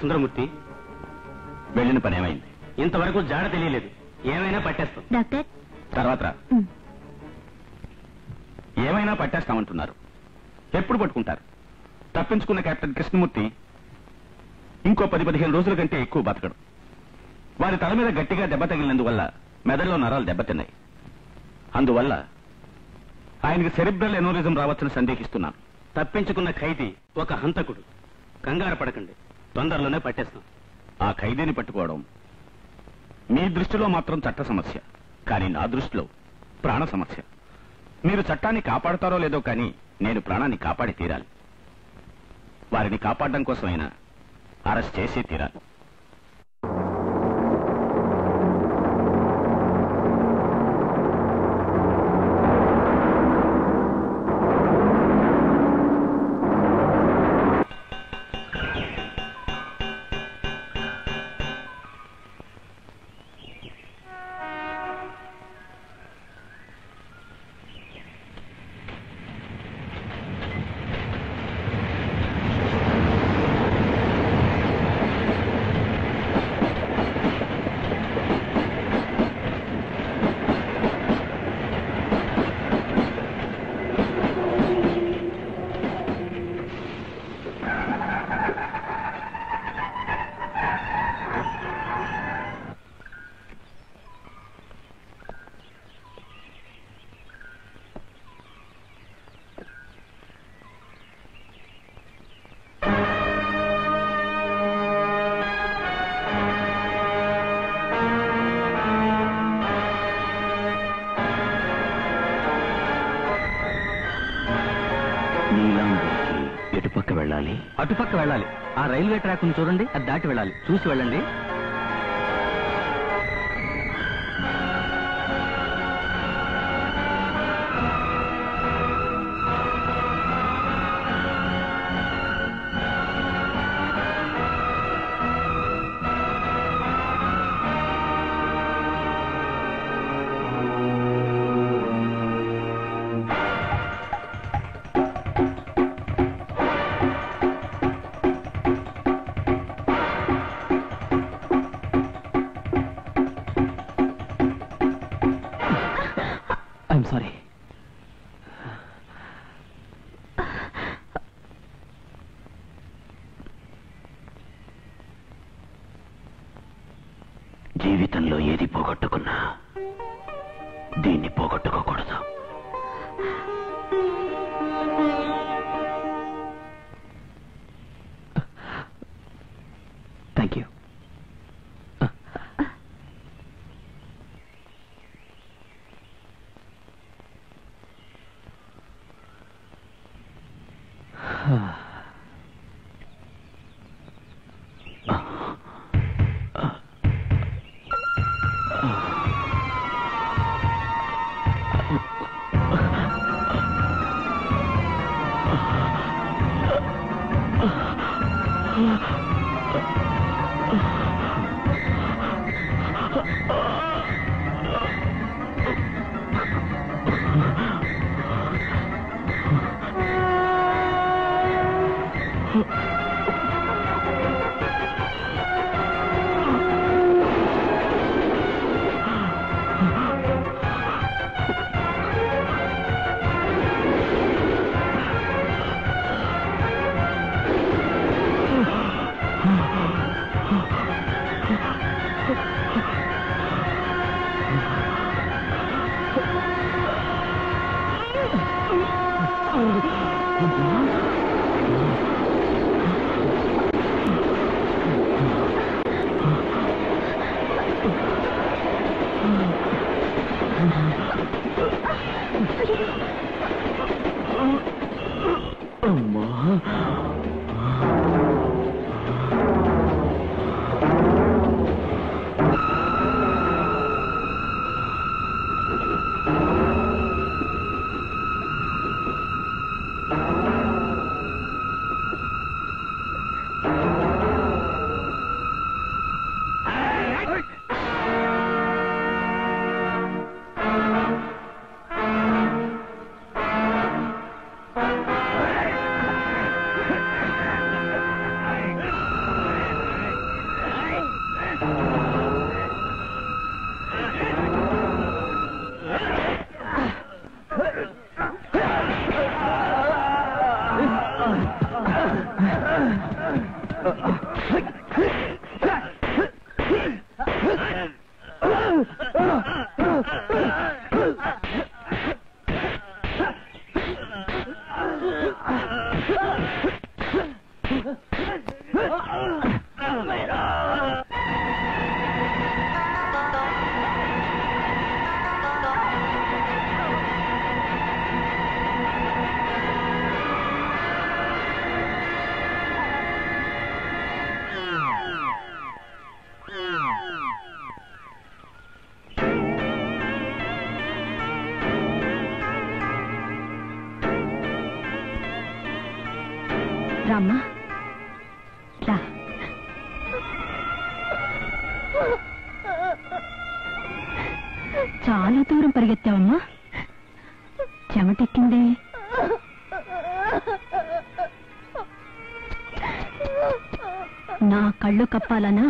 సుందరమూర్తి వెళ్ళిన పని ఏమైంది ఇంతవరకు జాడ తెలియలేదు ఏమైనా పట్టేస్తాం డాక్టర్ తర్వాత రా. ఉమ్. ఏమైనా పట్టేస్తామంటున్నారు ఎప్పుడు పట్టుకుంటారు తప్పించుకున్న కెప్టెన్ కృష్ణమూర్తి ఇంకో పది పదిహేను రోజుల కంటే ఎక్కువ బతకడు వారి తల మీద గట్టిగా దెబ్బ తగిలినందువల్ల మెదడులో నరాలు దెబ్బతిన్నాయి అందువల్ల ఆయనకి సెరిబ్రల్ ఎనోరిజం రావచ్చని సందేహిస్తున్నాను తప్పించుకున్న ఖైదీ ఒక హంతకుడు కంగారు పడకండి తొందరలోనే పట్టేస్తాం ఆ ఖైదీని పట్టుకోవడం మీ దృష్టిలో మాత్రం చట్ట సమస్య కానీ నా దృష్టిలో ప్రాణ సమస్య మీరు చట్టాన్ని కాపాడతారో లేదో కానీ నేను ప్రాణాన్ని కాపాడి తీరాలి వారిని కాపాడడం కోసమైనా అరెస్ట్ చేసి తీరాలి నీలాంబరికి ఎటుపక్క వెళ్ళాలి అటుపక్క వెళ్ళాలి ఆ రైల్వే ట్రాక్ చూడండి అది దాటి వెళ్ళాలి చూసి వెళ్ళండి ఐఎమ్ సారీ జీవితంలో ఏది పోగొట్టుకున్నా దీన్ని పోగొట్టుకోకూడదు థ్యాంక్ యూ రామ్మా రా చాలా దూరం పరిగెత్తావమ్మా చెమటెక్కిందే నా కళ్ళు కప్పాలనా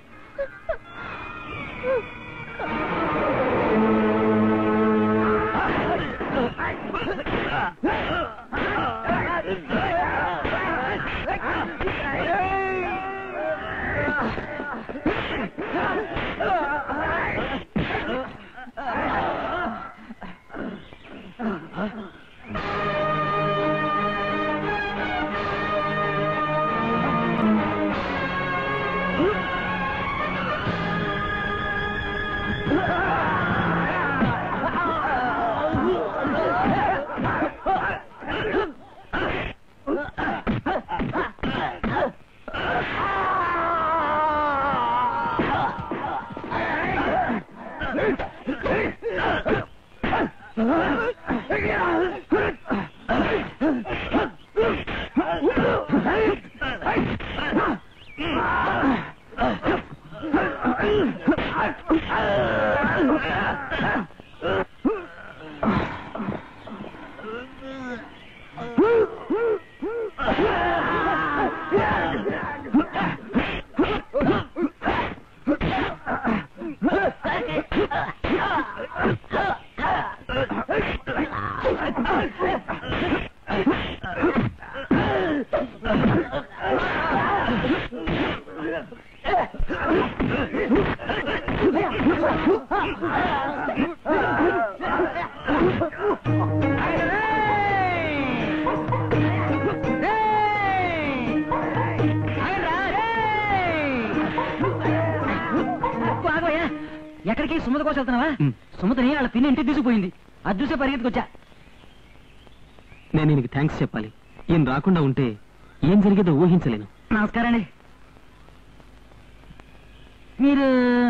ఆగవయ్యా ఎక్కడికి సుమత కోసం వెళ్తున్నావా సుమతని వాళ్ళ పిన్ని ఇంటికి తీసుకుపోయింది అది చూసే పరిగెత్తుకొచ్చా నేను ఈయనకి థ్యాంక్స్ చెప్పాలి ఈయన రాకుండా ఉంటే ఏం జరిగేదో ఊహించలేను నమస్కారం అండి మీరు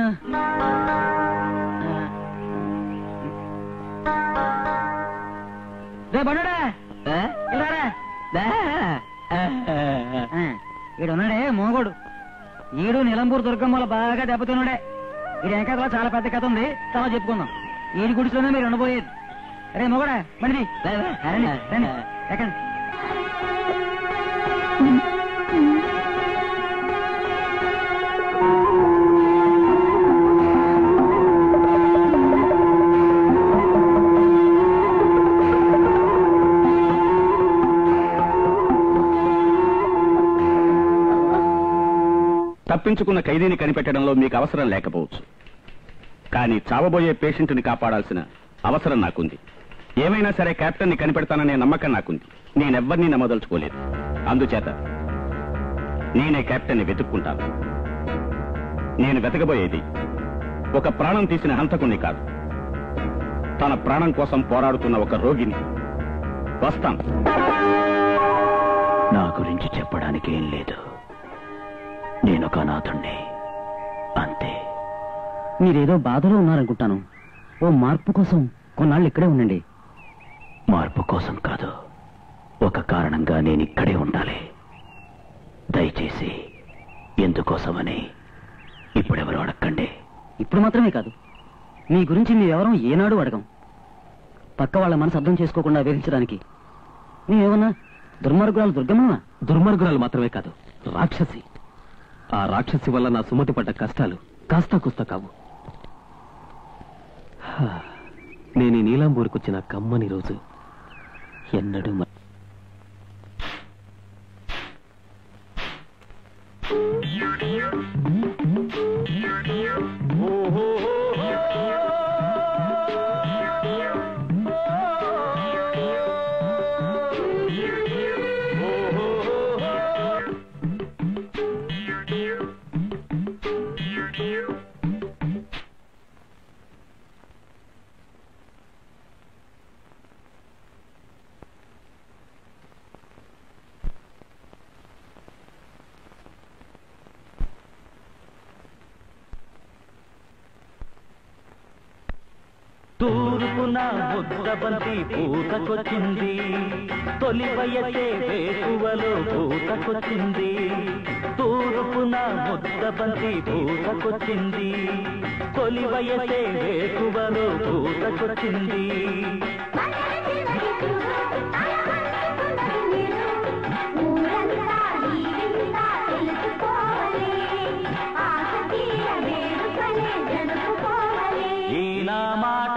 రే బండుడా ఇలారా ఈడు ఉన్నాడే మోగోడు ఈడు నిలంపూర్ దుర్గమ్మలో బాగా దెబ్బతిన్నాడే ఈడు వెనకాతలో చాలా పెద్ద కథ ఉంది చాలా చెప్పుకుందాం ఈడి గుడిసెలోనే మీరు ఉండబోయేది రే మొగడా బండిది రండి రండి ఎక్కండి తప్పించుకున్న ఖైదీని కనిపెట్టడంలో మీకు అవసరం లేకపోవచ్చు కానీ చావబోయే పేషెంట్ని కాపాడాల్సిన అవసరం నాకుంది ఏమైనా సరే కెప్టెన్ని కనిపెడతాననే నమ్మకం నాకుంది నేనెవ్వరినీ నమ్మదలుచుకోలేదు అందుచేత నేనే కెప్టెన్ని వెతుక్కుంటాను నేను వెతకబోయేది ఒక ప్రాణం తీసిన హంతకుణ్ణి కాదు తన ప్రాణం కోసం పోరాడుతున్న ఒక రోగిని వస్తాను నా గురించి చెప్పడానికి ఏం లేదు నేనొక అనాథుణ్ణి అంతే మీరేదో బాధలో ఉన్నారనుకుంటాను ఓ మార్పు కోసం కొన్నాళ్ళు ఇక్కడే ఉండండి మార్పు కోసం కాదు ఒక కారణంగా నేను ఇక్కడే ఉండాలి దయచేసి ఎందుకోసమని ఇప్పుడెవరు అడగండి ఇప్పుడు మాత్రమే కాదు మీ గురించి మీ ఎవరం ఏనాడు అడగం పక్క వాళ్ళ మనసు అర్థం చేసుకోకుండా వేధించడానికి మేమేమన్నా దుర్మార్గురాలు దుర్గమ్మా దుర్మార్గురాలు మాత్రమే కాదు రాక్షసి ఆ రాక్షసి వల్ల నా సుమతి పడ్డ కష్టాలు కాస్త కుస్త కావు హా, నేను ఈ నీలాంబూరుకొచ్చిన కమ్మని రోజు ఎన్నడూ మ- తూర్పున ముద్దబంతి పూతకొచ్చింది తొలి వయసే వేకువలో పూతకొచ్చింది తూర్పున ముద్దబంతి పూతకొచ్చింది తొలి వయసే వేకువలో పూతకొచ్చింది ఈ నా మాట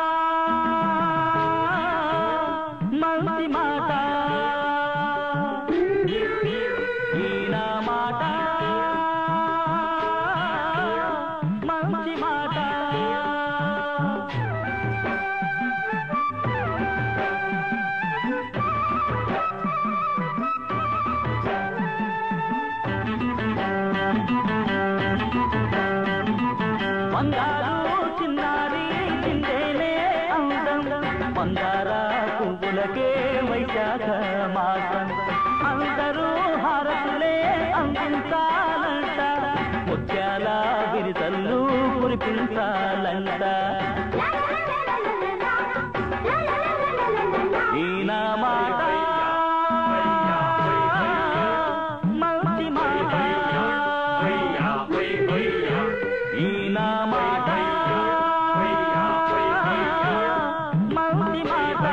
మంచి మాట ఈ నా మాట మంచి మాట మందారు చిన్నారి చిందేనే అందం మందార పువ్వులకే వైశాఖ మాసం అందరూ హారతులే అందించాలంట ముత్యాల విరిసల్లు కురిపించాలంట ఈ నా మాట మంచి మాట ఈ నా మాట మంచి మాట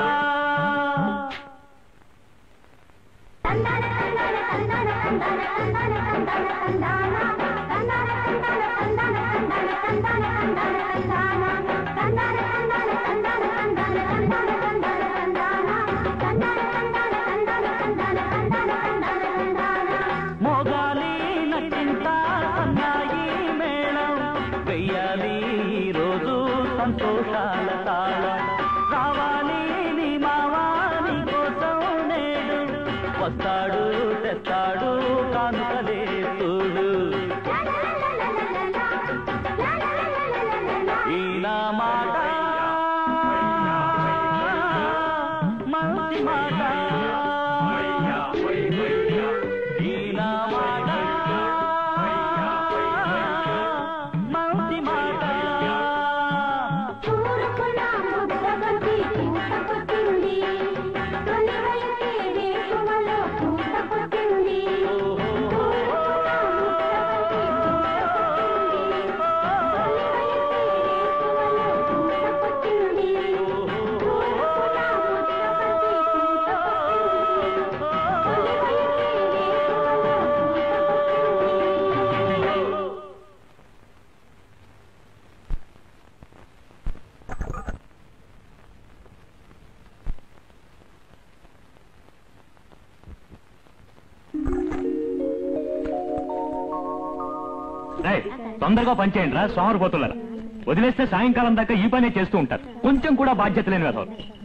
మోగాలి నచ్చింత సన్నాయి మేళం వెయ్యాలి ఈ రోజు సంతోషాల తాళం రావాలి నీ మావాని కోసం నేడు వస్తాడు తెస్తాడు కానుకలే చూడు ఈ నా మాట మంచి మాట ఈ నా మాట మంచి మాట రేయ్, తొందరగా పనిచేయండి రా సోమరిపోతులారా వదిలేస్తే సాయంకాలం దాకా ఈ పనే చేస్తూ ఉంటారు కొంచెం కూడా బాధ్యత లేని కదా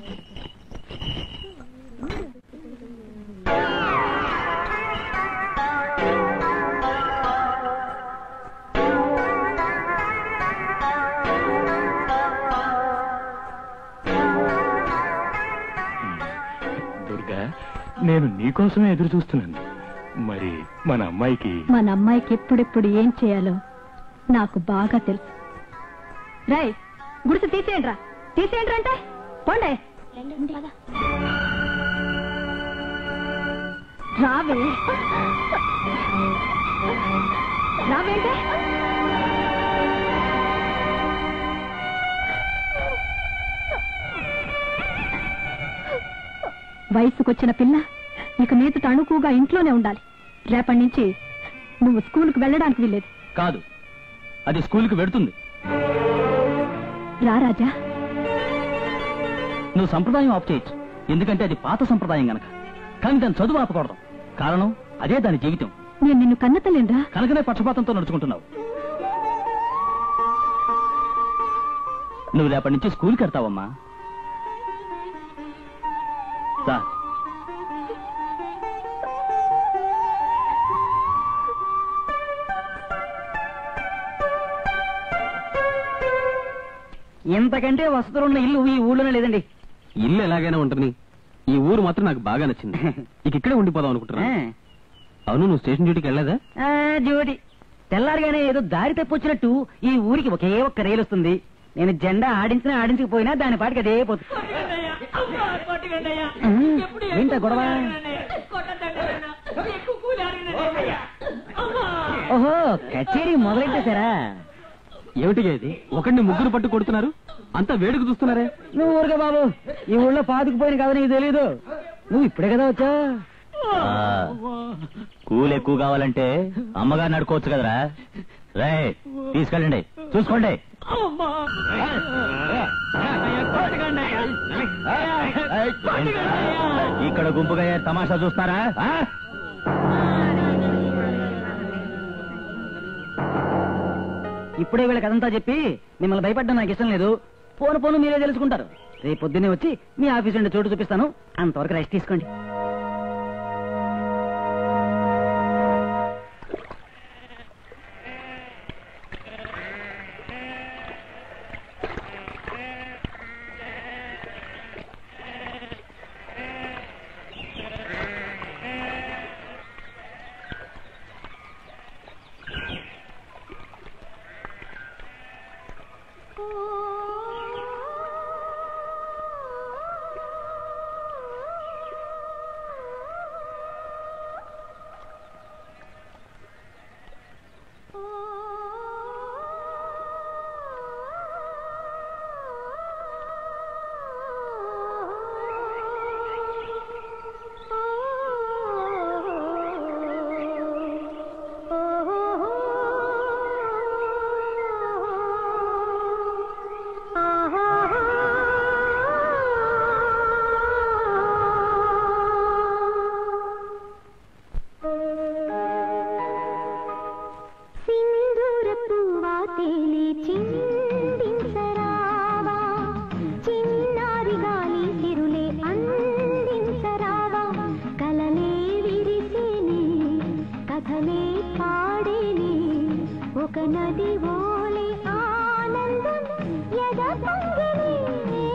దుర్గా నేను నీకోసమే ఎదురు చూస్తున్నాను మరి మన అమ్మాయికి మన అమ్మాయికి ఎప్పుడెప్పుడు ఏం చేయాలో నాకు బాగా తెలుసు రాయ్ గుడిసె తీసేయండి రా తీసేయండి అంటే పోండే రావే రావేంటే వయసుకొచ్చిన పిల్ల ఇక మీద తణుకుగా ఇంట్లోనే ఉండాలి రేపటి నుంచి నువ్వు స్కూల్కి వెళ్ళడానికి వీల్లేదు కాదు అది స్కూల్కి వెడుతుంది రా రాజా నువ్వు సంప్రదాయం ఆఫ్ చేయొచ్చు ఎందుకంటే అది పాత సంప్రదాయం గనక కానీ దాని చదువు ఆపకూడదు కారణం అదే దాని జీవితం నేను నిన్ను కన్నతలేనురా కనుకనే పక్షపాతంతో నడుచుకుంటున్నావు నువ్వు రేపటి నుంచి స్కూల్కి వెళ్తావమ్మా రా ఇంతకంటే వసతులున్న ఇల్లు ఈ ఊళ్ళోనే లేదండి ఇల్లు ఎలాగైనా ఉంటుంది ఈ ఊరు మాత్రం నాకు బాగా నచ్చింది ఇక ఇక్కడే ఉండిపోదాం అనుకుంటున్నా ఆ, అవును నువ్వు స్టేషన్ డ్యూటీకి వెళ్ళలేదా ఆ, జ్యోతి తెల్లారిగానే ఏదో దారి తప్పొచ్చినట్టు ఈ ఊరికి ఒకే ఒక్క రైలు వస్తుంది నేను జెండా ఆడించినా ఆడించకపోయినా దాని పాటికి అదే పోతుంది ఏంటా గొడవ ఓహో కచేరీ మొదలెట్టేశారా ఏమిటిగా ఇది ఒకడిని ముగ్గురు పట్టు కొడుతున్నారు అంతా వేడుకు చూస్తున్నారే నువ్వు ఊరుగా బాబు ఈ ఊళ్ళో పాతుకుపోయిన కదా నీకు తెలీదు నువ్వు ఇప్పుడే కదా వచ్చా కూల్ ఎక్కువ కావాలంటే అమ్మగారు నడుకోవచ్చు కదరా రే తీసుకెళ్ళండి చూసుకోండి ఇక్కడ గుంపుగా ఏ తమాషా చూస్తారా ఆ? ఇప్పుడే వీళ్ళ కథంతా చెప్పి మిమ్మల్ని భయపడ్డం నాకు ఇష్టం లేదు పోను పోను మీరే తెలుసుకుంటారు రేపు పొద్దున్నే వచ్చి మీ ఆఫీస్ నుండి చోటు చూపిస్తాను అంతవరకు రెస్ట్ తీసుకోండి సింధూర పువ్వా తేలి చిందించరావా చిన్నారి గాలి తిరులే అందించరావా కలలే విరిసేని కథలే పాడేని ఒక నది ఓలే ఆనందం ఎద పొంగిని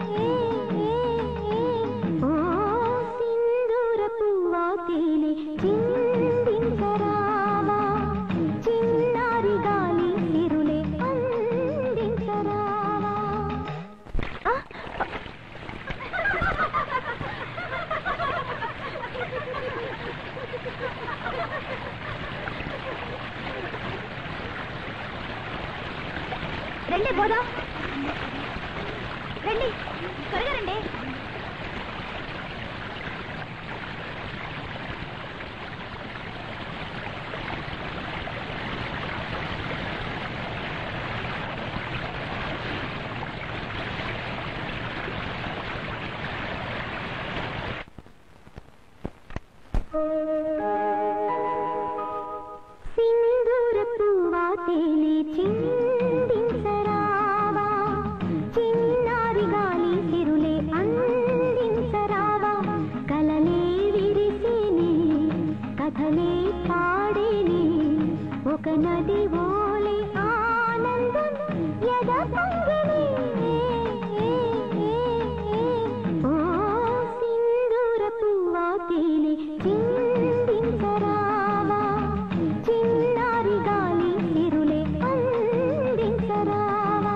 ఓ సింధూర పువ్వా తేలి చిందించరావా చిన్నారి గాలి తిరులే అందించరావా రండి పోదాం రండి త్వరగా రండి సింధూర పువ్వా తేలి చిందించరావా చిన్నారి గాలి తిరులే అందించరావా కలలే విరిసేని కథలే పాడేని ఒక నది ఓలే ఆనందం ఎద పొంగిని ఓ సింధూర పువ్వా తేలి చిందించరావా చిన్నారి గాలి తిరులే అందించరావా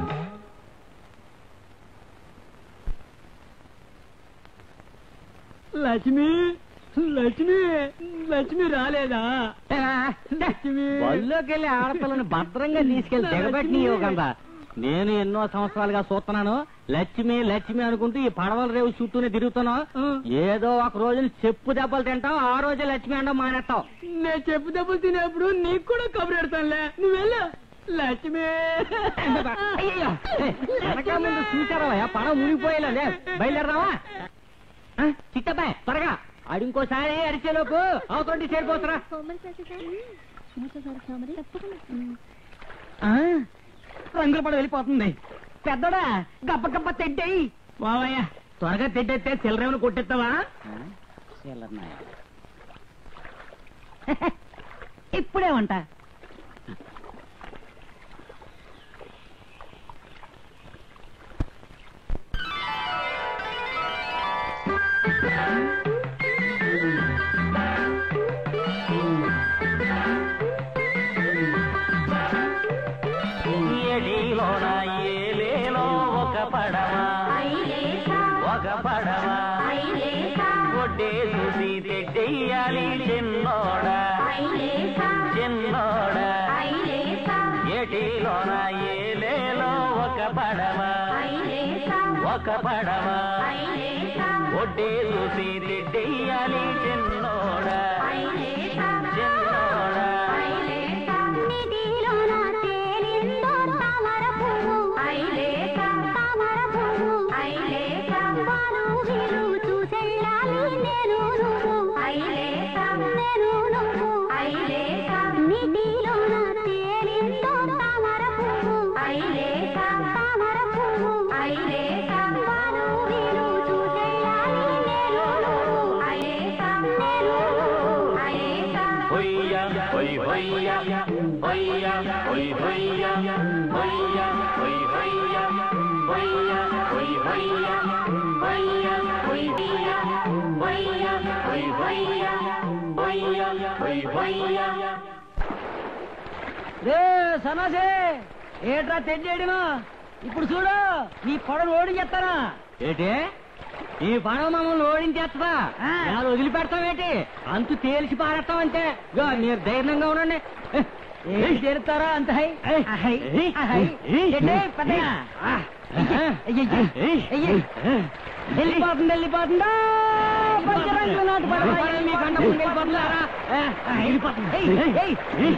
లక్ష్మి లక్ష్మి లక్ష్మి రాలేదా బళ్ళోకి వెళ్ళి ఆడపిల్లని భద్రంగా తీసుకెళ్లి దిగబెట్టి కదా నేను ఎన్నో సంవత్సరాలుగా చూస్తున్నాను లక్ష్మి లక్ష్మి అనుకుంటూ ఈ పడవల రేవు చుట్టూనే తిరుగుతున్నావు ఏదో ఒక రోజున చెప్పు దెబ్బలు తింటావు ఆ రోజే లక్ష్మి అంటావు మానేస్తావు నేను చెప్పు దెబ్బలు తినేప్పుడు నీకు కూడా కబురు పెడతానులే నువ్వు వెళ్ళు లక్ష్మి వెనక ముందు చూసారా పడవ మునిగిపోయేలే బయలుదేరదావా చిట్టబ్బాయ్ త్వరగా ఆడు ఇంకోసారి అరిచేలోపు అవతలంటి చేరిపోతురా రంగుల పడ వెళ్ళిపోతుంది పెద్దోడా గప్ప గప్ప తెడ్డాయి బావయ్య త్వరగా తెడ్డెత్తే చిల్లరేమని కొట్టేస్తావా ఇప్పుడే వంట ఏటిలోన ఏలేలో ఒక పడవ ఒక పడవ ఒడ్డే చూసి తెడ్డెయ్యాలి చిన్నోడ చిన్నోడ ఏటిలోన ఏలేలో ఒక పడవ ఒక పడవ ఒడ్డే చూసి తెడ్డెయ్యాలి చిన్నోడ చిన్నోడ నిధిలోన తేలిందో తామర పువ్వు తామర పువ్వు వాలు వీలు చూసెళ్ళాలి నేను నువ్వు నేను నువ్వు నిధిలోన తేలిందో తామర పువ్వు తామర పువ్వు వాలు వీలు చూసెళ్ళాలి నేను నువ్వు నేను హొయ్య హొయ్ హొయ్య హొయ్య హొయ్ హొయ్య హొయ్య హొయ్ హొయ్య హొయ్య హొయ్ హొయ్య హొయ్య హొయ్ హొయ్య హొయ్య హొయ్ హొయ్య హొయ్య హొయ్ హొయ్య రే సన్నాసే ఏట్రా తెడ్డేడిను ఇప్పుడు చూడు నీ పొడను ఓడించేస్తానా ఏంటి ఈ పడవ మమ్మల్ని ఓడించేస్తా నేను వదిలిపెడతావేంటి అంతు తేల్చి పారేస్తామంటే ఇగో మీరు ధైర్యంగా ఉండండి ఏం చేరుతారా అంత హై హై, హై. ఏంటి, పెద్దగా? అయ్యయ్య, అయ్యయ్య. వెళ్ళిపోతుంది వెళ్ళిపోతుందా పంచరంగుల నాటు పడవ మీ కండ ముందు వెళ్ళిపోతుందారా వెళ్ళిపోతుంది ఏయ్, ఏయ్, ఏయ్.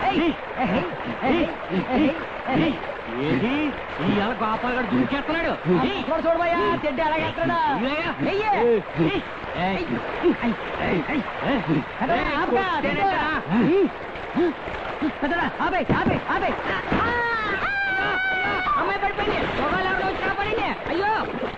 ఏంటి ఇవాళ గోపాలగాడు దూకేస్తున్నాడు చూడు చూడబోయా చెడ్డి అలాగేస్తున్నాడు అమ్మాయి పడిపోయింది మొగాలు ఎవడో వచ్చి కాపాడండి అయ్యో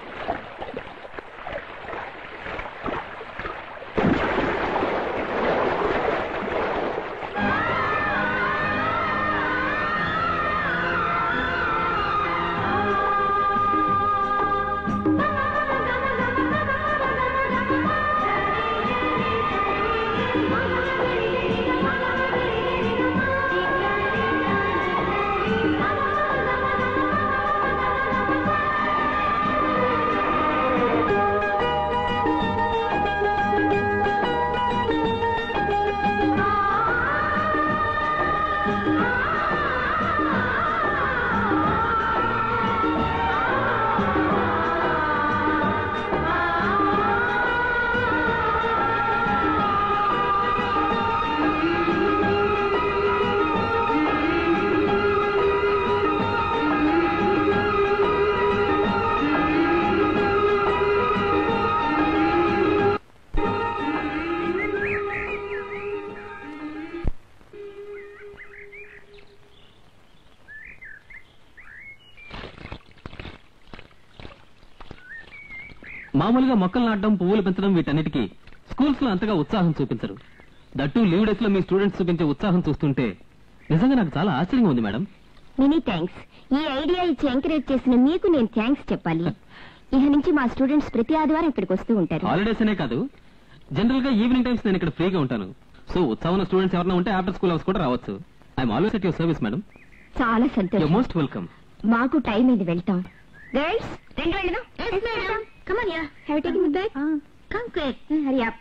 మామూలుగా మొక్కలు నాటడం పువ్వులు పెంచడం వీటన్నిటికీ స్కూల్స్ లో అంతగా ఉత్సాహం చూపించరు దట్టు లీవ్ డేస్ లో మీ స్టూడెంట్స్ చూపించే ఉత్సాహం చూస్తుంటే నిజంగా నాకు చాలా ఆశ్చర్యంగా ఉంది మేడం మెనీ థ్యాంక్స్ ఈ ఐడియా ఇచ్చి ఎంకరేజ్ చేసిన మీకు నేను థ్యాంక్స్ చెప్పాలి ఇక నుంచి మా స్టూడెంట్స్ ప్రతి ఆదివారం ఇక్కడికి వస్తూ ఉంటారు హాలిడేస్ అనే కాదు జనరల్ గా ఈవినింగ్ టైమ్స్ నేను ఇక్కడ ఫ్రీగా ఉంటాను సో ఉత్సాహం స్టూడెంట్స్ ఎవరైనా ఉంటే ఆఫ్టర్ స్కూల్ అవర్స్ కూడా రావచ్చు I'm always at your service madam చాలా యూ సంతోషం మోస్ట్ వెల్కమ్ మాకు టైం ఇది వెళ్తాం గర్ల్స్ రెండు వెళ్ళను come on yeah have taking మీ bag come quick hurry up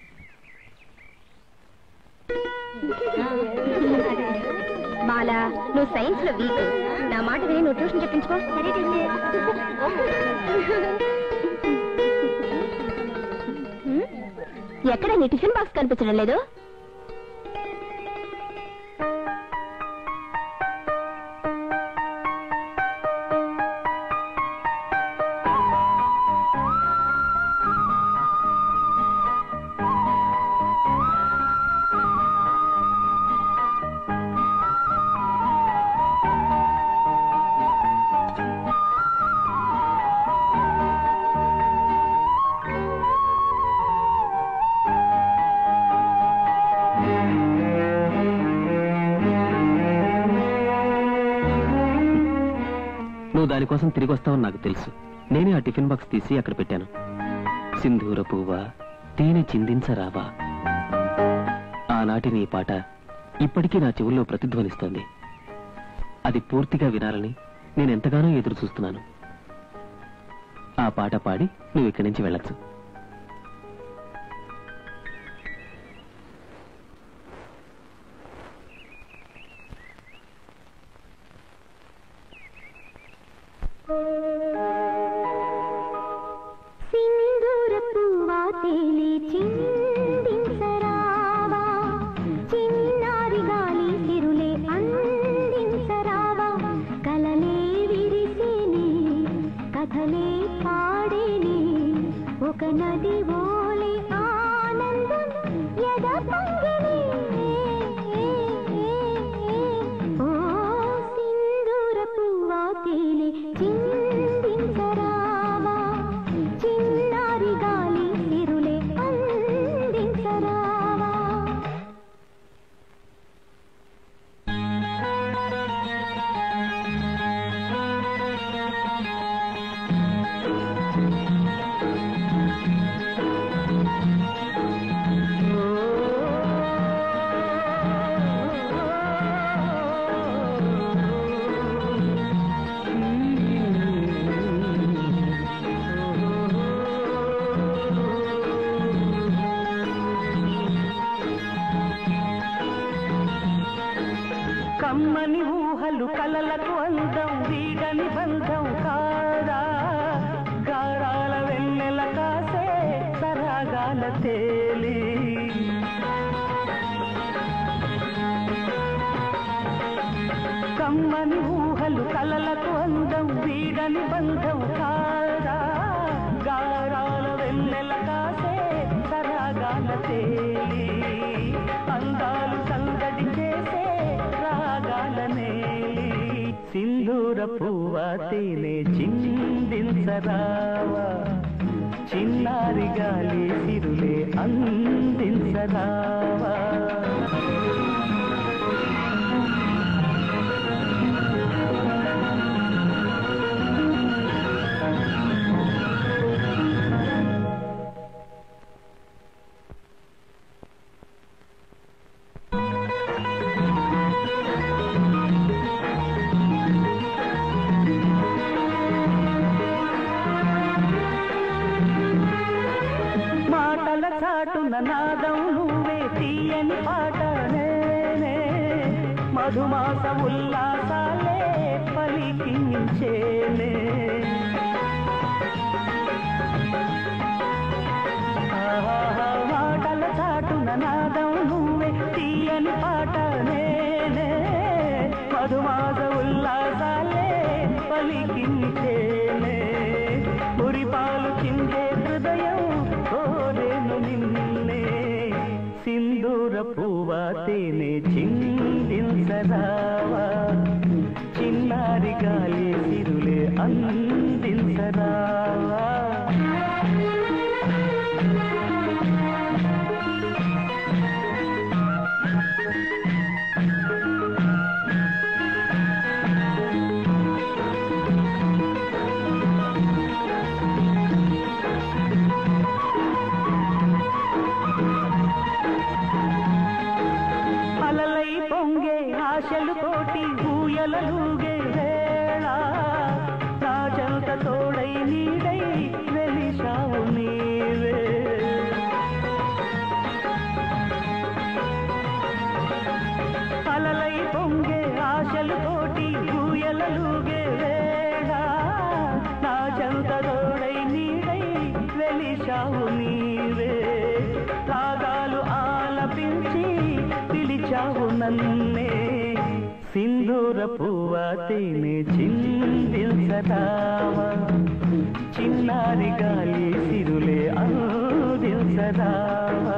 Bala నువ్వు సైన్స్ లో వీక్ నా మాట విని నువ్వు ట్యూషన్ చెప్పించుకో సరే ఎక్కడ నీ టిఫిన్ బాక్స్ కనిపించడం లేదు నువ్వు దానికోసం తిరిగి వస్తావని నాకు తెలుసు నేనే ఆ టిఫిన్ బాక్స్ తీసి అక్కడ పెట్టాను సింధూర పువ్వా తేనె చిందించరావా ఆనాటి నీ పాట ఇప్పటికీ నా చెవుల్లో ప్రతిధ్వనిస్తోంది అది పూర్తిగా వినాలని నేను ఎంతగానో ఎదురు చూస్తున్నాను ఆ పాట పాడి నువ్వు ఇక్కడి నుంచి వెళ్ళొచ్చు సింధూరపువ్వా తేలి చిందించరావా చిన్నారి గాలి సిరులే అందించరావా కలలే విరిసేనే కథలే పాడేనే ఒక నది ఓలే ఆనందం ఎద పొంగినే ఓ సింధూరపువ్వా తేలి చిందించరావా చిన్నారి గాలి సిరులే అందించరావా కమ్మని ఊహలు కలలకు అందం వీడని బంధం కాదా గారాల వెన్నెల కాసే సరాగాల తేలి కమ్మని ఊహలు కలలకు అందం వీడని బంధం కాదా గారాల వెన్నెల కాసే సరాగాల తేలి అందాలు సందడి చేసే రాగాల నేలి సింధూర పువ్వ తేనె చిందించరావా చిన్నారి గాలి సిరులే అందించరావా మాటల చాటున నాదం నువ్వే తీయని పాట నేనే మధుమాస ఉల్లాసాలే పలికించేనే ఆహా, మాటల చాటున నాదం నువ్వే తీయని పాట నేనే మధుమాస ఉల్లాసాలే పలికించేనే మురిపాలు చిందే హృదయం కోరేను నిన్నే సింధూర పువ్వ తేనె చిందించరావా చిన్నారి గాలి సిరులే అందించరావా అలలై పొంగే ఆశలు కోటి ఊయలలుగే వేళ నా జంట తోడై నీడై వెలిశావు నీవే అలలై పొంగే ఆశలు కోటి ఊయలలుగే వేళ నా జంట తోడై నీడై వెలిశావు నీవే రాగాలు ఆలపించి పిలిచావు నన్నే సింధూర పువ్వ తేనె చిందించదావా చిన్నారి గాలి సిరులే అందించదావా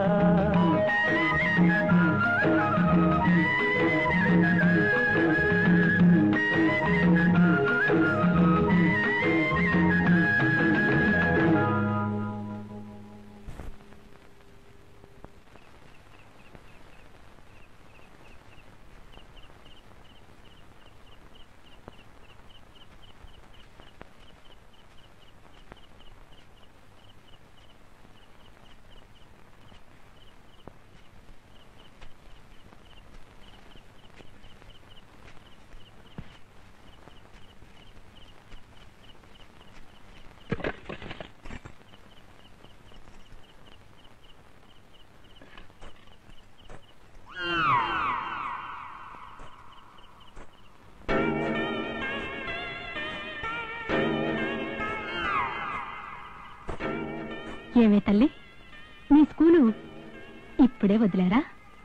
ఏమే తల్లి నీ స్కూలు ఇప్పుడే వదిలేరా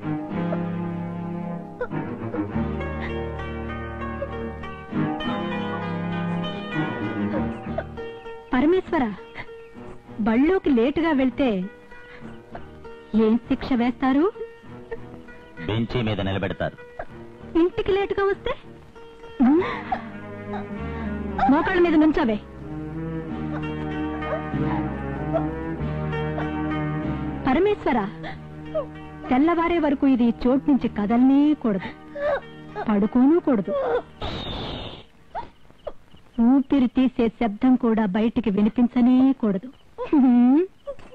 పరమేశ్వర బళ్ళోకి లేటుగా వెళ్తే ఏం శిక్ష వేస్తారు బెంచీ మీద నిలబెడతారు ఇంటికి లేటుగా వస్తే మోకాళ్ళ మీద నుంచోవే పరమేశ్వర తెల్లవారే వరకు ఇది ఈ చోటు నుంచి కదలనే కూడదు పడుకోనూ కూడదు ఊపిరి తీసే శబ్దం కూడా బయటికి వినిపించనే కూడదు హ్మ్.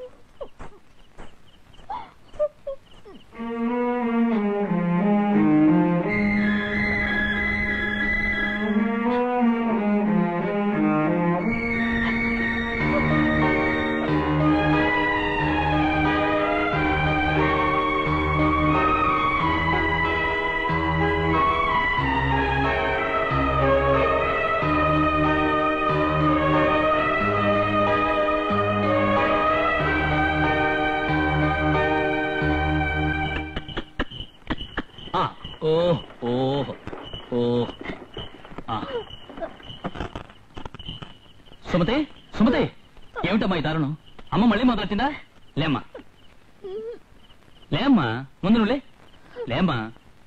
ఆ, ఓ ఓ ఓ ఆ. సుమతి సుమతి ఏమిటమ్మా ఈ దారుణం అమ్మ మళ్ళీ మొదలెట్టిందా లేమ్మా లేమ్మా ముందు నువ్వు లే లేమ్మా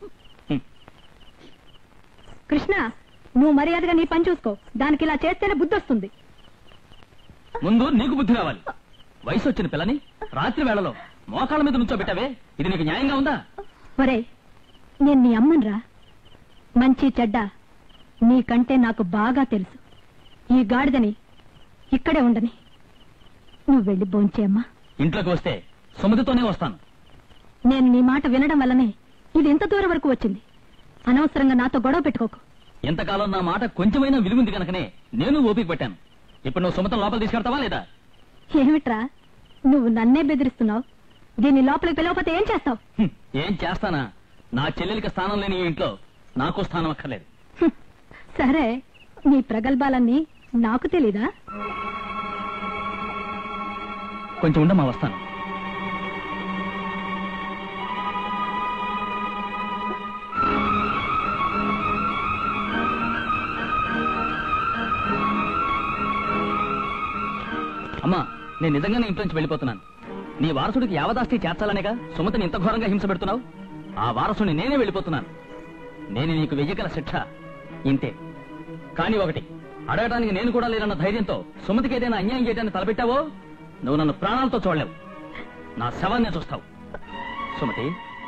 కృష్ణ నువ్వు మర్యాదగా నీ పని చూసుకో దానికి ఇలా చేస్తేనే బుద్ధి వస్తుంది ముందు నీకు బుద్ధి రావాలి వయసు వచ్చిన పిల్లని రాత్రి వేళలో మోకాళ్ళ మీద నుంచోబెట్టావే ఇది నీకు న్యాయంగా ఉందా ఒరే నేను నీ అమ్మన్రా మంచి చెడ్డ నీకంటే నాకు బాగా తెలుసు ఈ గాడిదని ఇక్కడే ఉండని నువ్వు వెళ్ళి భోంచేయమ్మా ఇంట్లోకి వస్తే సుమతితోనే వస్తాను నేను నీ మాట వినడం వల్లనే ఇది ఇంత దూరం వరకు వచ్చింది అనవసరంగా నాతో గొడవ పెట్టుకోకు ఎంతకాలం నా మాట కొంచెమైనా విలువుంది కనుకనే నేను ఓపిక పట్టాను ఇప్పుడు నువ్వు సుమతం లోపల తీసుకెళ్తావా లేదా ఏమిట్రా నువ్వు నన్నే బెదిరిస్తున్నావు దీన్ని లోపలికి పిలవకపోతే ఏం చేస్తావు హ్మ్, ఏం చేస్తానా నా చెల్లెలికి స్థానం లేని ఈ ఇంట్లో నాకు స్థానం అక్కర్లేదు హ్మ్. సరే నీ ప్రగల్భాలన్నీ నాకు తెలీదా కొంచెం ఉండమ్మా వస్తాను అమ్మా నేను నిజంగానే ఇంట్లో నుంచి వెళ్ళిపోతున్నాను నీ వారసుడికి యావదాస్తి చేర్చాలనేగా సుమతిని ఇంత ఘోరంగా హింస పెడుతున్నావు ఆ వారసుని నేనే వెళ్ళిపోతున్నాను నేను నీకు వెయ్యగల శిక్ష ఇంతే కానీ ఒకటి అడగడానికి నేను కూడా లేనన్న ధైర్యంతో సుమతికి ఏదైనా అన్యాయం చేయడానికి తలపెట్టావో నువ్వు నన్ను ప్రాణాలతో చూడలేవు నా శవాన్నే చూస్తావు సుమతి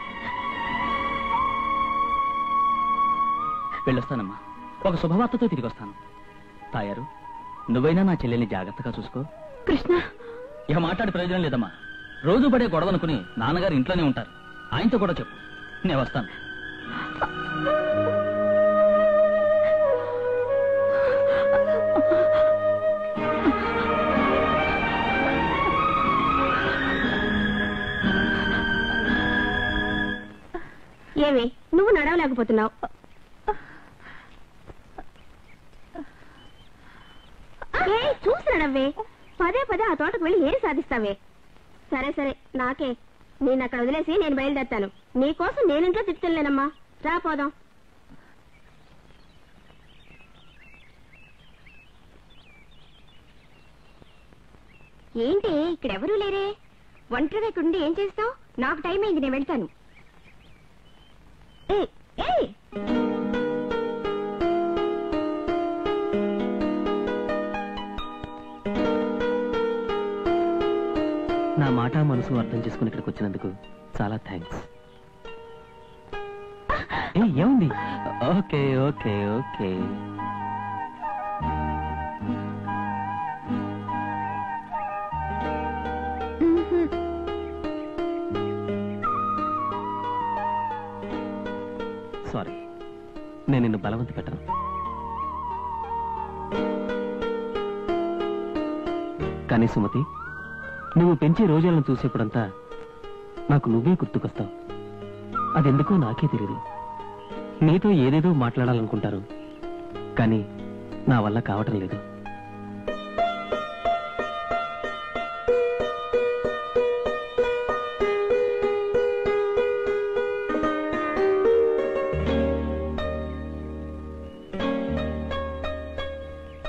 వెళ్ళొస్తానమ్మా ఒక శుభవార్తతో తిరిగి వస్తాను తాయారు నువ్వైనా నా చెల్లెల్ని జాగ్రత్తగా చూసుకో కృష్ణ ఇక మాట్లాడే ప్రయోజనం లేదమ్మా రోజు పడే గొడవ అనుకుని నాన్నగారు ఇంట్లోనే ఉంటారు ఆయనతో కూడా చెప్పు నేను వస్తాను ఏమి నువ్వు నడవలేకపోతున్నావు ఏ చూసి నడవే పదే పదే ఆ తోటకు వెళ్ళి ఏం సాధిస్తావే సరే సరే నాకే నేను అక్కడ వదిలేసి నేను బయలుదేరుతాను నీకోసం నేనింట్లో తిట్టుకెళ్ళలేనమ్మా రా పోదాం ఏంటి ఇక్కడ ఎవరూ లేరే ఒంటరిగా ఇక్కడ ఉండి ఏం చేస్తావు నాకు టైం అయింది నేను వెళ్తాను ఏయ్, ఏయ్! నా మాట మనసు అర్థం చేసుకుని ఇక్కడికి వచ్చినందుకు చాలా థ్యాంక్స్ ఏ ఏముంది ఓకే ఓకే ఓకే సారీ నేను నిన్ను బలవంత పెట్టను కానీ సుమతి నువ్వు పెంచే రోజులను చూసేప్పుడంతా నాకు నువ్వే గుర్తుకొస్తావు అదెందుకో నాకే తెలియదు నీతో ఏదేదో మాట్లాడాలనుకుంటారు కానీ నా వల్ల కావటం లేదు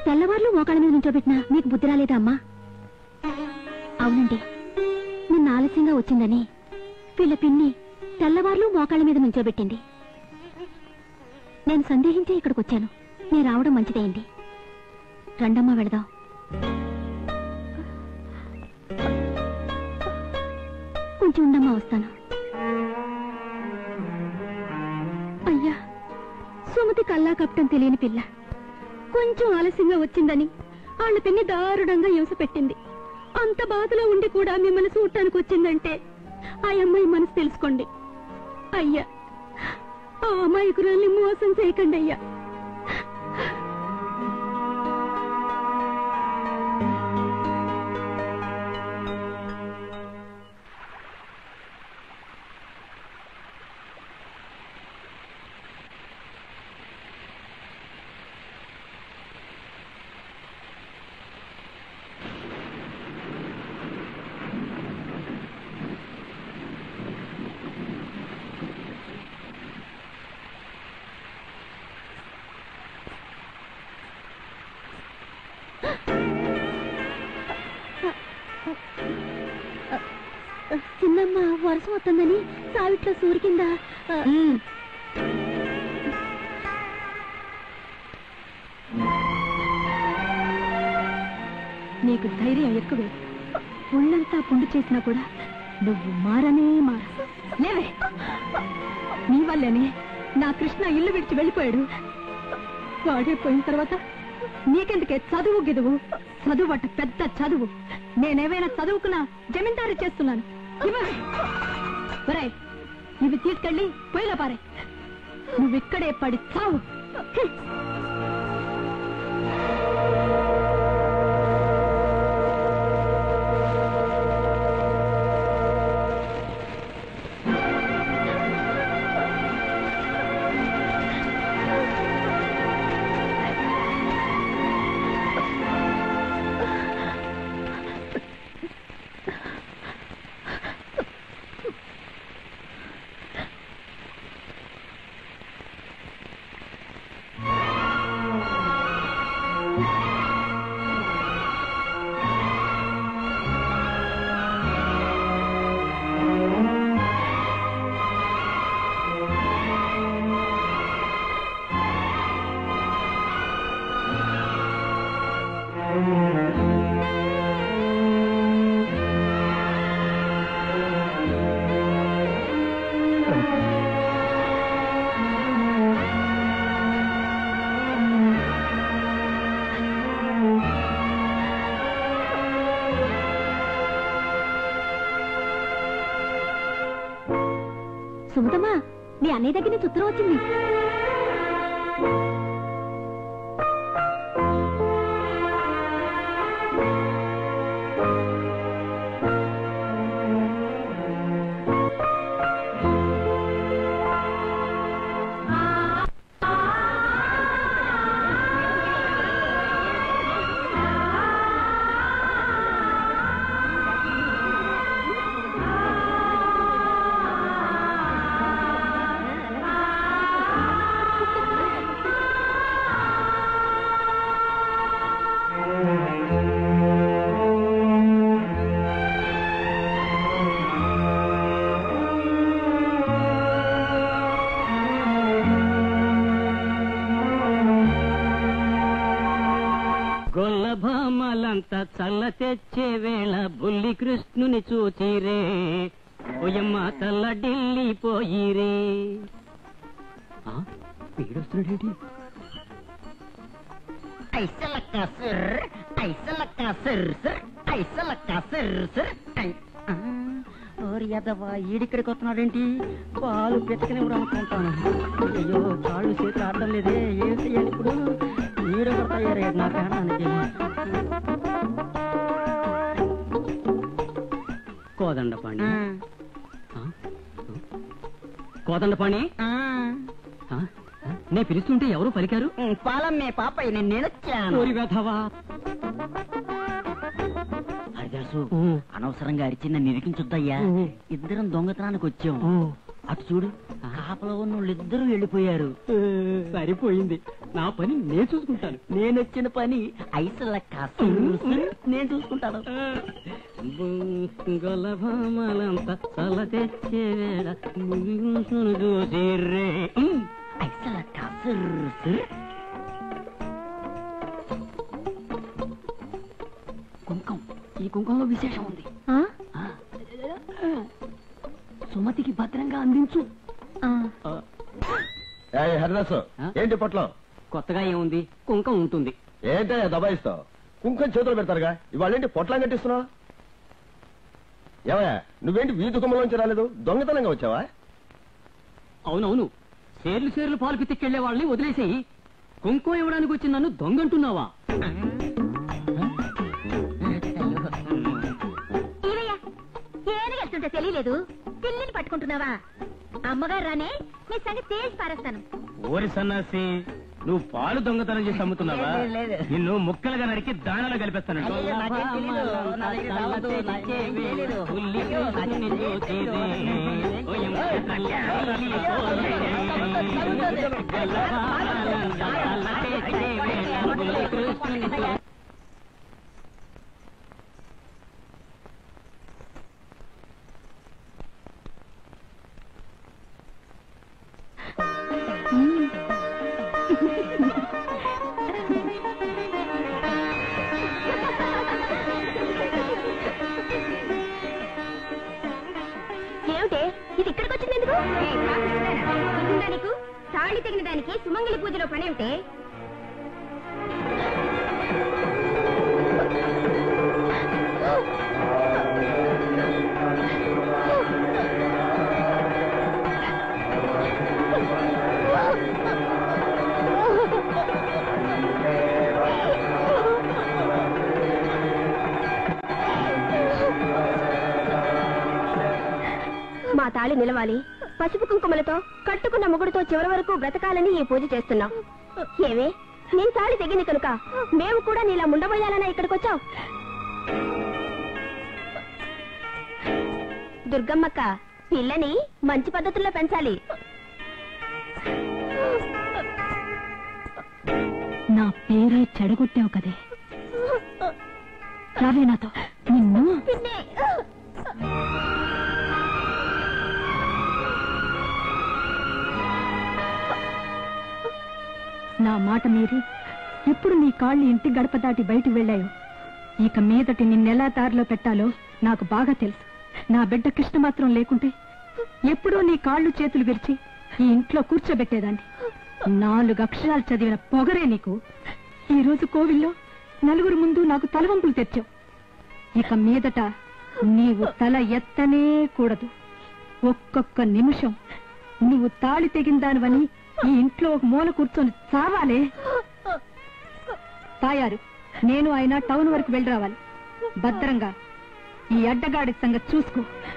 తెల్లవార్లు మోకాళ్ళ మీద నుంచోబెట్టినా మీకు బుద్ధి రాలేదా అమ్మా అవునండి నిన్న ఆలస్యంగా వచ్చిందని వీళ్ళ పిన్ని తెల్లవార్లు మోకాళ్ళ మీద నుంచోబెట్టింది నేను సందేహించే ఇక్కడికి వచ్చాను నేను రావడం మంచిదైంది రండమ్మా వెళదాం కొంచెం ఉండమ్మా వస్తాను అయ్యా సుమతి కల్లా కప్పటం తెలియని పిల్ల కొంచెం ఆలస్యంగా వచ్చిందని వాళ్ళ పిన్ని దారుణంగా హింస పెట్టింది అంత బాధలో ఉండి కూడా మిమ్మల్ని చూడటానికి వచ్చిందంటే ఆ అమ్మాయి మనసు తెలుసుకోండి అయ్యా ఆ అమాయకురాల్ని మోసం చేయకండి అయ్యా చిన్నమ్మ వర్షం వస్తుందని సావిట్లో సూరి కింద ఆ, నీకు ధైర్యం ఎక్కువే ఒళ్ళంతా పుండు చేసినా కూడా నువ్వు మారనే మార లేవే నీ వల్లేనే నా కృష్ణ ఇల్లు విడిచి వెళ్ళిపోయాడు వాడే పోయిన తర్వాత నీకెందుకే చదువు గిదువు చదువు అట్ట పెద్ద చదువు నేనేమైనా చదువుకున్నా జమీందారీ చేస్తున్నాను ఇవ్వవే. ఒరేయ్, ఇవి తీసుకెళ్ళి పొయ్యిలో పారే నువ్విక్కడే పడి చావు హ్మ్. సుమతమ్మా మీ అన్నయ్య దగ్గర నుంచి ఉత్తరం వచ్చింది గొల్లభామలంతా చల్ల తెచ్చే వేళ బుల్లి కృష్ణుని చూచిరే ఓయమ్మ తల్ల ఢిల్లీ పోయిరే వీడొస్తున్నాడేంటి ఐసలక్క సిర్ ఐసలక్క సిర్ సిర్ ఐసలక్క సిర్ సిర్ ఐ ఆ, ఓరి యదవా ఈడిక్కడికి వస్తున్నాడేంటి పాలు పెట్టుకుని అనుకుంటాను అయ్యో కాళ్ళు చేతులు ఆడడం లేదే ఏం చెయ్యాలి ఇప్పుడు ఈడ పడతాయారే నా ప్రాణానికి కోదండపాణి ఆ? కోదండపాణి ఆ? ఆ? నే పిలుస్తుంటే ఎవరు పలికారు పాలమ్మే పాపయ్య నేను నేనొచ్చాను ఓరి వెధవా హరిదాసు అనవసరంగా అరిచి నన్ను ఇరికించొద్దయ్యా ఇద్దరం దొంగతనానికి వచ్చాం అటు చూడు కాపలో ఉన్న వాళ్ళిద్దరూ వెళ్ళిపోయారు సరిపోయింది నా పని నేను చూసుకుంటాను నేను వచ్చిన పని ఐసల కాసు నేను చూసుకుంటాను గొలభామలంత తల తెచ్చే వేళ ముగించును చూసి రే ఐసల కాసు కుంకం ఈ కుంకంలో విశేషం ఉంది ఆ? ఆ. సుమతికి భద్రంగా అందించు ఆ. హరిదాసు ఆ? ఏంటి పొట్లో కొత్తగా ఏముంది కుంకం ఉంటుంది ఏంటే దబాయిస్తావు కుంకం చేతులు పెడతారుగా ఇవాళ ఏంటి పొట్లం కట్టిస్తున్నావు ఏమయ్యా నువ్వేంటి వీధి కుమ్మలోంచి రాలేదు దొంగతనంగా వచ్చావా అవునవును సేర్లు సేర్లు పాలు పితికెళ్లే వాళ్ళని వదిలేసేయి కుంకుమ ఇవ్వడానికి వచ్చి నన్ను దొంగంటున్నావా ఏవయ్యా ఏనుగెళ్తుంటే తెలియలేదు పిల్లిని పట్టుకుంటున్నావా అమ్మగారు రానే నీ సంగతి తేల్చి పారేస్తాను ఓరి సన్నాసి నువ్వు పాలు దొంగతనం చేసి అమ్ముతున్నావా లేదు, లేదు. నిన్ను ముక్కలుగా నరికి దానాలు కలిపేస్తాను అయ్యో, నాకేం తెలీదు. నా దగ్గర రావద్దు. నాకేం తెలీదు. అయ్యో, నాకేం తెలీదు. ఏమిటే ఇది ఇక్కడికి వచ్చింది ఎందుకు గుర్తుందా నీకు తాళి తెగిన దానికి సుమంగళి పూజలో పని ఏమిటే మా తాళి నిలవాలి పసుపు కుంకుమలతో కట్టుకున్న మొగుడుతో చివరి వరకు బ్రతకాలని ఈ పూజ చేస్తున్నాం ఏవే నీ తాళి తెగింది కనుక మేము కూడా నీలా ముండబోయాలన్నా ఇక్కడికి వచ్చాం దుర్గమ్మక్క పిల్లని మంచి పద్ధతుల్లో పెంచాలి నా పేరే చెడగొట్టావు కదే రావే నాతో నిన్ను నా మాట మీరి ఎప్పుడు నీ కాళ్ళు ఇంటి గడప దాటి బయటికి వెళ్ళాయో ఇక మీదటి నిన్నెలా దారిలో పెట్టాలో నాకు బాగా తెలుసు నా బిడ్డ కృష్ణ మాత్రం లేకుంటే ఎప్పుడో నీ కాళ్ళు చేతులు విరిచి ఈ ఇంట్లో కూర్చోబెట్టేదాన్ని నాలుగు అక్షరాలు చదివిన పొగరే నీకు ఈ రోజు కోవిల్లో నలుగురు ముందు నాకు తలవంపులు తెచ్చావు ఇక మీదట నీవు తల ఎత్తనే కూడదు ఒక్కొక్క నిమిషం నువ్వు తాళి తెగిందానివని ఈ ఇంట్లో ఒక మూల కూర్చొని చావాలే తాయారు నేను ఆయన టౌన్ వరకు వెళ్ళి రావాలి భద్రంగా ఈ అడ్డగాడి సంగతి చూసుకో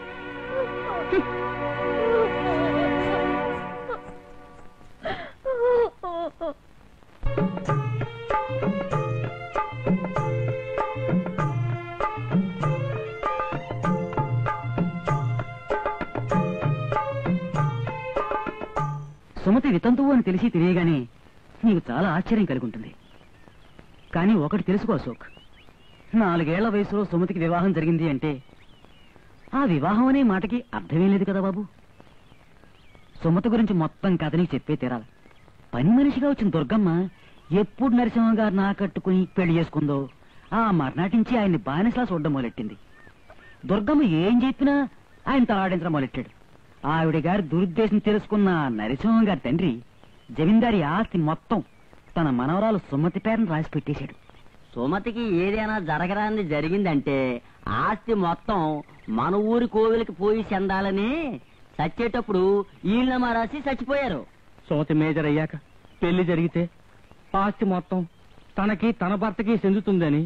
సుమతి వితంతువు అని తెలిసి తెలియగానే నీకు చాలా ఆశ్చర్యం కలిగి ఉంటుంది కానీ ఒకటి తెలుసుకో అశోక్ నాలుగేళ్ల వయసులో సుమతికి వివాహం జరిగింది అంటే ఆ వివాహం అనే మాటకి అర్థమే లేదు కదా బాబు సుమతి గురించి మొత్తం కథ నీకు చెప్పే తీరాలి పని మనిషిగా వచ్చిన దుర్గమ్మ ఎప్పుడు నరసింహ గారు నా కట్టుకుని పెళ్లి చేసుకుందో ఆ మర్నాటి నుంచి ఆయన్ని బానిసలా చూడడం మొదలెట్టింది దుర్గమ్మ ఏం చెప్పినా ఆయనతో ఆడించడం మొదలెట్టాడు ఆవిడ గారి దురుద్దేశం తెలుసుకున్న ఆ నరసింహం గారి తండ్రి జమీందారి ఆస్తి మొత్తం తన మనవరాలు సుమతి పేరును రాసి పెట్టేశాడు సుమతికి ఏదైనా జరగరాంది జరిగిందంటే ఆస్తి మొత్తం మన ఊరి కోవిలకి పోయి చెందాలని చచ్చేటప్పుడు ఈళ్ళమా రాసి చచ్చిపోయారు సుమతి మేజర్ అయ్యాక పెళ్లి జరిగితే ఆస్తి మొత్తం తనకి తన భర్తకి చెందుతుందని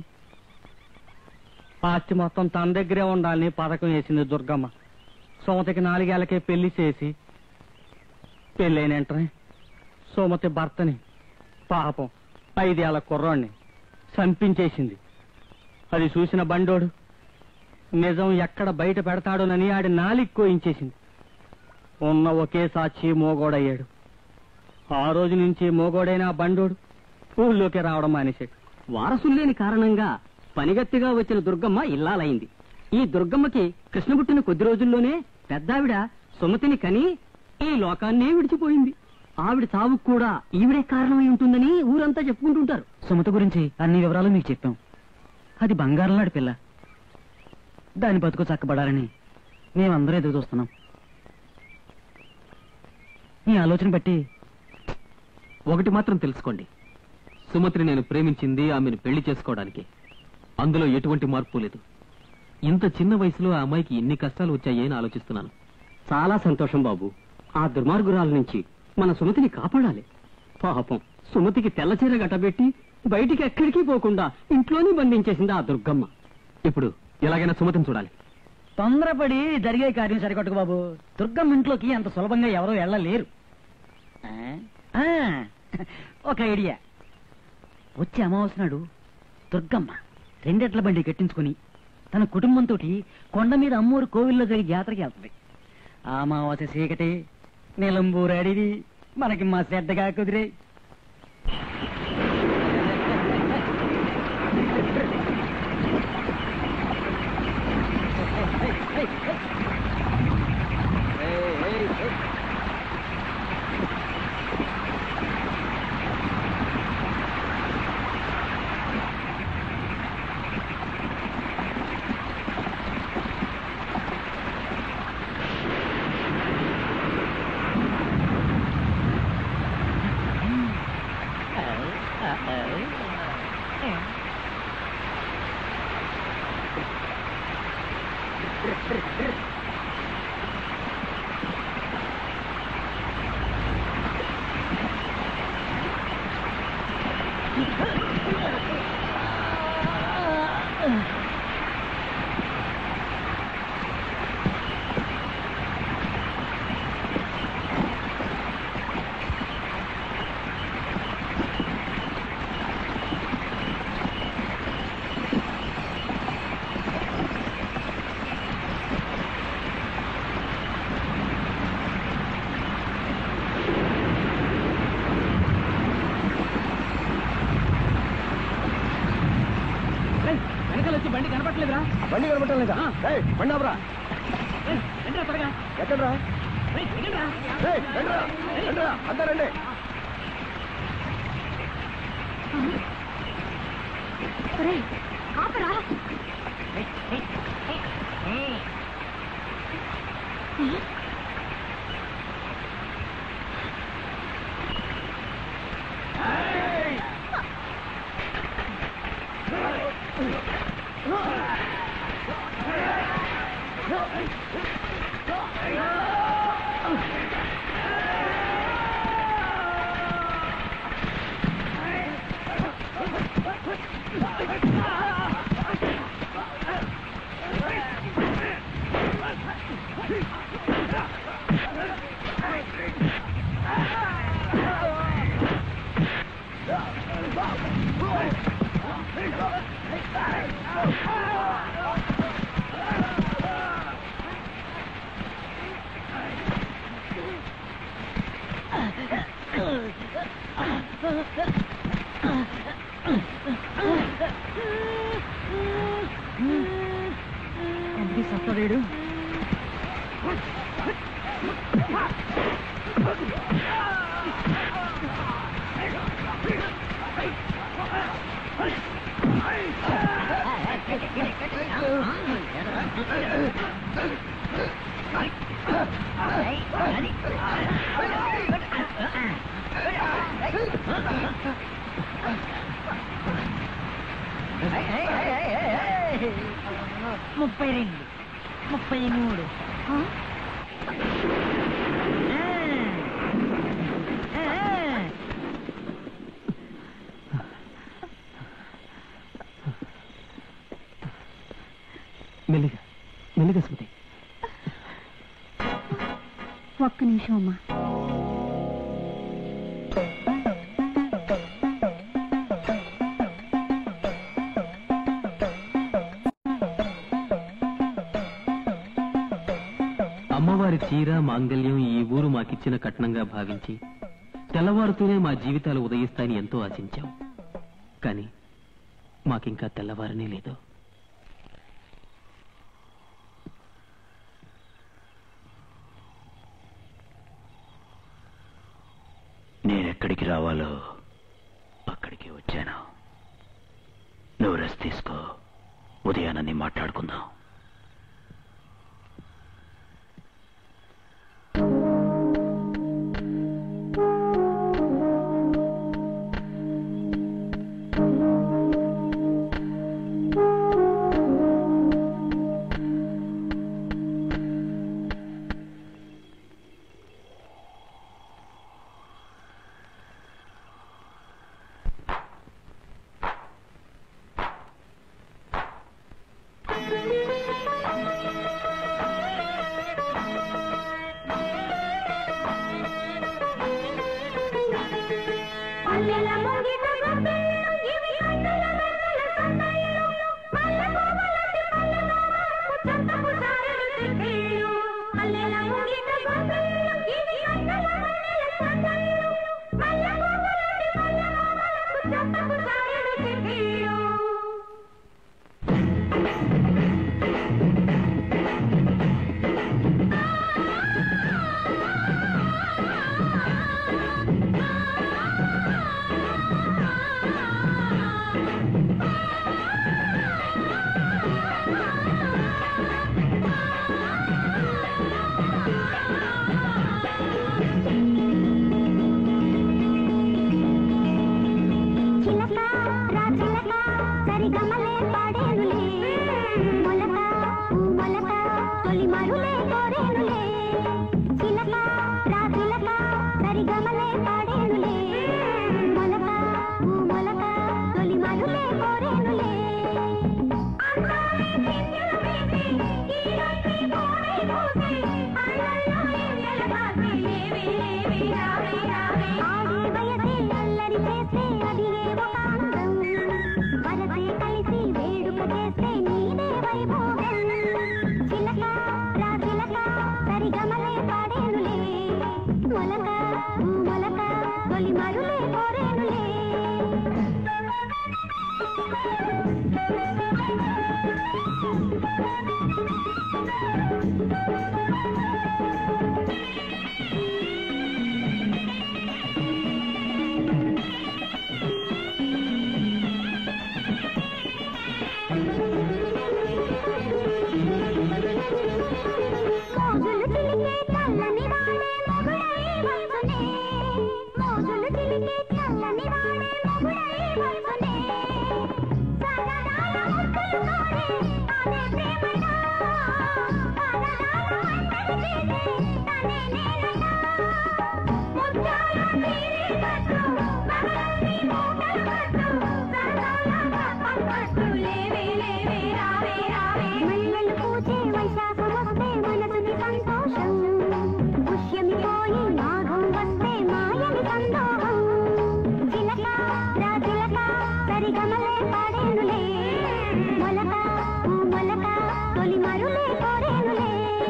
ఆస్తి మొత్తం తన దగ్గరే ఉండాలని పథకం వేసింది దుర్గమ్మ సుమతికి నాలుగేళ్లకే పెళ్లి చేసి పెళ్ళైన వెంటనే సుమతి భర్తని పాపం ఐదేళ్ల కుర్రాడిని చంపించేసింది అది చూసిన బండోడు నిజం ఎక్కడ బయట పెడతాడోనని ఆడి నాలికి కోయించేసింది ఉన్న ఒకే సాక్షి మోగోడయ్యాడు ఆ రోజు నుంచి మోగోడైన ఆ బండోడు ఊళ్ళోకి రావడం మానేశాడు వారసులు లేని కారణంగా పనిగత్తిగా వచ్చిన దుర్గమ్మ ఇల్లాలైంది ఈ దుర్గమ్మకి కృష్ణ పుట్టిన కొద్ది రోజుల్లోనే పెద్దావిడ సుమతిని కని ఈ లోకాన్నే విడిచిపోయింది ఆవిడ చావుకు కూడా ఈవిడే కారణమై ఉంటుందని ఊరంతా చెప్పుకుంటుంటారు సుమత గురించి అన్ని వివరాలు మీకు చెప్పాం అది బంగారం లాంటి పిల్ల దాని బతుకు చక్కబడాలని మేమందరం ఎదురు చూస్తున్నాం మీ ఆలోచన బట్టి ఒకటి మాత్రం తెలుసుకోండి సుమతిని నేను ప్రేమించింది ఆమెను పెళ్లి చేసుకోవడానికి అందులో ఎటువంటి మార్పు లేదు ఇంత చిన్న వయసులో ఆ అమ్మాయికి ఎన్ని కష్టాలు వచ్చాయి అని ఆలోచిస్తున్నాను చాలా సంతోషం బాబు ఆ దుర్మార్గురాల నుంచి మన సుమతిని కాపాడాలి పాపం సుమతికి తెల్ల చీర గట్టబెట్టి బయటికి ఎక్కడికి పోకుండా ఇంట్లోనే బంధించేసింది ఆ దుర్గమ్మ ఇప్పుడు ఎలాగైనా సుమతిని చూడాలి తొందరపడి జరిగే కార్యం సరికొట్టుకు బాబు దుర్గమ్మ ఇంట్లోకి అంత సులభంగా ఎవరో వెళ్ళలేరు ఆ? ఆ, ఒక ఐడియా వచ్చే అమావాస్య నాడు దుర్గమ్మ రెండెట్ల బండి కట్టించుకుని తన కుటుంబంతో కొండ మీద అమ్మూరు కోవిల్లో జరిగే జాతరకి వెళ్తుంది ఆ అమావాస్య చీకటి నిలంబూరు అడివి మనకి మా శ్రద్ధగా కుదిరే వెనకాల వచ్చి బండి కనపట్లేదురా బండి కనబట్టలేదా ఏయ్, బండి ఆపురా. రండిరా త్వరగా ఎక్కడ్రా రేయ్, దిగండిరా. ఏయ్, రండిరా, రండిరా, అంతా రండి ఒరేయ్, ఆపరా అందుకే సత్తలేడు ముప్పై రెండు ముప్పై మూడు మెల్లిగా మెల్లిగా స్మృతి ఒక్క నిమిషం అమ్మా అమ్మవారి చీర మాంగల్యం ఈ ఊరు మాకిచ్చిన కట్నంగా భావించి తెల్లవారుతూనే మా జీవితాలు ఉదయిస్తాయని ఎంతో ఆశించాం కానీ మాకింకా తెల్లవారనే లేదు నేనెక్కడికి రావాలో అక్కడికి వచ్చాను నువ్వు రెస్ట్ తీసుకో ఉదయానని మాట్లాడుకుందాం చిలక రా చిలక సరిగమలే పాడేనులే మొలక ఊ మొలక తొలి మరులే కోరేనులే చిలక రా చిలక సరిగమలే పాడేనులే మొలక ఊ మొలక తొలి మరులే కోరేనులే ఆడే వయసే అల్లరి చేస్తే అది ఏవో ఆనందం వరసే కలిసి వేడుక చేస్తే నీదే వైభోగం చిలక రా చిలక సరిగమలే పాడేనులే మొలక ఊ మొలక తొలి మరులే కోరేనులే మోజులు చిలికే చల్లని వాడే మొగుడై వల్సునే మోజులు చిలికే చల్లని వాడే మొగుడై వల్సునే సరదాల ముక్కలు కోరే అదే ప్రేమనా పరదాల అంతటి చేసే తనే నేననా ముత్యాల తీరి కట్టు మగలన్నీ మూటలు కట్టు సరదాల కప్పం కట్టు లేవే లేవే రావే రావే మల్లెలు పూచే వైశాఖం వస్తే మనసుకి సంతోషం పుష్యమి పోయి మాఘం వస్తే మాయని సందోహం చిలక రా చిలక సరిగమలే పాడేనులే మొలక ఊ మొలక తొలి మరులే కోరేనులే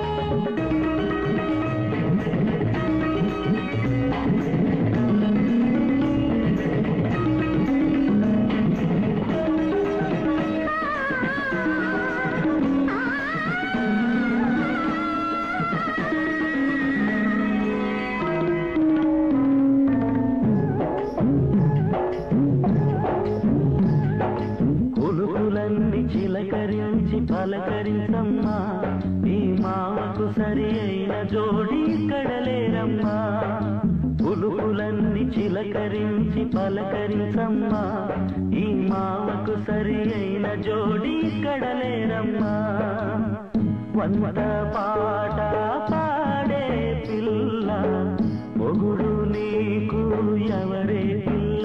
కులుకులన్నీ చిలకరించి పలకరించమ్మా ఈ మామకు సరి అయిన జోడి కడలేరమ్మా కులుకులన్నీ చిలకరించి పలకరించమ్మా ఈ మామకు సరి అయిన జోడి కడలేరమ్మా వంద పాట పాడే పిల్ల మొగుడు నీకు ఎవరే పిల్ల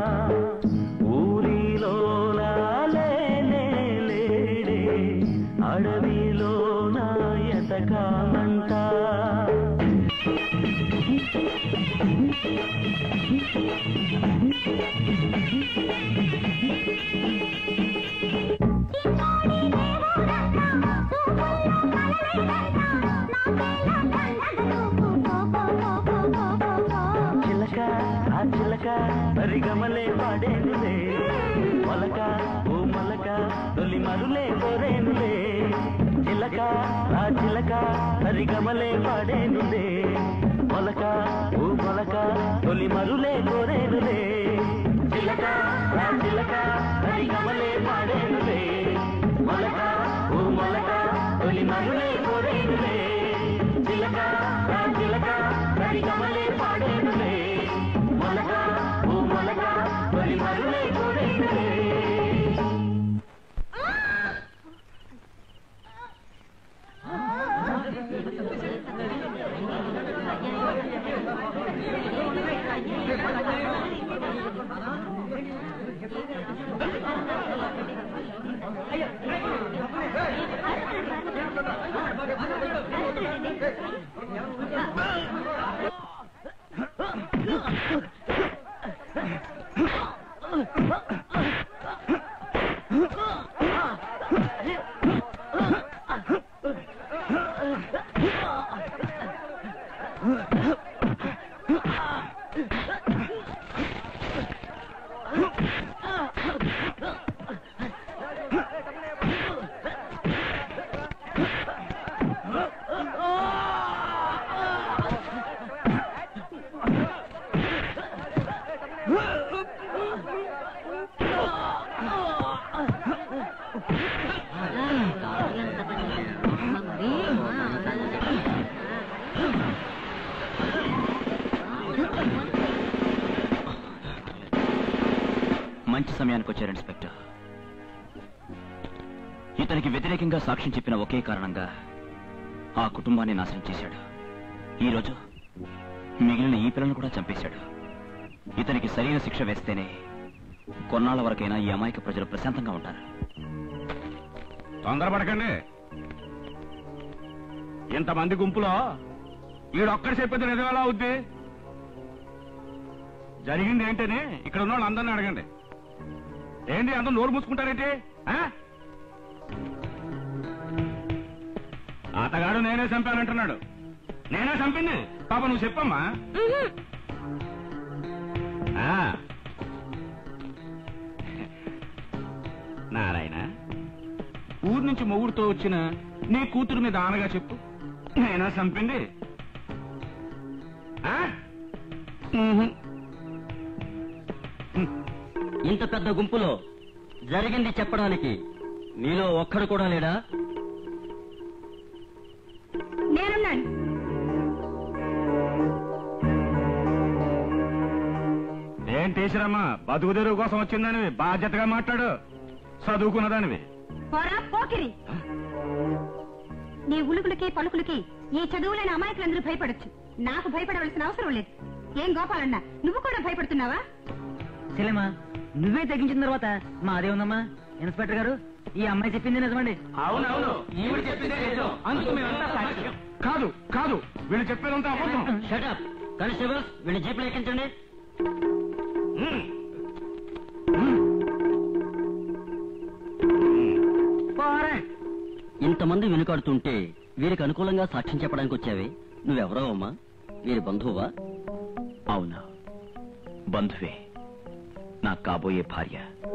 ఊరిలోన లేనే లేడే అడవిలోన ఎతకాలంట చిలక చిలక సరిగమలే పాడేనులే మొలక ఓ మొలక తొలి మరులే కోరేనులే చిలక రా చిలక సరిగమలే పాడేనులే మొలక ఓ మొలక తొలి మరులే కోరేనులే చిలక రా చిలక సరిగమలే పాడేనులే మొలక ఓ మొలక తొలి మరులే కోరేనులే మంచి సమయానికి వచ్చారు ఇన్స్పెక్టర్ ఇతనికి వ్యతిరేకంగా సాక్ష్యం చెప్పిన ఒకే కారణంగా ఆ కుటుంబాన్ని నాశనం చేశాడు ఈరోజు మిగిలిన ఈ పిల్లలను కూడా చంపేశాడు ఇతనికి సరైన శిక్ష వేస్తేనే కొన్నాళ్ల వరకైనా ఈ అమాయక ప్రజలు ప్రశాంతంగా ఉంటారు తొందరపడకండి ఇంతమంది గుంపులో ఈడొక్కడి చెప్పేది నిజమేలా అవుద్ది జరిగింది ఏంటని ఇక్కడ ఉన్న వాళ్ళందరినీ అడగండి ఏంటి అందరూ నోరు మూసుకుంటారేంటి ఆ? అతగాడు నేనే చంపానంటున్నాడు నేనే చంపింది పాప నువ్వు చెప్పమ్మా ఆ. నారాయణ ఊరు నుంచి మొగుడుతో వచ్చిన నీ కూతురు మీద ఆనగా చెప్పు నేనా చంపింది ఆ? ఇంత పెద్ద గుంపులో జరిగింది చెప్పడానికి మీలో ఒక్కడు కూడా లేడా నేనున్నాను ఏం టీచరమ్మా బతుకు తెరువు కోసం వచ్చిందనివి బాధ్యతగా మాట్లాడు చదువుకున్నదానివి పోరా పోకిరి నీ ఉలుకులకి పలుకులకి ఈ చదువులేని అమాయకులందరూ భయపడొచ్చు నాకు భయపడవలసిన అవసరం లేదు ఏం గోపాలన్న నువ్వు కూడా భయపడుతున్నావా చెల్లెమ్మా నువ్వే తగ్గించిన తర్వాత మా అదే ఉందమ్మా ఇన్స్పెక్టర్ గారు ఈ అమ్మాయి చెప్పింది నిజమండి అవునవును ఈవిడ చెప్పిందే నిజం అందుకు మేమంతా సాక్ష్యం కాదు కాదు వీళ్ళు చెప్పేదంతా అబద్ధం షటప్ కానిస్టేబుల్స్ వీళ్ళ జీపులు ఎక్కించండి ఇంతమంది వెనుకాడుతుంటే వీరికి అనుకూలంగా సాక్ష్యం చెప్పడానికి వచ్చావే నువ్వెవరో అమ్మా వీరి బంధువా అవునా బంధువే నా కాబోయే భార్య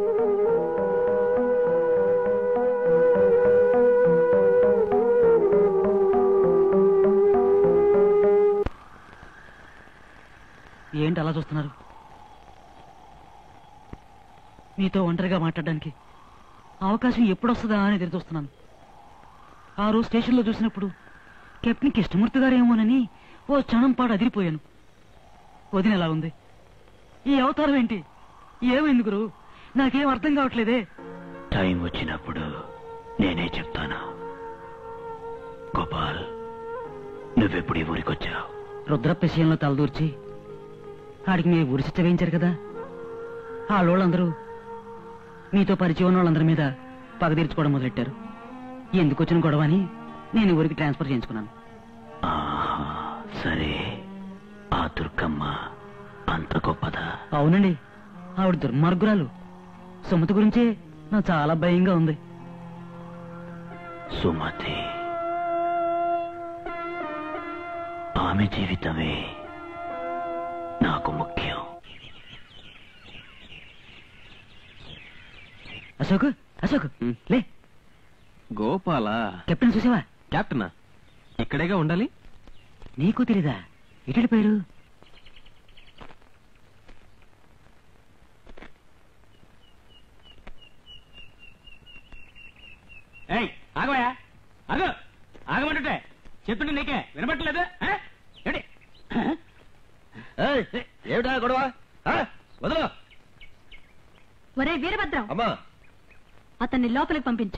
ఏంటి అలా చూస్తున్నారు మీతో ఒంటరిగా మాట్లాడడానికి అవకాశం ఎప్పుడు వస్తుందా అని ఎదురు చూస్తున్నాను ఆ రోజు స్టేషన్లో చూసినప్పుడు కెప్టెన్ కృష్ణమూర్తి గారేమోనని ఓ క్షణం పాటు అదిరిపోయాను వదిన ఎలా ఉంది ఈ అవతారం ఏంటి ఏమైంది గురు నాకేం అర్థం కావట్లేదే టైం వచ్చినప్పుడు నేనే చెప్తాను గోపాల్ నువ్వెప్పుడు ఈ ఊరికొచ్చావు రుద్రప్ప విషయంలో తలదూర్చి ఆడికి మీరు ఉరి శిక్ష వేయించారు కదా ఆ వాళ్ళందరూ మీతో పరిచయం ఉన్న వాళ్ళందరి మీద పగ తీర్చుకోవడం మొదలెట్టారు ఎందుకు వచ్చిన గొడవ అని నేను ఈ ఊరికి ట్రాన్స్ఫర్ చేయించుకున్నాను ఆహా, సరే ఆ దుర్గమ్మ అంత గొప్పదా అవునండి ఆవిడ దుర్మార్గురాలు సుమతి గురించే నాకు చాలా భయంగా ఉంది సుమతి ఆమె జీవితమే నాకు ముఖ్యం అశోక్ అశోక్ లే గోపాల కెప్టెన్ చూసావా కెప్టెనా ఇక్కడేగా ఉండాలి నీకు తెలీదా ఇటు వెళ్ళిపోయారు ఏయ్ ఆగవయా ఆగు ఆగమంటుంటే చెప్తుంటే నీకే వినబట్టలేదు ఏంటి ఏయ్, ఏమిటా గొడవ ఆ? వదలు ఒరే వీరభద్రం అమ్మా అతన్ని లోపలికి పంపించు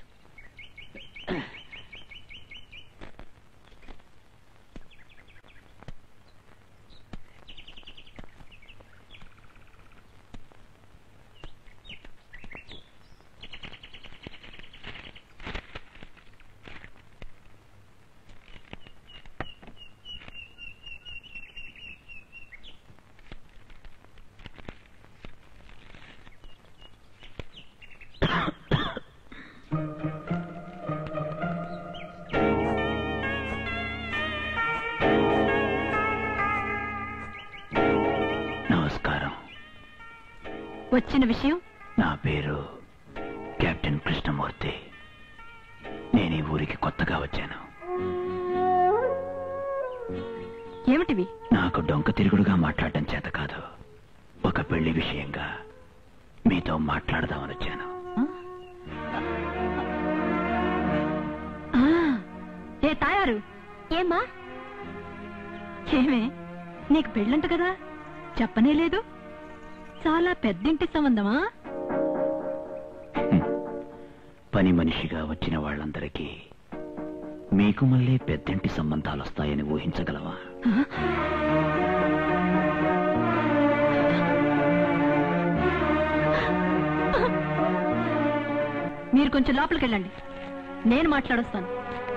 నమస్కారం వచ్చిన విషయం నా పేరు కెప్టెన్ కృష్ణమూర్తి నేను ఈ ఊరికి కొత్తగా వచ్చాను ఏమిటివి నాకు డొంక తిరుగుడుగా మాట్లాడటం చేత కాదు ఒక పెళ్లి విషయంగా మీతో మాట్లాడదామని వచ్చాను ఆ, ఏ తాయారు ఏమ్మా ఏమే నీకు పెళ్ళంట కదా చెప్పనే లేదు చాలా పెద్దింటి సంబంధమా పని మనిషిగా వచ్చిన వాళ్ళందరికీ మీకు మళ్ళీ పెద్దంటి సంబంధాలు వస్తాయని ఊహించగలవా మీరు కొంచెం లోపలికి వెళ్ళండి నేను మాట్లాడొస్తాను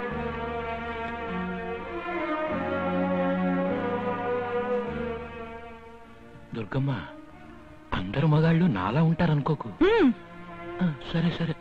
దుర్గమ్మ అందరు మగాళ్ళు నాలా ఉంటారనుకోకు హ్మ్, సరే సరే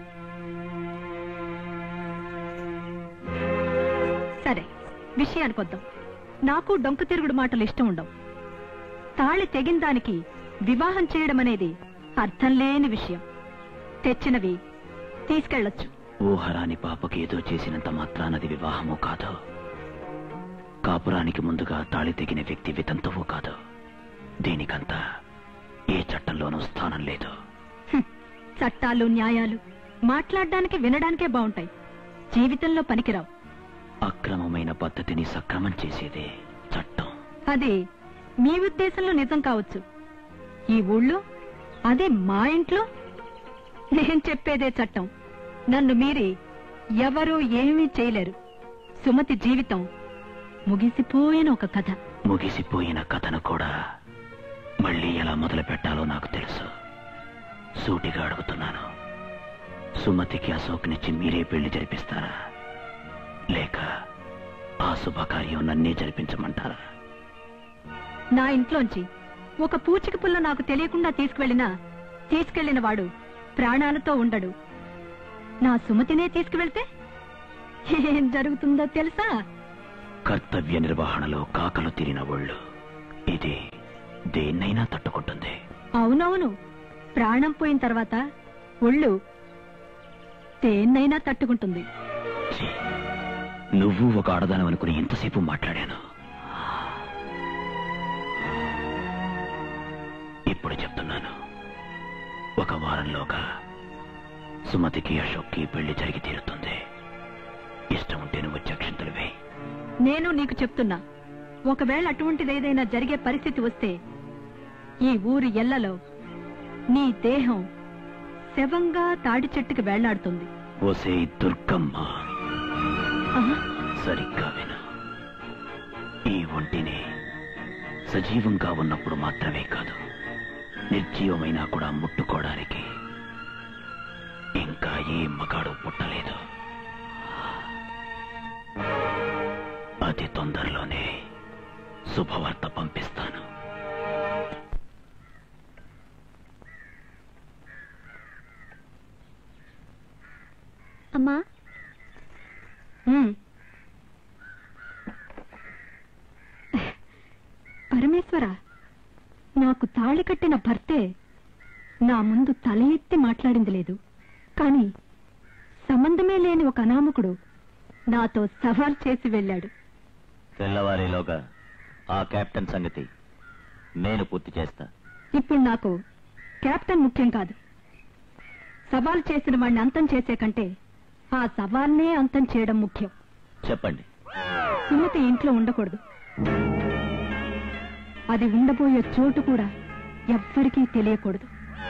సరే విషయానికి వద్దాం నాకు డొంక తిరుగుడు మాటలు ఇష్టం ఉండవు తాళి తెగిన దానికి వివాహం చేయడం అనేది అర్థం లేని విషయం తెచ్చినవి తీసుకెళ్ళొచ్చు ఊహరాని పాపకి ఏదో చేసినంత మాత్రానది వివాహము కాదు కాపురానికి ముందుగా తాళి తెగిన వ్యక్తి వితంతువు కాదు దీనికంతా ఏ చట్టంలోనూ స్థానం లేదు హ్మ్, చట్టాలు న్యాయాలు మాట్లాడడానికి వినడానికే బాగుంటాయి జీవితంలో పనికిరావు అక్రమమైన పద్ధతిని సక్రమం చేసేదే చట్టం అది మీ ఉద్దేశంలో నిజం కావచ్చు ఈ ఊళ్ళో అదే మా ఇంట్లో నేను చెప్పేదే చట్టం నన్ను మీరి ఎవరూ ఏమీ చేయలేరు సుమతి జీవితం ముగిసిపోయిన ఒక కథ ముగిసిపోయిన కథను కూడా మళ్ళీ ఎలా మొదలు పెట్టాలో నాకు తెలుసు సూటిగా అడుగుతున్నాను సుమతికి అశోక్నిచ్చి మీరే పెళ్లి జరిపిస్తారా లేక ఆ శుభకార్యం నన్నే జరిపించమంటారా నా ఇంట్లోంచి ఒక పూచిక పుల్ల నాకు తెలియకుండా తీసుకువెళ్ళినా తీసుకెళ్లిన వాడు ప్రాణాలతో ఉండడు నా సుమతినే తీసుకువెళ్తే ఏం జరుగుతుందో తెలుసా కర్తవ్య నిర్వహణలో కాకలు తీరిన ఒళ్ళు ఇది దేన్నైనా తట్టుకుంటుంది అవునవును ప్రాణం పోయిన తర్వాత ఒళ్ళు దేన్నైనా తట్టుకుంటుంది ఛీ, నువ్వు ఒక ఆడదానం అనుకుని ఎంతసేపు మాట్లాడాను ఇప్పుడు చెప్తున్నాను ఒక వారంలోగా సుమతికి అశోక్కి పెళ్లి జరిగి తీరుతుంది ఇష్టం ఉంటే నువ్వు చక్షంతలు వేయి నేను నీకు చెప్తున్నా ఒకవేళ అటువంటిది ఏదైనా జరిగే పరిస్థితి వస్తే ఈ ఊరి ఎల్లలో నీ దేహం శవంగా తాడి చెట్టుకి వేళ్లాడుతుంది ఓసే దుర్గమ్మ ఆహా, సరిగ్గా విను ఈ ఒంటిని సజీవంగా ఉన్నప్పుడు మాత్రమే కాదు నిర్జీవమైనా కూడా ముట్టుకోవడానికి ఇంకా ఏ మగాడు పుట్టలేదు అతి తొందరలోనే శుభవార్త పంపిస్తాను అమ్మా ఉమ్. పరమేశ్వర నాకు తాళి కట్టిన భర్తే నా ముందు తల ఎత్తి మాట్లాడింది లేదు కాని సంబంధమే లేని ఒక అనామకుడు నాతో సవాల్ చేసి వెళ్ళాడు తెల్లవారేలోగా ఆ కెప్టెన్ సంగతి నేను పూర్తి చేస్తా ఇప్పుడు నాకు కెప్టెన్ ముఖ్యం కాదు సవాల్ చేసిన వాడిని అంతం చేసే కంటే ఆ సవాల్నే అంతం చేయడం ముఖ్యం చెప్పండి సుమతి ఇంట్లో ఉండకూడదు అది ఉండబోయే చోటు కూడా ఎవ్వరికీ తెలియకూడదు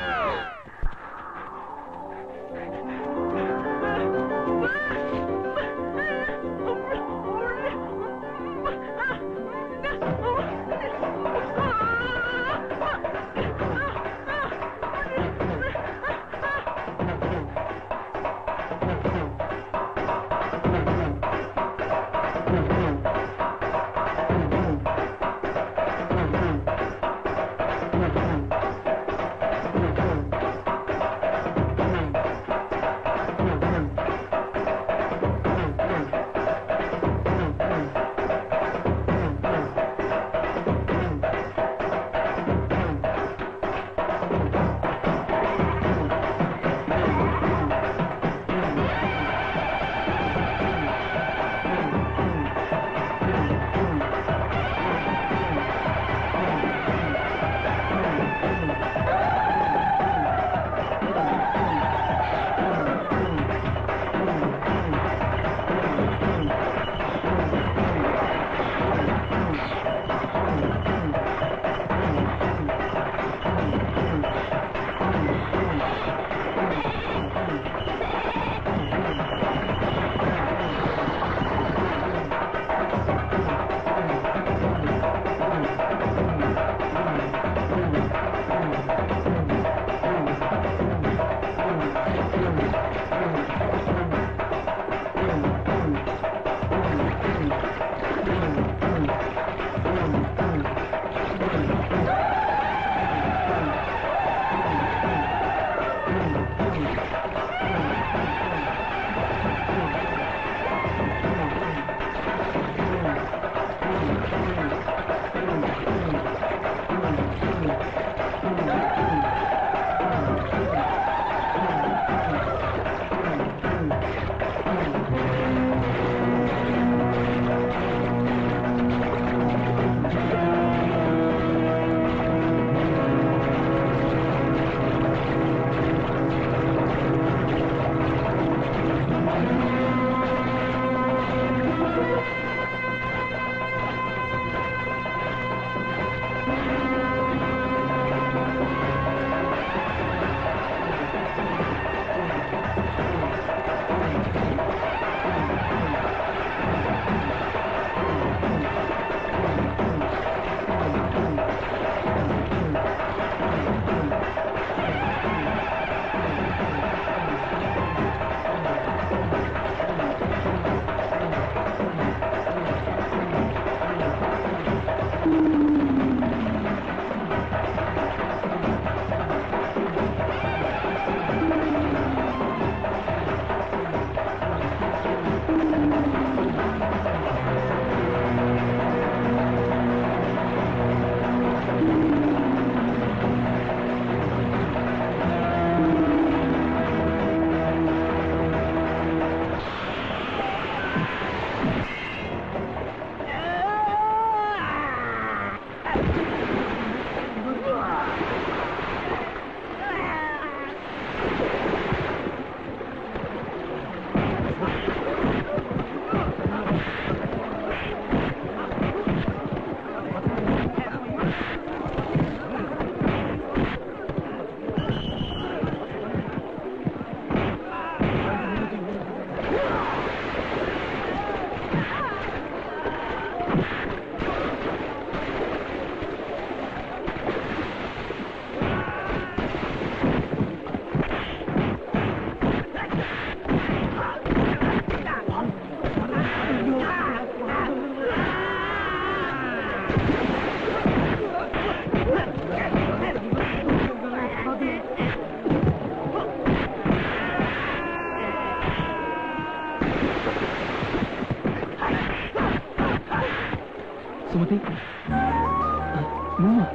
సుమతి నువ్వా?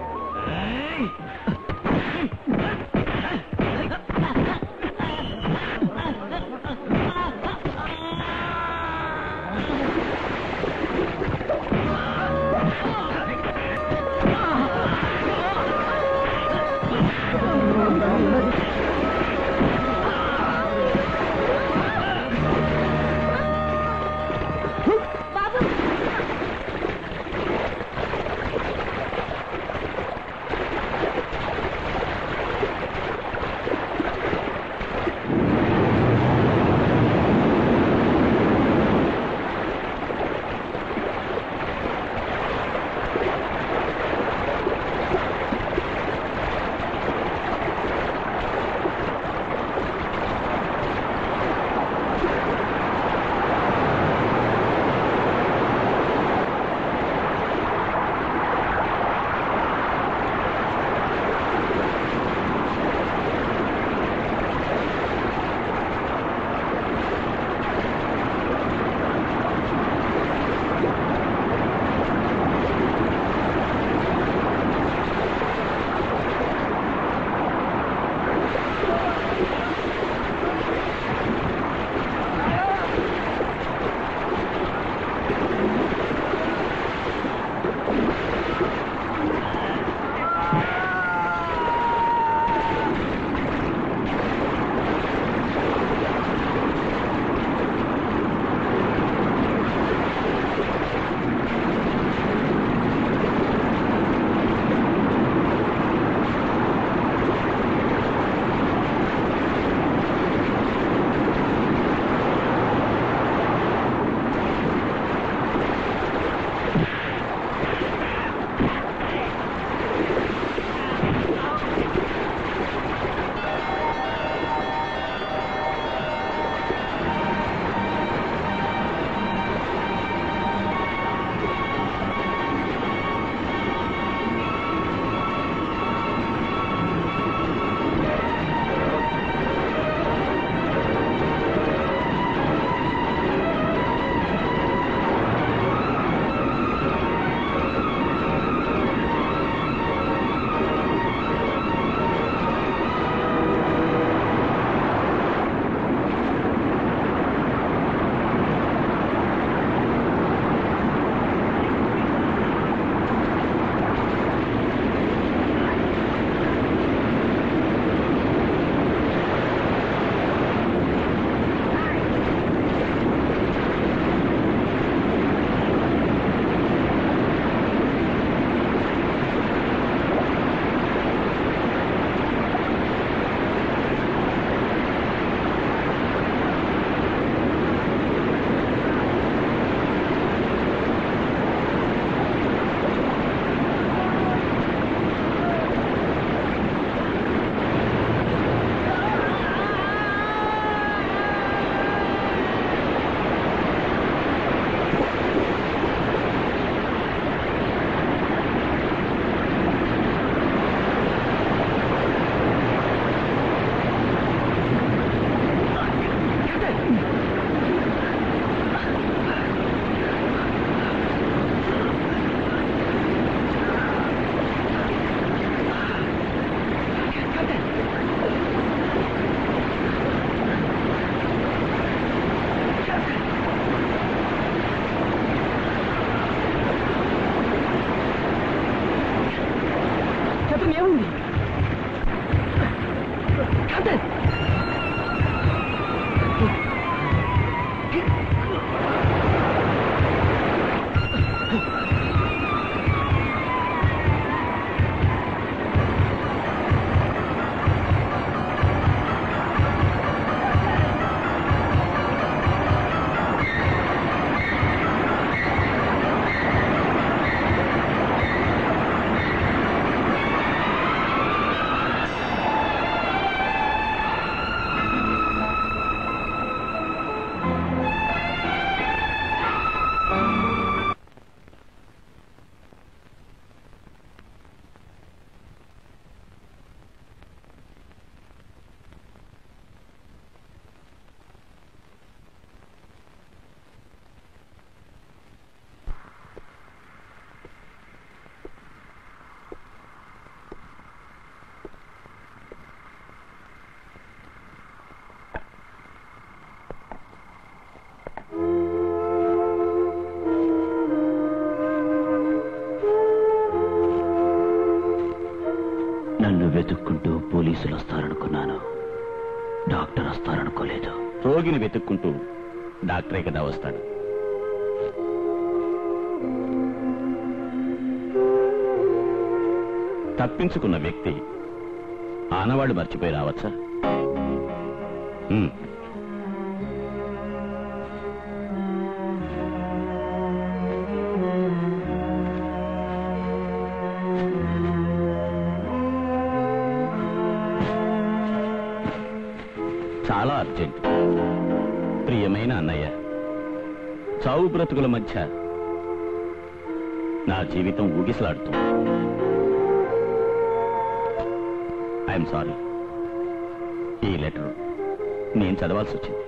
వెతుక్కుంటూ పోలీసులు వస్తారనుకున్నాను డాక్టర్ వస్తారనుకోలేదు రోగిని వెతుక్కుంటూ డాక్టరే కదా వస్తాడు తప్పించుకున్న వ్యక్తి ఆనవాళ్ళు మర్చిపోయి రావచ్చా ఉమ్. చాలా అర్జెంట్ ప్రియమైన అన్నయ్య చావు బ్రతుకుల మధ్య నా జీవితం ఊగిసలాడుతుంది ఐఎమ్ సారీ ఈ లెటర్ నేను చదవాల్సి వచ్చింది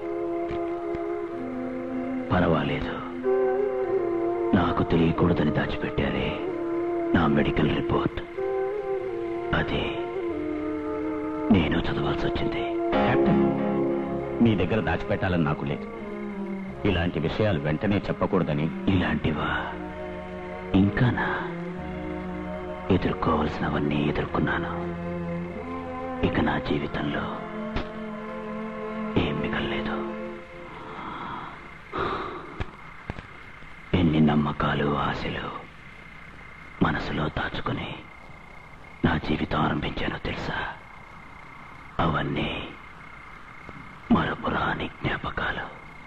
పర్వాలేదు నాకు తెలియకూడదని దాచిపెట్టారే నా మెడికల్ రిపోర్ట్ అది నేను చదవాల్సి వచ్చింది కెప్టెన్ మీ దగ్గర దాచిపెట్టాలని నాకు లేదు ఇలాంటి విషయాలు వెంటనే చెప్పకూడదని ఇలాంటివా ఇంకానా ఎదుర్కోవలసినవన్నీ ఎదుర్కొన్నాను ఇక నా జీవితంలో ఏం మిగల్లేదు ఎన్ని నమ్మకాలు ఆశలు మనసులో దాచుకుని నా జీవితం ఆరంభించానో తెలుసా అవన్నీ మరపురాని జ్ఞాపకాలు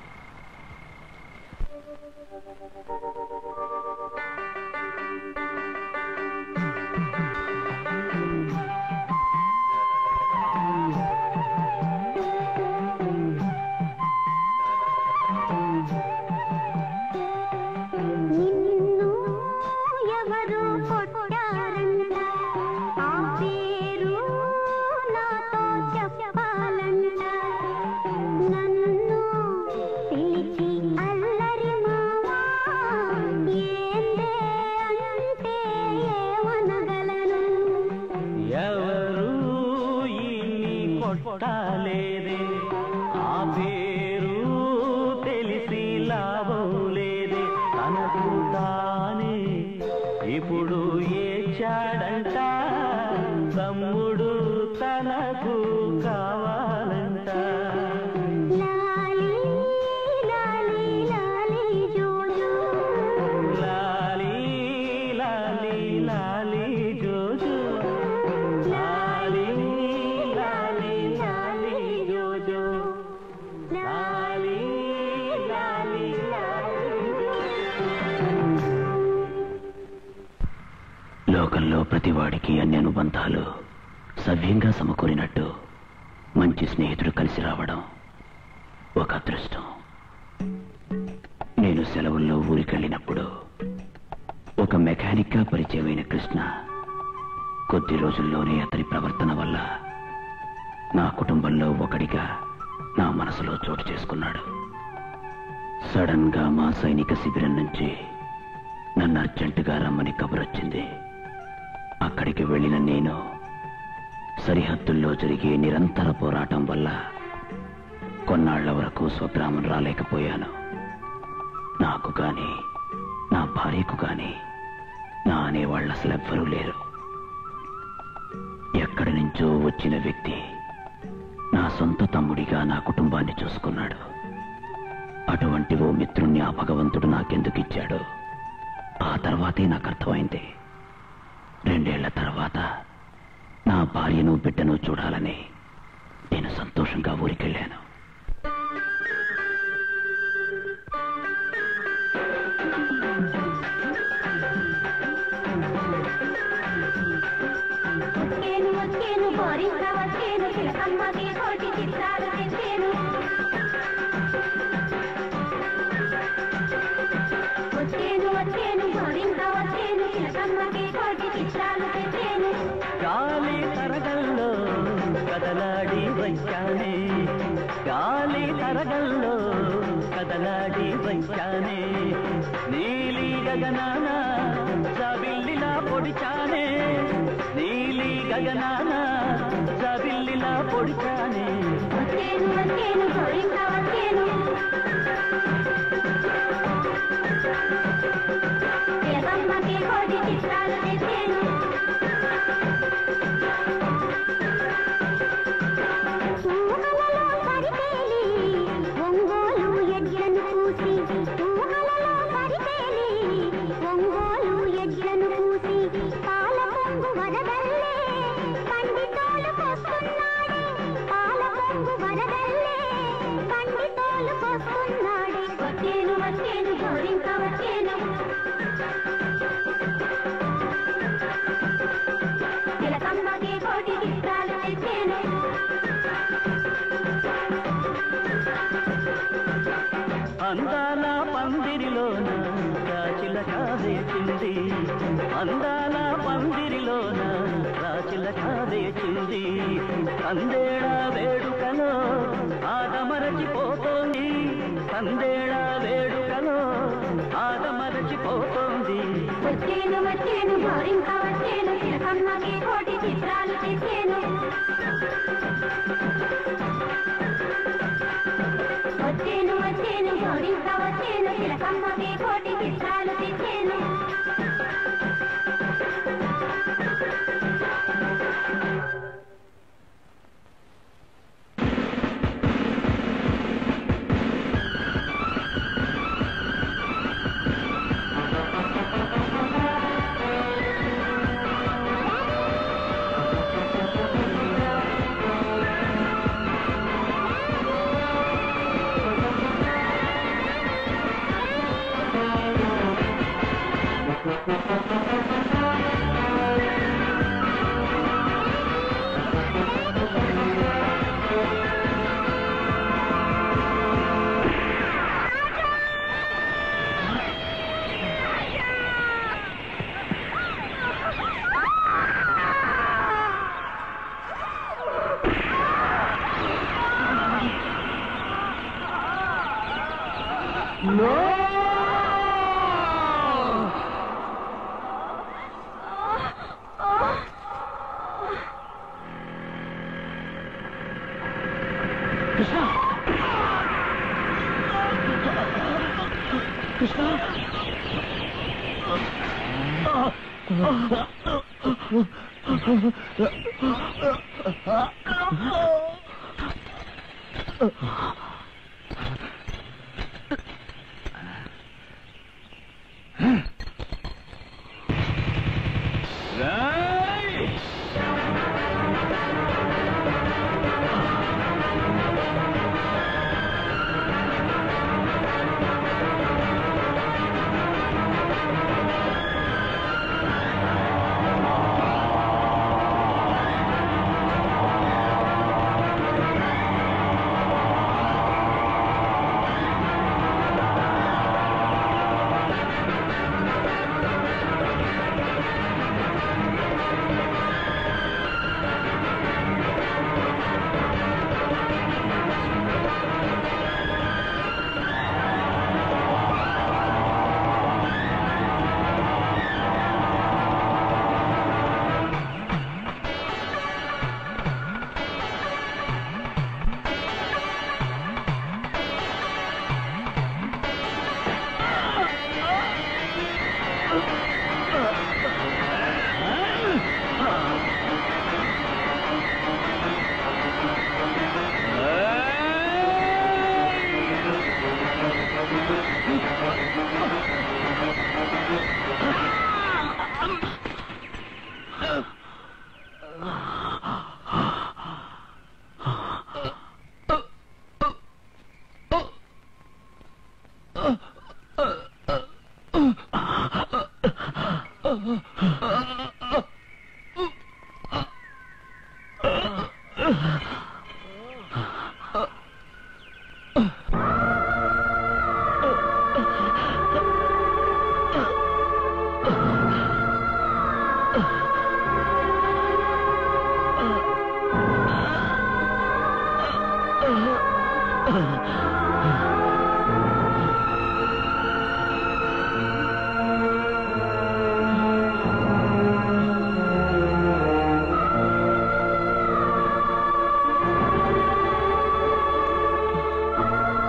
నిన్ను ఎవరు కొట్టారంట ఆ పేరు నాతో చెప్పాలంట నన్ను పిలిచి అల్లరి మావా ఏందే అంటే ఏమనగలను ఎవరు ఈ కొట్టాలేదే ఆ పేరు తెలిసి లాభం లేదే తనకు తానే ఇప్పుడు ఏడ్చాడంట తమ్ముడు తనకు కావాలంట లాలి లాలి లాలి జోజో లాలి లాలి లాలి జోజో లాలి లాలి లాలి జోజో లాలి లాలి లాలి లోకంలో ప్రతివాడికి అన్ని అనుబంధాలు సవ్యంగా సమకూరినట్టు మంచి స్నేహితుడు కలిసి రావడం ఒక అదృష్టం నేను సెలవుల్లో ఊరికెళ్ళినప్పుడు ఒక మెకానిక్గా పరిచయమైన కృష్ణ కొద్ది రోజుల్లోనే అతని ప్రవర్తన వల్ల నా కుటుంబంలో ఒకడిగా నా మనసులో చోటు చేసుకున్నాడు సడన్ గా మా సైనిక శిబిరం నుంచి నన్ను అర్జెంటుగా రమ్మని కబురొచ్చింది అక్కడికి వెళ్ళిన నేను సరిహద్దుల్లో జరిగే నిరంతర పోరాటం వల్ల కొన్నాళ్ల వరకు స్వగ్రామం రాలేకపోయాను నాకు గాని నా భార్యకు గాని నా అనేవాళ్ళు అసలు ఎవ్వరూ లేరు ఎక్కడి నుంచో వచ్చిన వ్యక్తి నా సొంత తమ్ముడిగా నా కుటుంబాన్ని చూసుకున్నాడు అటువంటి ఓ మిత్రుణ్ణి ఆ భగవంతుడు నాకెందుకు ఇచ్చాడో ఆ తర్వాతే నాకు అర్థమైంది రెండేళ్ల తర్వాత నా భార్యను బిడ్డను చూడాలని నేను సంతోషంగా ఊరికెళ్ళాను వచ్చేను వచ్చేను బోరింక వచ్చేను చిలకమ్మకి కోటి చిత్రాలు తెచ్చేను వచ్చేను వచ్చేను బోరింక వచ్చేను చిలకమ్మకి కోటి చిత్రాలు తెచ్చేను గాలి తరగల్లో కదలాడి వచ్చానే గాలి తరగల్లో కదలాడి వచ్చానే నీలి గగనాన జబిల్లిలా పొడిచానే నీలి గగనాన జబిల్లిలా పొడిచానే వచ్చేను వచ్చేను బోరింక వచ్చేను చిలకమ్మకి కోటి చిత్రాలు తెచ్చేను వస్తున్నాడే వచ్చేను వచ్చేను గోరింక వచ్చేను తిలకమ్మకి కోటి చిత్రాలు తెచ్చేను అందాల పందిరిలోన రాచిలక వేచింది అందాల పందిరిలోన రాచిలక వేచింది సందేళ వేడుకలో ఆదమరచిపోతోంది సందేళ వేడుకలో ఆదమరచిపోతోంది వచ్చేను వచ్చేను గోరింక వచ్చేను తిలకమ్మకి కోటి చిత్రాలు తెచ్చేను వచ్చేను వచ్చేను గోరింక వచ్చేను తిలకమ్మకి కోటి చిత్రాలు తెచ్చేను ఆ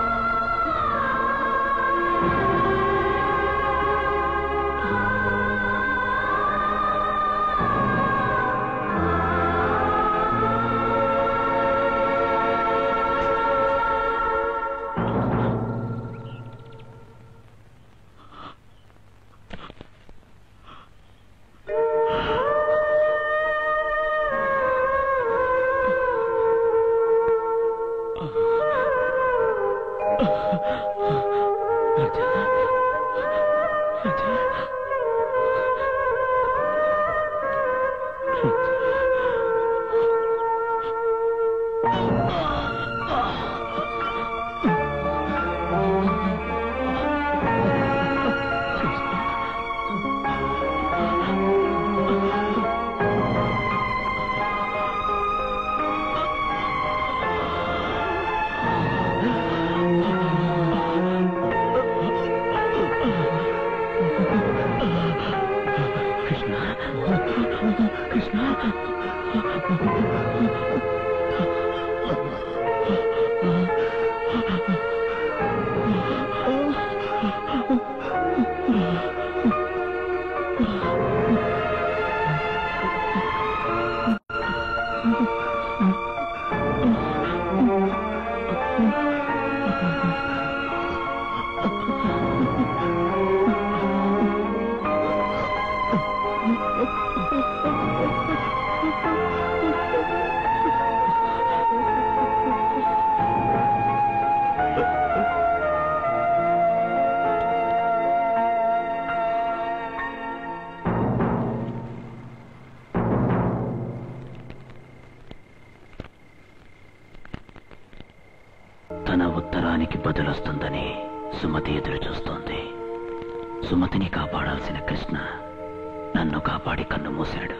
తన ఉత్తరానికి బదులొస్తుందని సుమతి ఎదురు చూస్తోంది సుమతిని కాపాడాల్సిన కృష్ణ నన్ను కాపాడి కన్ను మూశాడు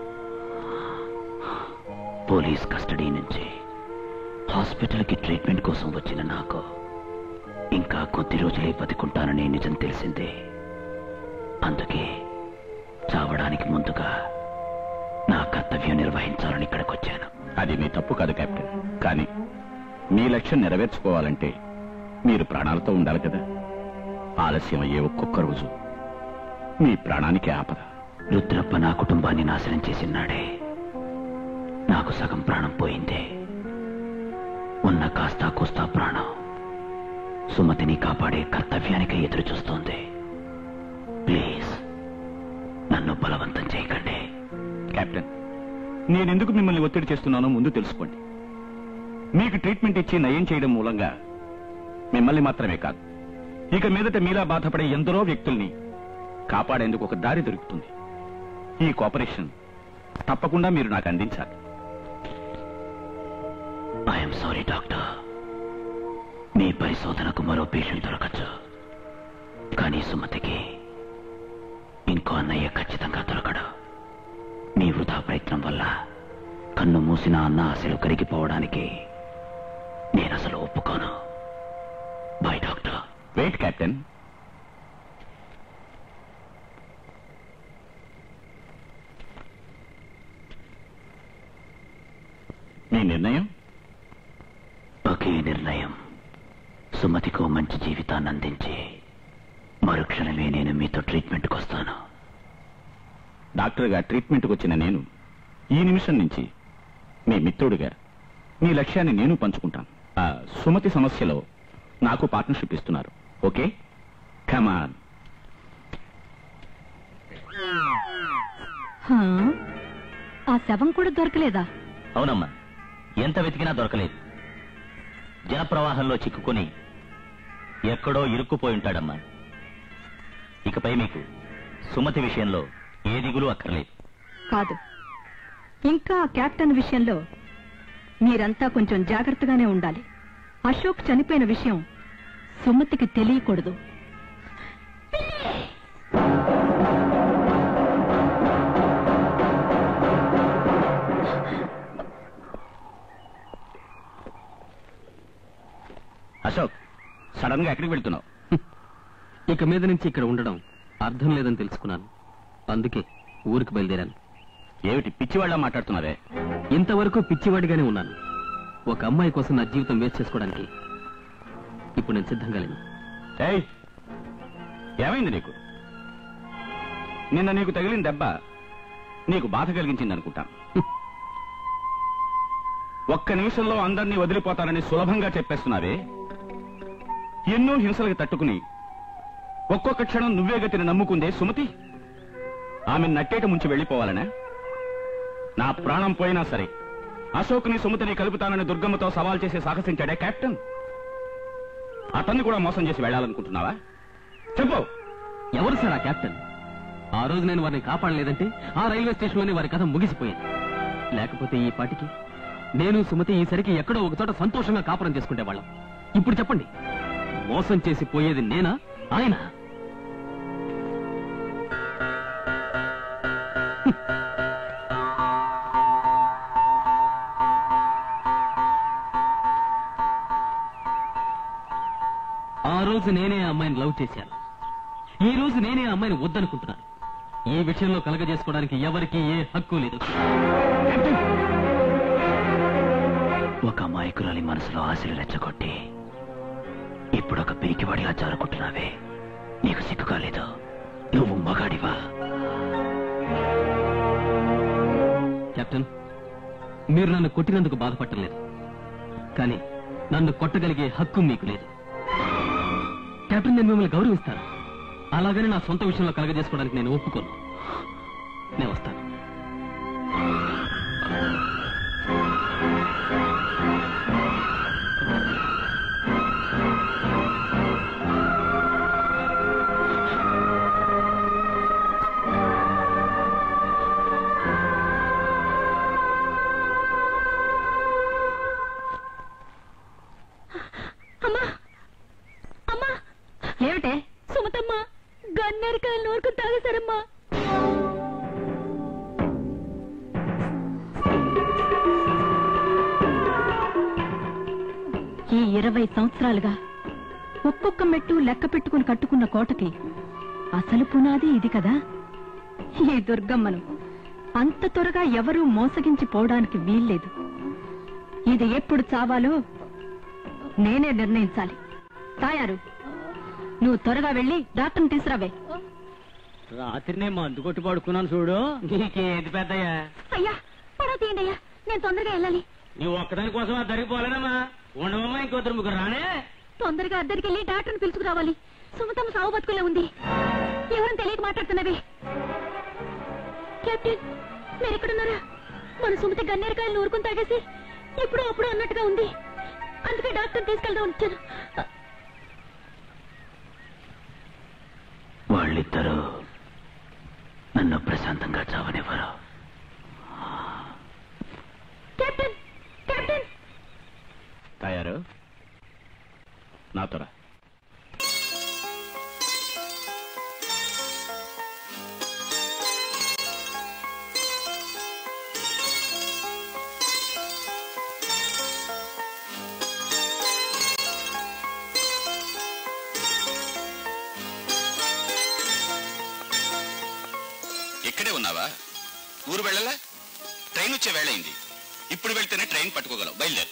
పోలీస్ కస్టడీ నుంచి హాస్పిటల్కి ట్రీట్మెంట్ కోసం వచ్చిన నాకు ఇంకా కొద్ది రోజులే బతికుంటానని నిజం తెలిసింది అందుకే చావడానికి ముందుగా నా కర్తవ్యం నిర్వహించాలని ఇక్కడికి వచ్చాను అది మీ తప్పు కాదు కెప్టెన్ కానీ మీ లక్ష్యం నెరవేర్చుకోవాలంటే మీరు ప్రాణాలతో ఉండాలి కదా ఆలస్యం అయ్యే ఒక్కొక్క రోజు మీ ప్రాణానికి ఆపద రుద్రప్ప నా కుటుంబాన్ని నాశనం చేసినాడే నాకు సగం ప్రాణం పోయింది ఉన్న కాస్త కూస్తా ప్రాణం సుమతిని కాపాడే కర్తవ్యానికి ఎదురు చూస్తోంది ప్లీజ్ నన్ను బలవంతం చేయకండి కెప్టెన్ నేనెందుకు మిమ్మల్ని ఒత్తిడి చేస్తున్నానో ముందు తెలుసుకోండి మీకు ట్రీట్మెంట్ ఇచ్చి నయం చేయడం మూలంగా మిమ్మల్ని మాత్రమే కాదు ఇక మీదట మీలా బాధపడే ఎందరో వ్యక్తుల్ని కాపాడేందుకు ఒక దారి దొరుకుతుంది ఈ కోఆపరేషన్ తప్పకుండా మీరు నాకు అందించాలి ఐఎమ్ సారీ డాక్టర్ మీ పరిశోధనకు మరో పేషెంట్ దొరకచ్చు కానీ సుమతికి ఇంకో అన్నయ్య ఖచ్చితంగా దొరకడు మీ వృధా ప్రయత్నం వల్ల కన్ను మూసిన అన్న ఆశలు కరిగిపోవడానికి నేను అసలు ఒప్పుకోను బాయ్ డాక్టర్ వెయిట్ కెప్టెన్ మీ నిర్ణయం ఒకే నిర్ణయం సుమతికో మంచి జీవితాన్ని అందించి మరుక్షణమే నేను మీతో ట్రీట్మెంట్కి వస్తాను డాక్టర్గా ట్రీట్మెంట్కి వచ్చిన నేను ఈ నిమిషం నుంచి మీ మిత్రుడిగా మీ లక్ష్యాన్ని నేను పంచుకుంటాను ఆ సుమతి సమస్యలో నాకు పార్ట్నర్షిప్ ఇస్తున్నారు ఓకే కమాన్ హా? ఆ శవం కూడా దొరకలేదా అవునమ్మా ఎంత వెతికినా దొరకలేదు జనప్రవాహంలో చిక్కుకొని ఎక్కడో ఇరుక్కుపోయి ఉంటాడమ్మా ఇకపై మీకు సుమతి విషయంలో ఏ దిగులు అక్కర్లేదు కాదు ఇంకా ఆ కెప్టెన్ విషయంలో మీరంతా కొంచెం జాగ్రత్తగానే ఉండాలి అశోక్ చనిపోయిన విషయం సుమతికి తెలియకూడదు అశోక్ సడన్ గా ఎక్కడికి వెళ్తున్నావు ఇక మీద నుంచి ఇక్కడ ఉండడం అర్థం లేదని తెలుసుకున్నాను అందుకే ఊరికి బయలుదేరాను ఏమిటి పిచ్చివాళ్ళ మాట్లాడుతున్నారే ఇంతవరకు పిచ్చివాడిగానే ఉన్నాను ఒక అమ్మాయి కోసం నా జీవితం వేస్ట్ చేసుకోవడానికి ఇప్పుడు నేను సిద్ధంగా లేను ఏయ్ ఏమైంది నీకు నిన్న నీకు తగిలిన దెబ్బ నీకు బాధ కలిగించింది అనుకుంటాను ఒక్క నిమిషంలో అందరినీ వదిలిపోతానని సులభంగా చెప్పేస్తున్నావే ఎన్నో హింసలకు తట్టుకుని ఒక్కొక్క క్షణం నువ్వే గతిని నమ్ముకుందే సుమతి ఆమె నట్టేట ముంచి వెళ్ళిపోవాలనా నా ప్రాణం పోయినా సరే అశోక్ని సుమతిని కలుపుతానని దుర్గమ్మతో సవాల్ చేసి సాహసించాడే కెప్టెన్ అతన్ని కూడా మోసం చేసి వెళ్ళాలనుకుంటున్నావా చెప్పు ఎవరు సార్ ఆ కెప్టెన్ ఆ రోజు నేను వారిని కాపాడలేదంటే ఆ రైల్వే స్టేషన్లోనే వారి కథ ముగిసిపోయింది లేకపోతే ఈ పాటికి నేను సుమతి ఈసరికి ఎక్కడో ఒక చోట సంతోషంగా కాపురం చేసుకునేవాళ్ళం ఇప్పుడు చెప్పండి మోసం చేసి పోయేది నేనా ఆయన ఆ రోజు నేనే ఆ అమ్మాయిని లవ్ చేశాను ఈ రోజు నేనే ఆ అమ్మాయిని వద్దనుకుంటున్నాను ఈ విషయంలో కలగజేసుకోవడానికి ఎవరికీ ఏ హక్కు లేదు ఒక అమాయకురాలి మనసులో ఆశలు రెచ్చగొట్టి ఇప్పుడు ఒక పిరికివాడిలా జారుకుంటున్నావే నీకు సిగ్గు కాలేదు నువ్వు మగాడివా కెప్టెన్ మీరు నన్ను కొట్టినందుకు బాధపడటం లేదు కానీ నన్ను కొట్టగలిగే హక్కు మీకు లేదు కెప్టెన్ నేను మిమ్మల్ని గౌరవిస్తాను అలాగని నా సొంత విషయంలో కలగజేసుకోవడానికి నేను ఒప్పుకోను నేను వస్తాను అమ్మా అమ్మా ఏమిటే సుమతమ్మ గన్నేరకాయలు నూరుకుని తాగేశారమ్మా ఈ ఇరవై సంవత్సరాలుగా ఒక్కొక్క మెట్టు లెక్క పెట్టుకుని కట్టుకున్న కోటకి అసలు పునాది ఇది కదా ఈ దుర్గమ్మను అంత త్వరగా ఎవరూ మోసగించి పోవడానికి వీల్లేదు ఇది ఎప్పుడు చావాలో నేనే నిర్ణయించాలి తాయారు నువ్వు త్వరగా వెళ్ళి డాక్టర్ని తీసురావే రాత్రి నేను మందు కొట్టి పడుకున్నాను చూడు నీకేంటి పెద్దయ్యా అయ్యా పడవ తీయండి అయ్యా నేను తొందరగా వెళ్ళాలి నువ్వు ఒక్కదాని కోసం ఆ పోలేనమ్మా ఉండవమ్మా ఇంకొద్దరు ముగ్గురు రానే తొందరగా అద్దరికి వెళ్ళి డాక్టర్ని పిలుచుకురావాలి సుమతమ్మ సావు బతుకులే ఉంది ఎవరని తెలియక మాట్లాడుతున్నవి కెప్టెన్ మీరు ఎక్కడున్నారా మన సుమతి గన్నేరకాయలు నూరుకుని తాగేసి ఇప్పుడు అప్పుడు అన్నట్టుగా ఉంది అందుకే డాక్టర్ తీసుకెళ్దాం వచ్చాను వాళ్ళిద్దరూ నన్ను ప్రశాంతంగా చావనివ్వరు కెప్టెన్ కెప్టెన్ తయారు నాతో రా ఇక్కడే ఉన్నావా ఊరు వెళ్ళలా ట్రైన్ వచ్చే వేళ అయింది ఇప్పుడు వెళ్తేనే ట్రైన్ పట్టుకోగలవు బయలుదేరు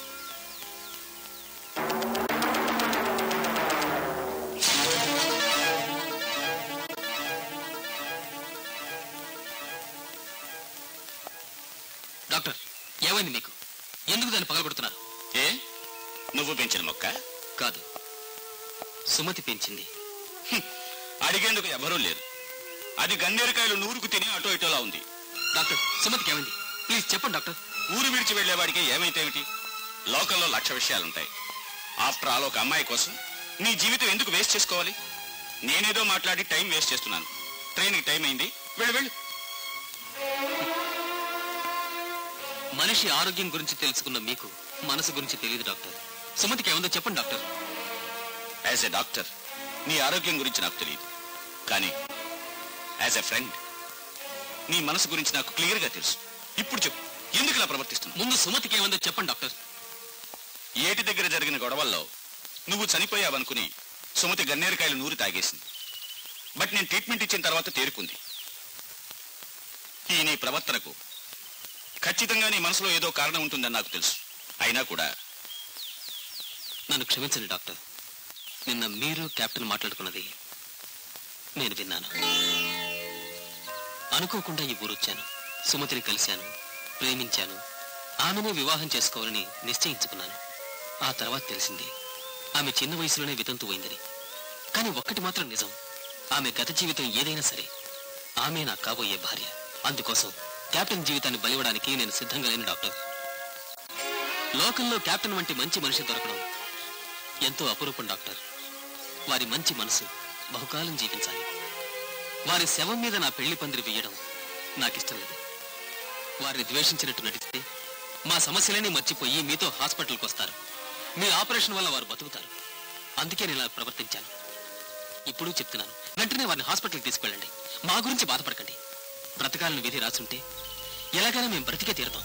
డాక్టర్ ఏమైంది మీకు ఎందుకు దాన్ని పగలగొడుతున్నారు ఏ నువ్వు పెంచిన మొక్క కాదు సుమతి పెంచింది హ్మ్. అడిగేందుకు ఎవరూ లేరు అది గన్నేరకాయలు నూరుకు తిని అటో ఇటోలా ఉంది డాక్టర్ సుమతికి ఏమైంది ప్లీజ్ చెప్పండి డాక్టర్ ఊరు విడిచి వెళ్లేవాడికి ఏమైతేమిటి లోకల్లో లక్ష విషయాలుంటాయి ఆఫ్టర్ ఆల్ ఒక అమ్మాయి కోసం నీ జీవితం ఎందుకు వేస్ట్ చేసుకోవాలి నేనేదో మాట్లాడి టైం వేస్ట్ చేస్తున్నాను ట్రైన్కి టైం అయింది వెళ్ళు వెళ్ళు మనిషి ఆరోగ్యం గురించి తెలుసుకున్న మీకు మనసు గురించి తెలియదు డాక్టర్ సుమతికి ఏముందో చెప్పండి డాక్టర్ యాజ్ ఎ డాక్టర్ నీ ఆరోగ్యం గురించి నాకు తెలియదు కానీ యాజ్ ఎ ఫ్రెండ్ నీ మనసు గురించి నాకు క్లియర్గా తెలుసు ఇప్పుడు చెప్పు ఎందుకు ఇలా ప్రవర్తిస్తున్నావు ముందు సుమతికి ఏముందో చెప్పండి డాక్టర్ ఏటి దగ్గర జరిగిన గొడవల్లో నువ్వు చనిపోయావనుకుని సుమతి గన్నేరకాయలు నూరి తాగేసింది బట్ నేను ట్రీట్మెంట్ ఇచ్చిన తర్వాత తేరుకుంది ఈ నీ ప్రవర్తనకు ఖచ్చితంగా నీ మనసులో ఏదో కారణం ఉంటుందని నాకు తెలుసు అయినా కూడా నన్ను క్షమించండి డాక్టర్ నిన్న మీరు కెప్టెన్ మాట్లాడుకున్నది నేను విన్నాను అనుకోకుండా ఈ ఊరు వచ్చాను సుమతిని కలిశాను ప్రేమించాను ఆమెనే వివాహం చేసుకోవాలని నిశ్చయించుకున్నాను ఆ తర్వాత తెలిసింది ఆమె చిన్న వయసులోనే వితంతు పోయిందని కానీ ఒక్కటి మాత్రం నిజం ఆమె గత జీవితం ఏదైనా సరే ఆమె నా కాబోయే భార్య అందుకోసం కెప్టెన్ జీవితాన్ని బలివడానికి నేను సిద్ధంగా లేను డాక్టర్ లోకంలో కెప్టెన్ వంటి మంచి మనిషి దొరకడం ఎంతో అపురూపం డాక్టర్ వారి మంచి మనసు బహుకాలం జీవించాలి వారి శవం మీద నా పెళ్లి పందిరి వేయడం నాకిష్టం లేదు వారిని ద్వేషించినట్టు నటిస్తే మా సమస్యలన్నీ మర్చిపోయి మీతో హాస్పిటల్కి వస్తారు మీ ఆపరేషన్ వల్ల వారు బతుకుతారు అందుకే నేను ఇలా ప్రవర్తించాను ఇప్పుడు చెప్తున్నాను వెంటనే వారిని హాస్పిటల్కి తీసుకెళ్ళండి మా గురించి బాధపడకండి బ్రతకాలని విధి రాసుంటే ఎలాగైనా మేము బ్రతికే తీరుతాం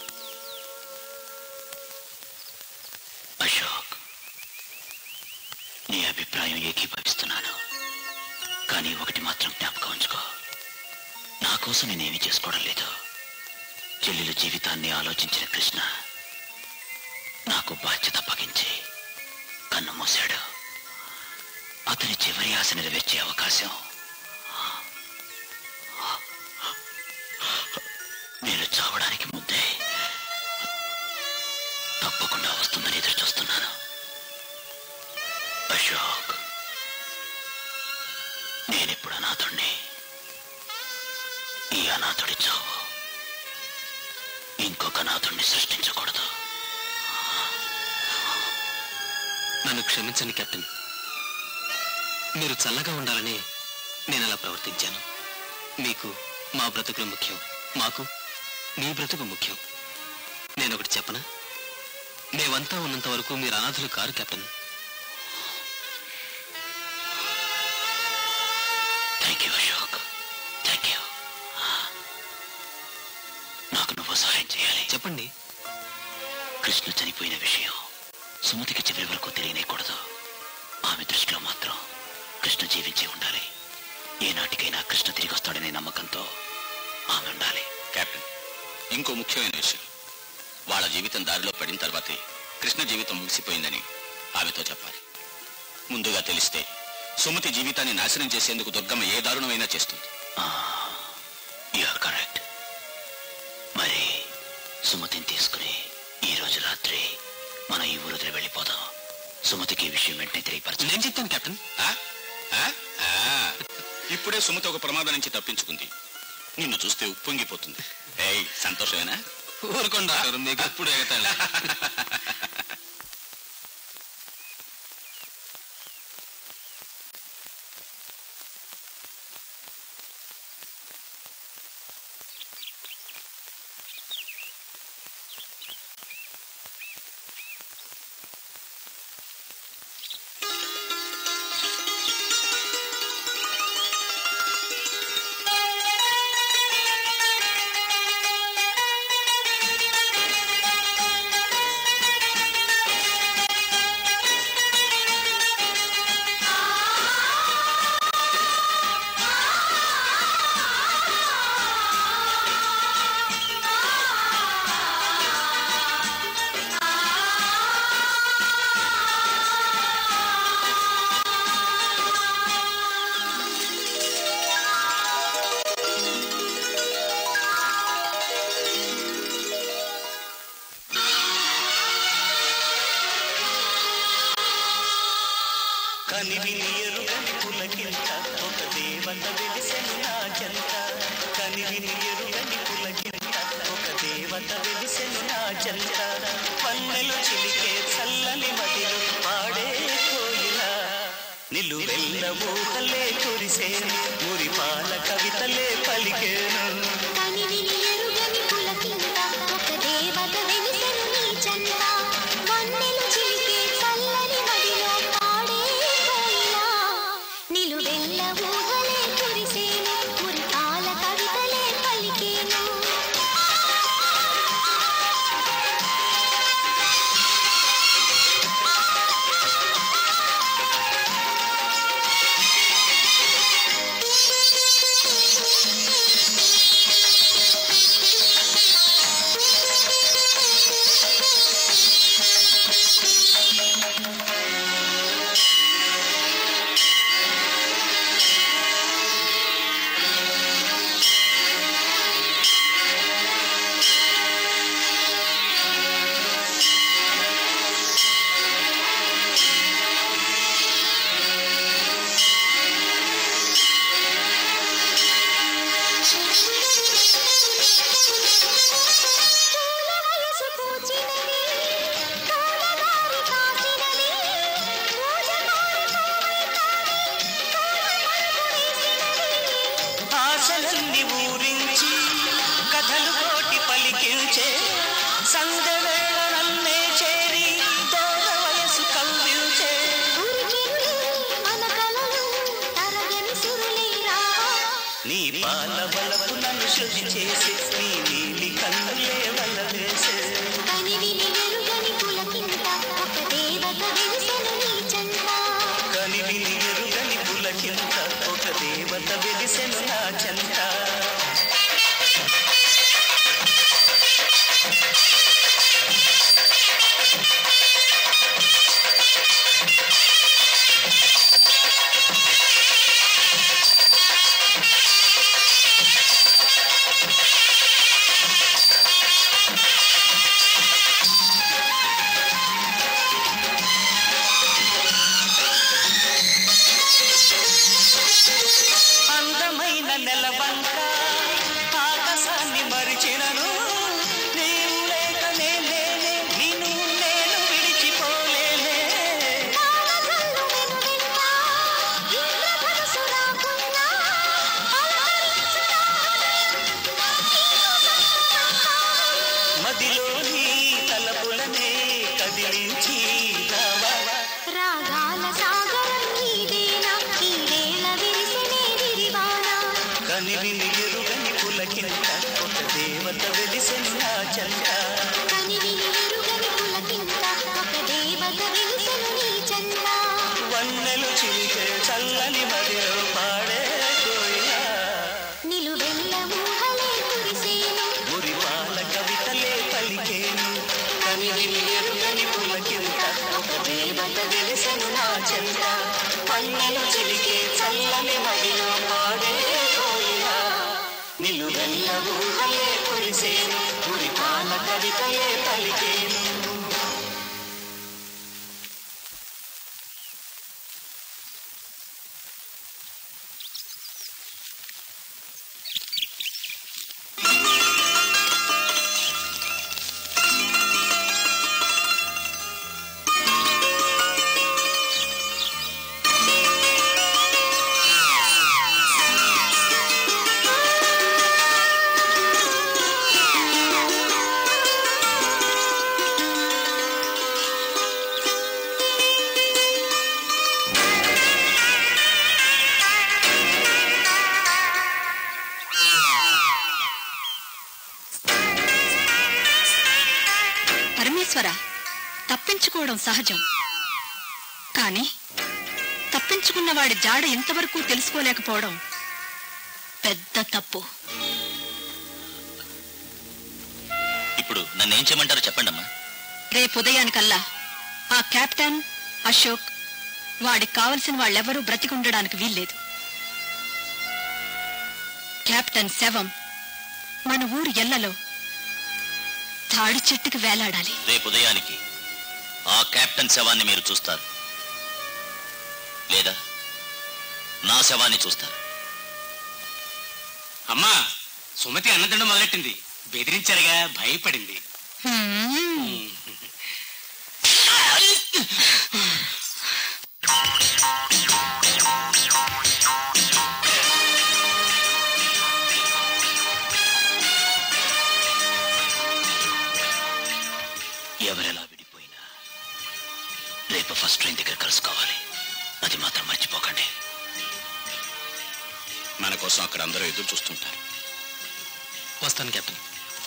అశోక్ నీ అభిప్రాయం ఏకీభవిస్తున్నాను కానీ ఒకటి మాత్రం జ్ఞాపకం ఉంచుకో నా కోసం నేనేమీ చేసుకోవడం లేదు చెల్లెలు జీవితాన్ని ఆలోచించిన కృష్ణ నాకు బాధ్యత అప్పగించి కన్ను మూశాడు అతని చివరి ఆశ నెరవేర్చే అవకాశం నేను చావడానికి ముందే తప్పకుండా వస్తుందని ఎదురు చూస్తున్నాను అశోక్ నేనిప్పుడు అనాథుణ్ణి ఈ అనాథుడి చావు ఇంకొక అనాథుణ్ణి సృష్టించకూడదు నన్ను క్షమించండి కెప్టెన్ మీరు చల్లగా ఉండాలని నేను అలా ప్రవర్తించాను మీకు మా బ్రతుకులు ముఖ్యం మాకు మీ బ్రతుకు ముఖ్యం నేను ఒకటి చెప్పనా మేమంతా ఉన్నంత వరకు మీరు అనాథులు కారు captain thank you Ashok thank you నాకు నువ్వు సహాయం చేయాలి చెప్పండి కృష్ణ చనిపోయిన విషయం సుమతికి చివరి వరకు తెలియనేకూడదు ఆమె దృష్టిలో మాత్రం కృష్ణ జీవించి ఉండాలి ఏనాటికైనా కృష్ణ తిరిగి వస్తాడనే నమ్మకంతో ఆమె ఉండాలి కెప్టెన్ ఇంకో ముఖ్యమైన విషయం వాళ్ళ జీవితం దారిలో పడిన తర్వాతే కృష్ణ జీవితం ముగిసిపోయిందని ఆమెతో చెప్పాలి ముందుగా తెలిస్తే సుమతి జీవితాన్ని నాశనం చేసేందుకు దుర్గమ్మ ఏ దారుణమైనా చేస్తుంది యూఆర్ కరెక్ట్ మరి సుమతిని తీసుకుని ఈ రోజు రాత్రి మనం ఈ ఊరు వదిలి వెళ్ళిపోదాం సుమతికి ఈ విషయం వెంటనే తెలియపరచు నేను చెప్తాను కెప్టెన్ ఆ? ఆ? ఆ. ఇప్పుడే సుమతి ఒక ప్రమాదం నుంచి తప్పించుకుంది నిన్ను చూస్తే ఉప్పొంగిపోతుంది ఏయ్ సంతోషమేనా ఊరుకోండి డాక్టర్ మీకు ఎప్పుడు ఎగతాళి కనివిని ఎరుగని పులకింత ఒక దేవత వెలిసెను నా జంత కనివిని ఎరుగని పులకింత ఒక దేవత వెలిసెను నా జంత పన్నెలు చిలికే చల్లని మదిలో పాడే కోయిల నిలువెల్ల ఊహలే కురిసేను మురిపాల కవితలే పలికేను కనివిని ఎరుగని పులకింత ఒక దేవత వెలిసెను నీ చెంత వన్నెలు చిలికే చల్లని మదిలో పాడే కోయిలా నిలువెల్ల ఊహలే కురిసేను మురిపాల కవితలే పలికేను ఆ శృతి చేసి నీ నీలి కన్నులే వల్ల వేసే కనివిని ఎరుగని పులకింత ఒక దేవత వెలిసెను నీ చెంత కనివిని ఎరుగని పులకింత ఒక దేవత వెలిసెను నా చెంత అందమైన నెలవంక ఆకాశాన్ని మరిచినను నీవు లేక నేనే నిన్ను నేను విడిచిపోలేనే మదిలోని తలపులనే కదిలించి రావా రాగాల సాగరం నీదేనా ఈ వేళ విరిసినే విరివానా కనివిని ఎరుగని పులకింత ఒక దేవత వెలిసెను నా చెంత కనివిని ఎరుగని పులకింత ఒక దేవత వెలిసెను నీ చెంత వన్నెలు చిలికే చల్లని మదిలో పాడే కోయిలా నిలువెల్ల ఊహలే కురిసేను మురిపాల కవితలే పలికేను కనివిని ఎరుగని పులకింత ఒక దేవత వెలిసెను నా చెంత వన్నెలు చిలికే చల్లని మదిలో పాడే కోయిలా నిలువెల్ల ఊహలే కురిసేను మురిపాల కవితలే పలికేను పరమేశ్వర తప్పించుకోవడం సహజం కానీ తప్పించుకున్న వాడి జాడ ఎంతవరకు తెలుసుకోలేకపోవడం పెద్ద తప్పు ఇప్పుడు నన్ను ఏం చేయమంటారో చెప్పండి అమ్మా రేపు ఉదయానికల్లా ఆ కెప్టెన్ అశోక్ వాడికి కావలసిన వాళ్ళెవరూ బ్రతికుండడానికి వీల్లేదు కెప్టెన్ శవం మన ఊరు ఎల్లలో తాడి చెట్టుకు వేలాడాలి రేపు ఉదయానికి ఆ కెప్టెన్ శవాన్ని మీరు చూస్తారు లేదా నా శవాన్ని చూస్తారు అమ్మా సుమతి అన్నదండం మొదలెట్టింది బెదిరించారుగా భయపడింది ఎవరెలా విడిపోయినా రేపు ఫస్ట్ ట్రైన్ దగ్గర కలుసుకోవాలి అది మాత్రం మర్చిపోకండి మన కోసం అక్కడ అందరూ ఎదురు చూస్తుంటారు వస్తాను కెప్టెన్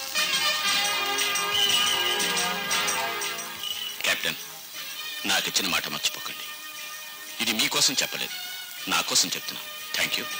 కెప్టెన్ నాకు ఇచ్చిన మాట మర్చిపోకండి ఇది మీకోసం చెప్పలేదు నా కోసం చెప్తున్నా థ్యాంక్ యూ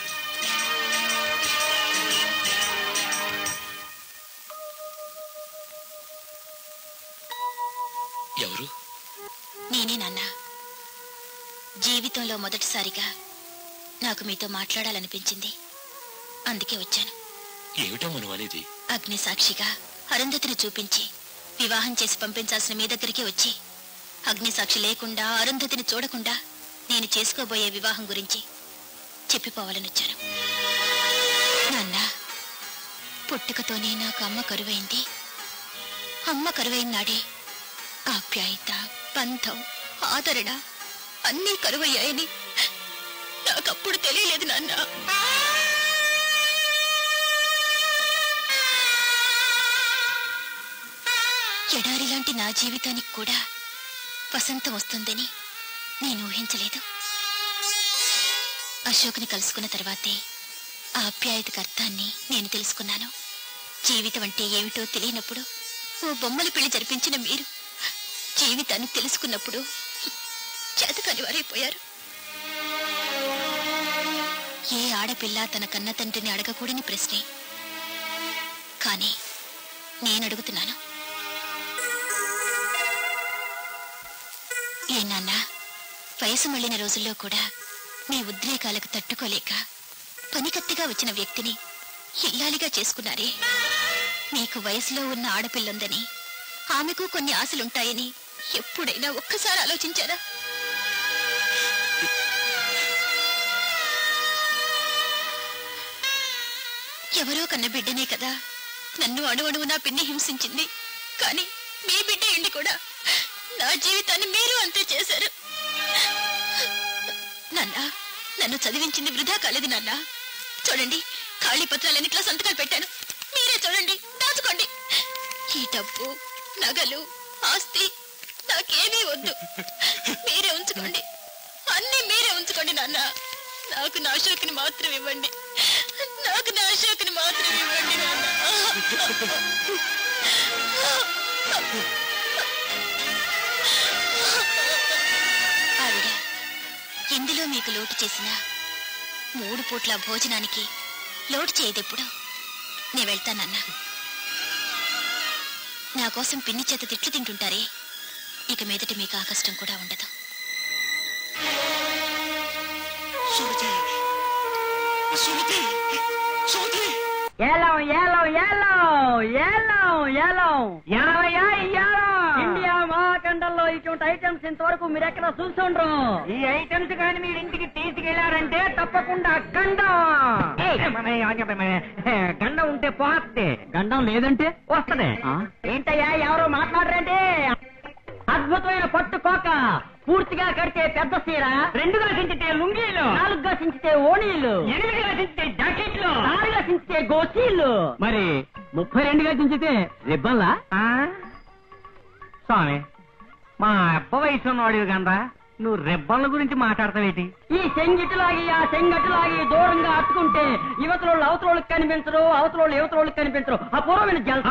ఎవరు నేనే నాన్న జీవితంలో మొదటిసారిగా నాకు మీతో మాట్లాడాలనిపించింది అందుకే వచ్చాను ఏమిటో మనం అనేది అగ్ని సాక్షిగా అరుంధతిని చూపించి వివాహం చేసి పంపించాల్సిన మీ దగ్గరికి వచ్చి అగ్ని సాక్షి లేకుండా అరుంధతిని చూడకుండా నేను చేసుకోబోయే వివాహం గురించి చెప్పిపోవాలని వచ్చాను నాన్న పుట్టుకతోనే నాకు అమ్మ కరువైంది అమ్మ కరువైన నాడే ఆప్యాయత బంధం ఆదరణ అన్నీ కరువయ్యాయని నాకప్పుడు తెలియలేదు నాన్న ఎడారి లాంటి నా జీవితానికి కూడా వసంతం వస్తుందని నేను ఊహించలేదు అశోక్ని కలుసుకున్న తర్వాతే ఆ ఆప్యాయతకు అర్థాన్ని నేను తెలుసుకున్నాను జీవితం అంటే ఏమిటో తెలియనప్పుడు ఓ బొమ్మల పెళ్లి జరిపించిన మీరు జీవితాన్ని తెలుసుకున్నప్పుడు చేతకాని వారైపోయారు ఏ ఆడపిల్ల తన కన్న తండ్రిని అడగకూడని ప్రశ్నే కానీ నేను అడుగుతున్నాను ఏ నాన్న వయసు మళ్ళిన రోజుల్లో కూడా మీ ఉద్రేకాలకు తట్టుకోలేక పనికత్తిగా వచ్చిన వ్యక్తిని ఇల్లాలిగా చేసుకున్నారే మీకు వయసులో ఉన్న ఆడపిల్లుందని ఆమెకు కొన్ని ఆశలుంటాయని ఎప్పుడైనా ఒక్కసారి ఆలోచించారా ఎవరో కన్న బిడ్డనే కదా నన్ను అణువణువునా పిన్ని హింసించింది కానీ మీ బిడ్డ ఎండి కూడా నా జీవితాన్ని మీరు అంతే చేశారు నాన్న నన్ను చదివించింది వృధా కాలేదు నాన్న చూడండి ఖాళీ పత్రాలన్నిట్లో సంతకాలు పెట్టాను మీరే చూడండి దాచుకోండి ఈ డబ్బు నగలు ఆస్తి నాకేమీ వద్దు మీరే ఉంచుకోండి అన్ని మీరే ఉంచుకోండి నాన్న నాకు నా అశోక్ని మాత్రం ఇవ్వండి నాకు నా అశోక్ని మాత్రం ఇవ్వండి నాన్న ఆవిడ ఎందులో మీకు లోటు చేసినా మూడు పూట్ల భోజనానికి లోటు చేయదెప్పుడు నేను వెళ్తానన్నా నా కోసం పిన్ని చేత తిట్లు తింటుంటారే ఇక మీదట మీకు ఆ కష్టం కూడా ఉండదు ఏలం ఏలం ఏలం ఏలం ఏలం ఎనభయ్యా ఇండియా మహాఖండంలో ఇటువంటి ఐటమ్స్ ఇంతవరకు మీరు ఎక్కడ చూసుండ్రు ఈ ఐటమ్స్ కానీ మీరు ఇంటికి తీసుకెళ్లారంటే తప్పకుండా గండం గండం ఉంటే పోస్తే గండం లేదంటే వస్తది ఏంటయ్యా ఎవరో మాట్లాడరండి అద్భుతమైన పట్టు కోక పూర్తిగా కడితే పెద్ద సీర రెండుగా సించితే లుంగీలు నాలుగుగా సించితే ఓణీలు ఎనిమిదిగా సించితే జాకెట్లు ఆరుగా సించితే గోచీలు మరి ముప్పై రెండుగా సించితే రిబ్బన్లా స్వామి మా అప్ప వయసు ఉన్నవాడివి కనరా నువ్వు రెబ్బన్ల గురించి మాట్లాడతావేటి ఈ చెంగిటిలాగి ఆ చెంగటిలాగి దూరంగా అట్టుకుంటే యువతలోళ్ళు అవతలోళ్ళకి కనిపించరు అవతలోళ్ళు యువతలోళ్ళకి కనిపించరు అపూర్వమైన జల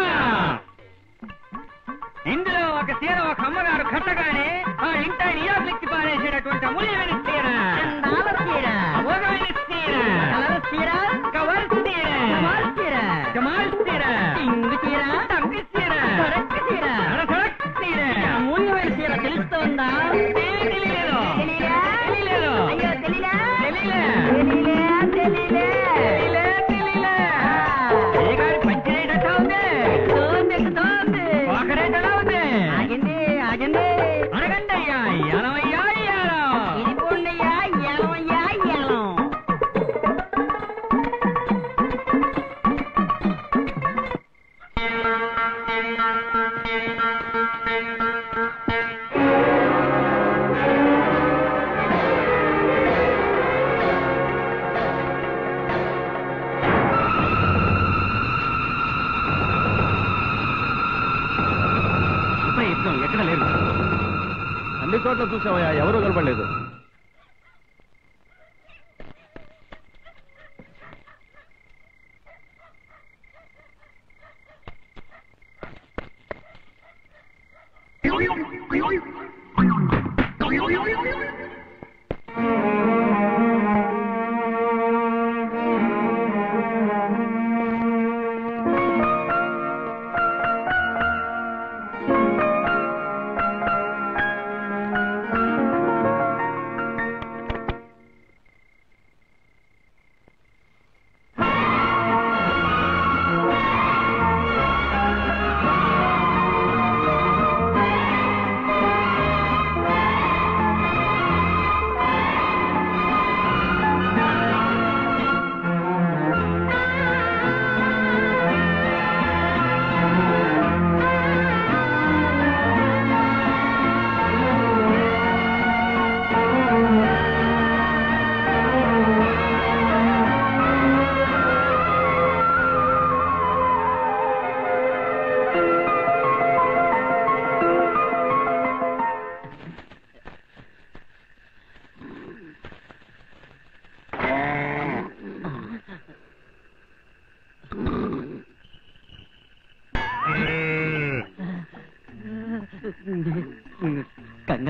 ఇందులో ఒక చీర ఒక అమ్మగారు కట్టగానే ఆ ఇంట నియాబ్లిక్కి పారేసేటటువంటి అమూల్యమైన చీర చీర అమోఘమైన చీర కలర్ చీర కవర్ చీర కమాల్ చీర కమాల్ చీర ఇంగు చీర తంపి చీర సొరక్క చీర సొరక్క చీర అమూల్యమైన చీర తెలుస్తోందా తెలియలేదు తెలియలేదు అయ్యో తెలియలే తెలియలే తెలియలే తెలియలే తెలియలే ఏ గారి పంచరేట్ ఎట్లా ఉంది తోంది తోంది ఒక రేట్ ఎలా ఉంది ఆగింది ఆగింది అడగండి అయ్యా ఎనవయ్యా ఎనం ఇదిగోండయ్యా ఎనవయ్యా ఎనం ప్రయత్నం ఎక్కడ లేదు అన్ని చోట్ల చూసామయ్యా ఎవరూ కనపడలేదు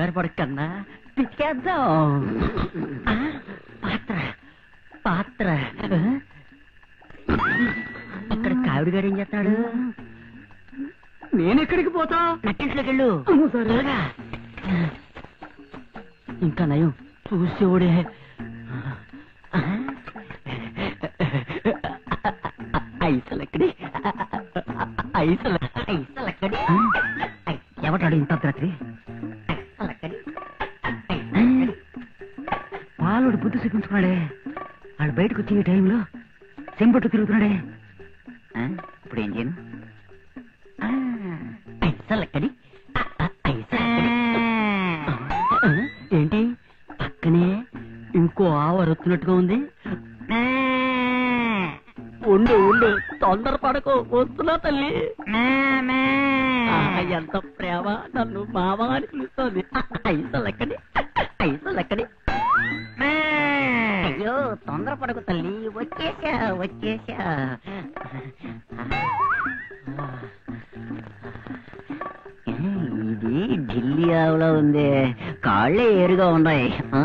కంగారు పడకన్నా పిచ్చేద్దాం ఆ, పాత్ర పాత్ర ఆ? ఇక్కడ కావిడి గారు ఏం చేస్తాడు నేను ఎక్కడికి పోతా నట్టింట్లోకి వెళ్ళు త్వరగా. ఇంకా నయం చూసేవాడే ఐసలక్కడి ఐసల ఐసలక్కడి ఎవటాడు ఇంత అర్ధరాత్రి ఐసలక్కడి పాలుడు బుద్ధి చూపించుకున్నాడే వాడు బయటకు వచ్చే ఈ టైంలో చెంపట్టు తిరుగుతున్నాడే ఆ, ఇప్పుడు ఏం చేయను ఆ, ఐసలక్కడి ఆ, ఆ, ఐసలక్కడి ఆ, ఏంటి పక్కనే ఇంకో ఆవు అరుతున్నట్టుగా ఉంది ఉండు ఉండు తొందరపడకు వస్తున్నా తల్లి ఆ, ఎంత ప్రేమ నన్ను మామ అని పిలుస్తోంది ఐసలెక్కడి ఐసలెక్కడి అయ్యో తొందరపడకు తల్లి వచ్చేసా వచ్చేసా ఇది ఢిల్లీ ఆవులా ఉంది కాళ్ళే ఏరుగా ఉన్నాయి ఆ.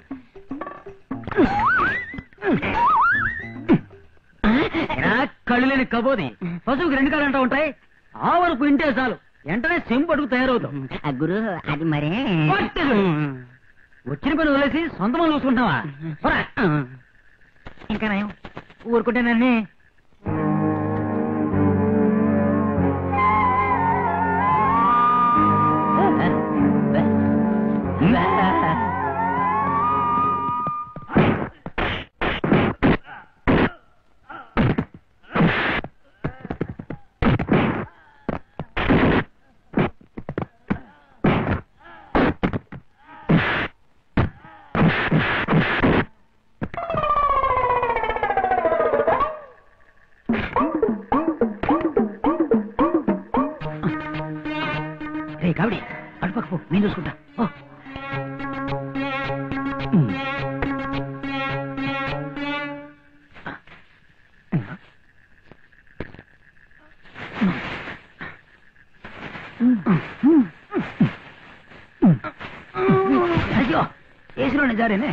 ఎరా, కళ్ళు లేని కబోది పశువుకి రెండు కాళ్ళు అంటూ ఉంటాయి ఆ వరకు ఇంటే చాలు వెంటనే చెంపడుకు తయారవుతాం ఆ గురు అది మరే పట్టుకు. వచ్చిన పని వదిలేసి సొంత పనులు చూసుకుంటావా పోరా. ఇంకా నయం ఊరుకుంటానని రే కావిడి అటుపక్క పో నేను చూసుకుంటా ఓ. అయ్యో ఏసులోనే జారేనే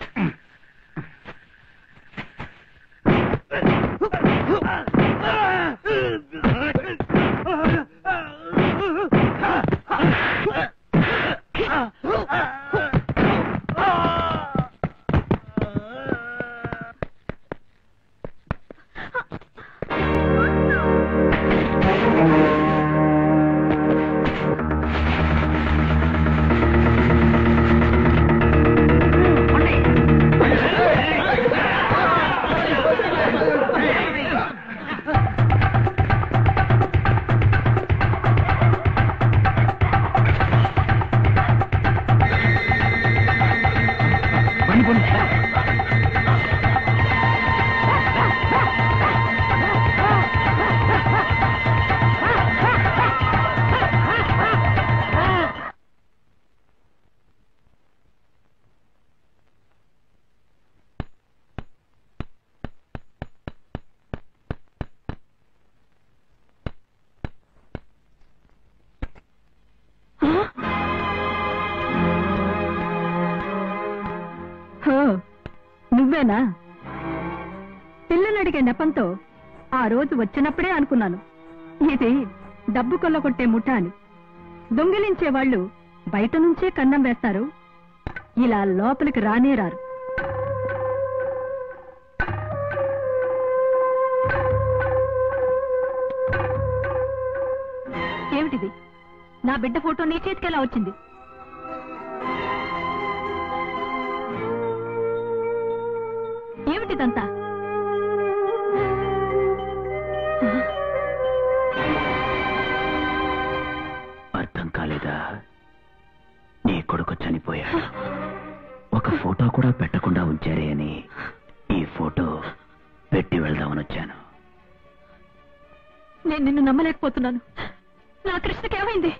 హో నువ్వేనా పిల్లలు అడిగే నెపంతో ఆ రోజు వచ్చినప్పుడే అనుకున్నాను ఇది డబ్బు కొల్లగొట్టే ముఠ అని దొంగిలించే వాళ్ళు బయట నుంచే కన్నం వేస్తారు ఇలా లోపలికి రానే రారు ఏమిటిది నా బిడ్డ ఫోటో నీ చేతికెలా వచ్చింది ఏమిటిదంతా అర్థం కాలేదా నీ కొడుకు చనిపోయాడు ఒక ఫోటో కూడా పెట్టకుండా ఉంచారే అని ఈ ఫోటో పెట్టి వెళ్దామని వచ్చాను నేను నిన్ను నమ్మలేకపోతున్నాను నా కృష్ణకి ఏమైంది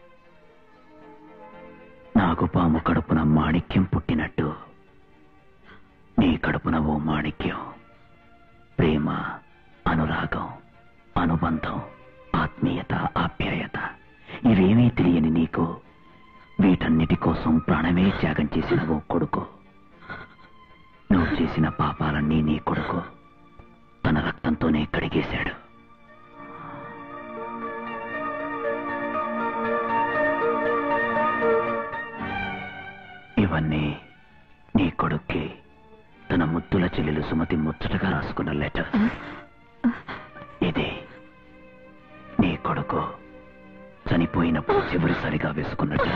నాకు పాము కడుపున మాణిక్యం పుట్టినట్టు నీ కడుపున ఓ మాణిక్యం ప్రేమ అనురాగం అనుబంధం ఆత్మీయత ఆప్యాయత ఇవేమీ తెలియని నీకు వీటన్నిటి కోసం ప్రాణమే త్యాగం చేసిన ఓ కొడుకు నువ్వు చేసిన పాపాలన్నీ నీ కొడుకు తన రక్తంతోనే కడిగేశాడు ఇవన్నీ నీ కొడుక్కి తన ముద్దుల చెల్లెలు సుమతి ముచ్చటగా రాసుకున్న లెటర్ ఇది నీ కొడుకు చనిపోయినప్పుడు చివరిసారిగా వేసుకున్నట్టు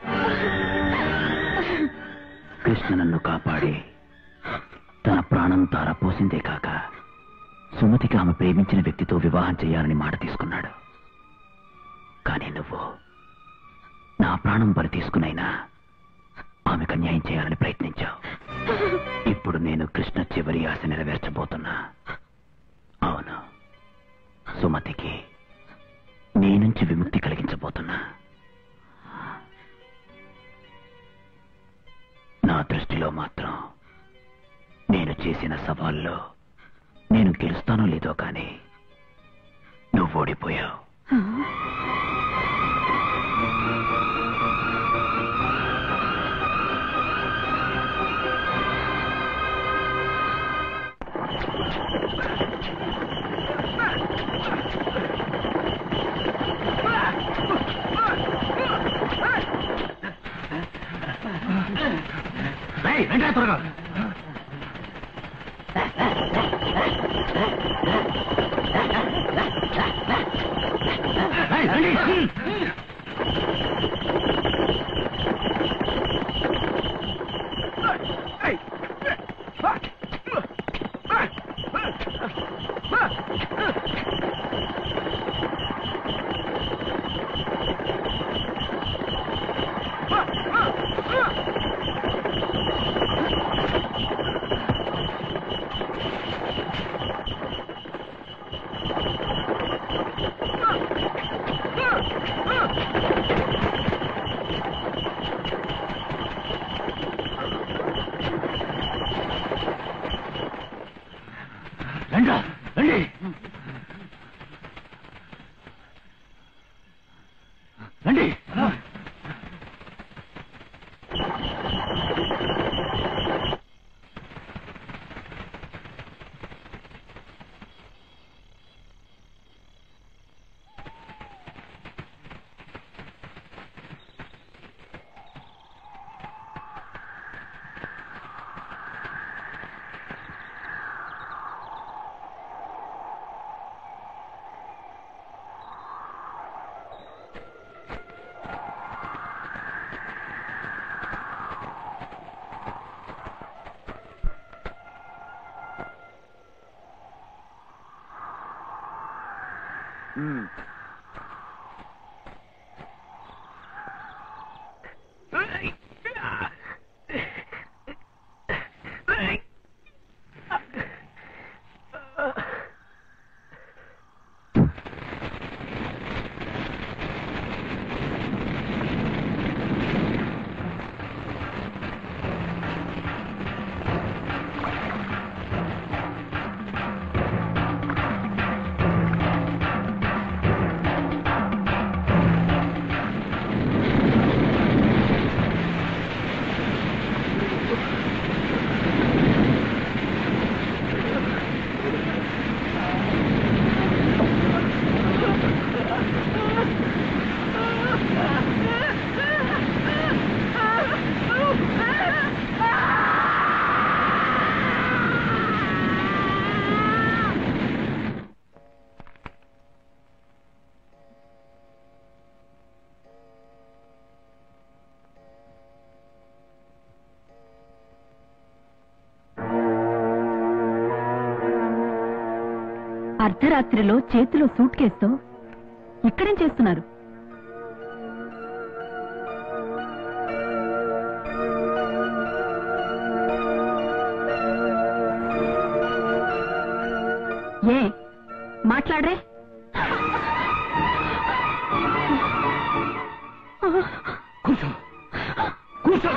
కృష్ణ నన్ను కాపాడి తన ప్రాణం తారపోసిందే కాక సుమతికి ఆమె ప్రేమించిన వ్యక్తితో వివాహం చేయాలని మాట తీసుకున్నాడు కానీ నువ్వు నా ప్రాణం బలి తీసుకునైనా ఆమెకు అన్యాయం చేయాలని ప్రయత్నించావు ఇప్పుడు నేను కృష్ణ చివరి ఆశ నెరవేర్చబోతున్నా అవును సుమతికి నీ నుంచి విముక్తి కలిగించబోతున్నా నా దృష్టిలో మాత్రం నేను చేసిన సవాల్లో నేను గెలుస్తానో లేదో కానీ నువ్వు ఓడిపోయావు త్వరగా రండి రండి రండి అర్ధరాత్రిలో చేతిలో సూట్ కేసుతో ఇక్కడేం చేస్తున్నారు ఏ మాట్లాడరే కూర్చో కూర్చో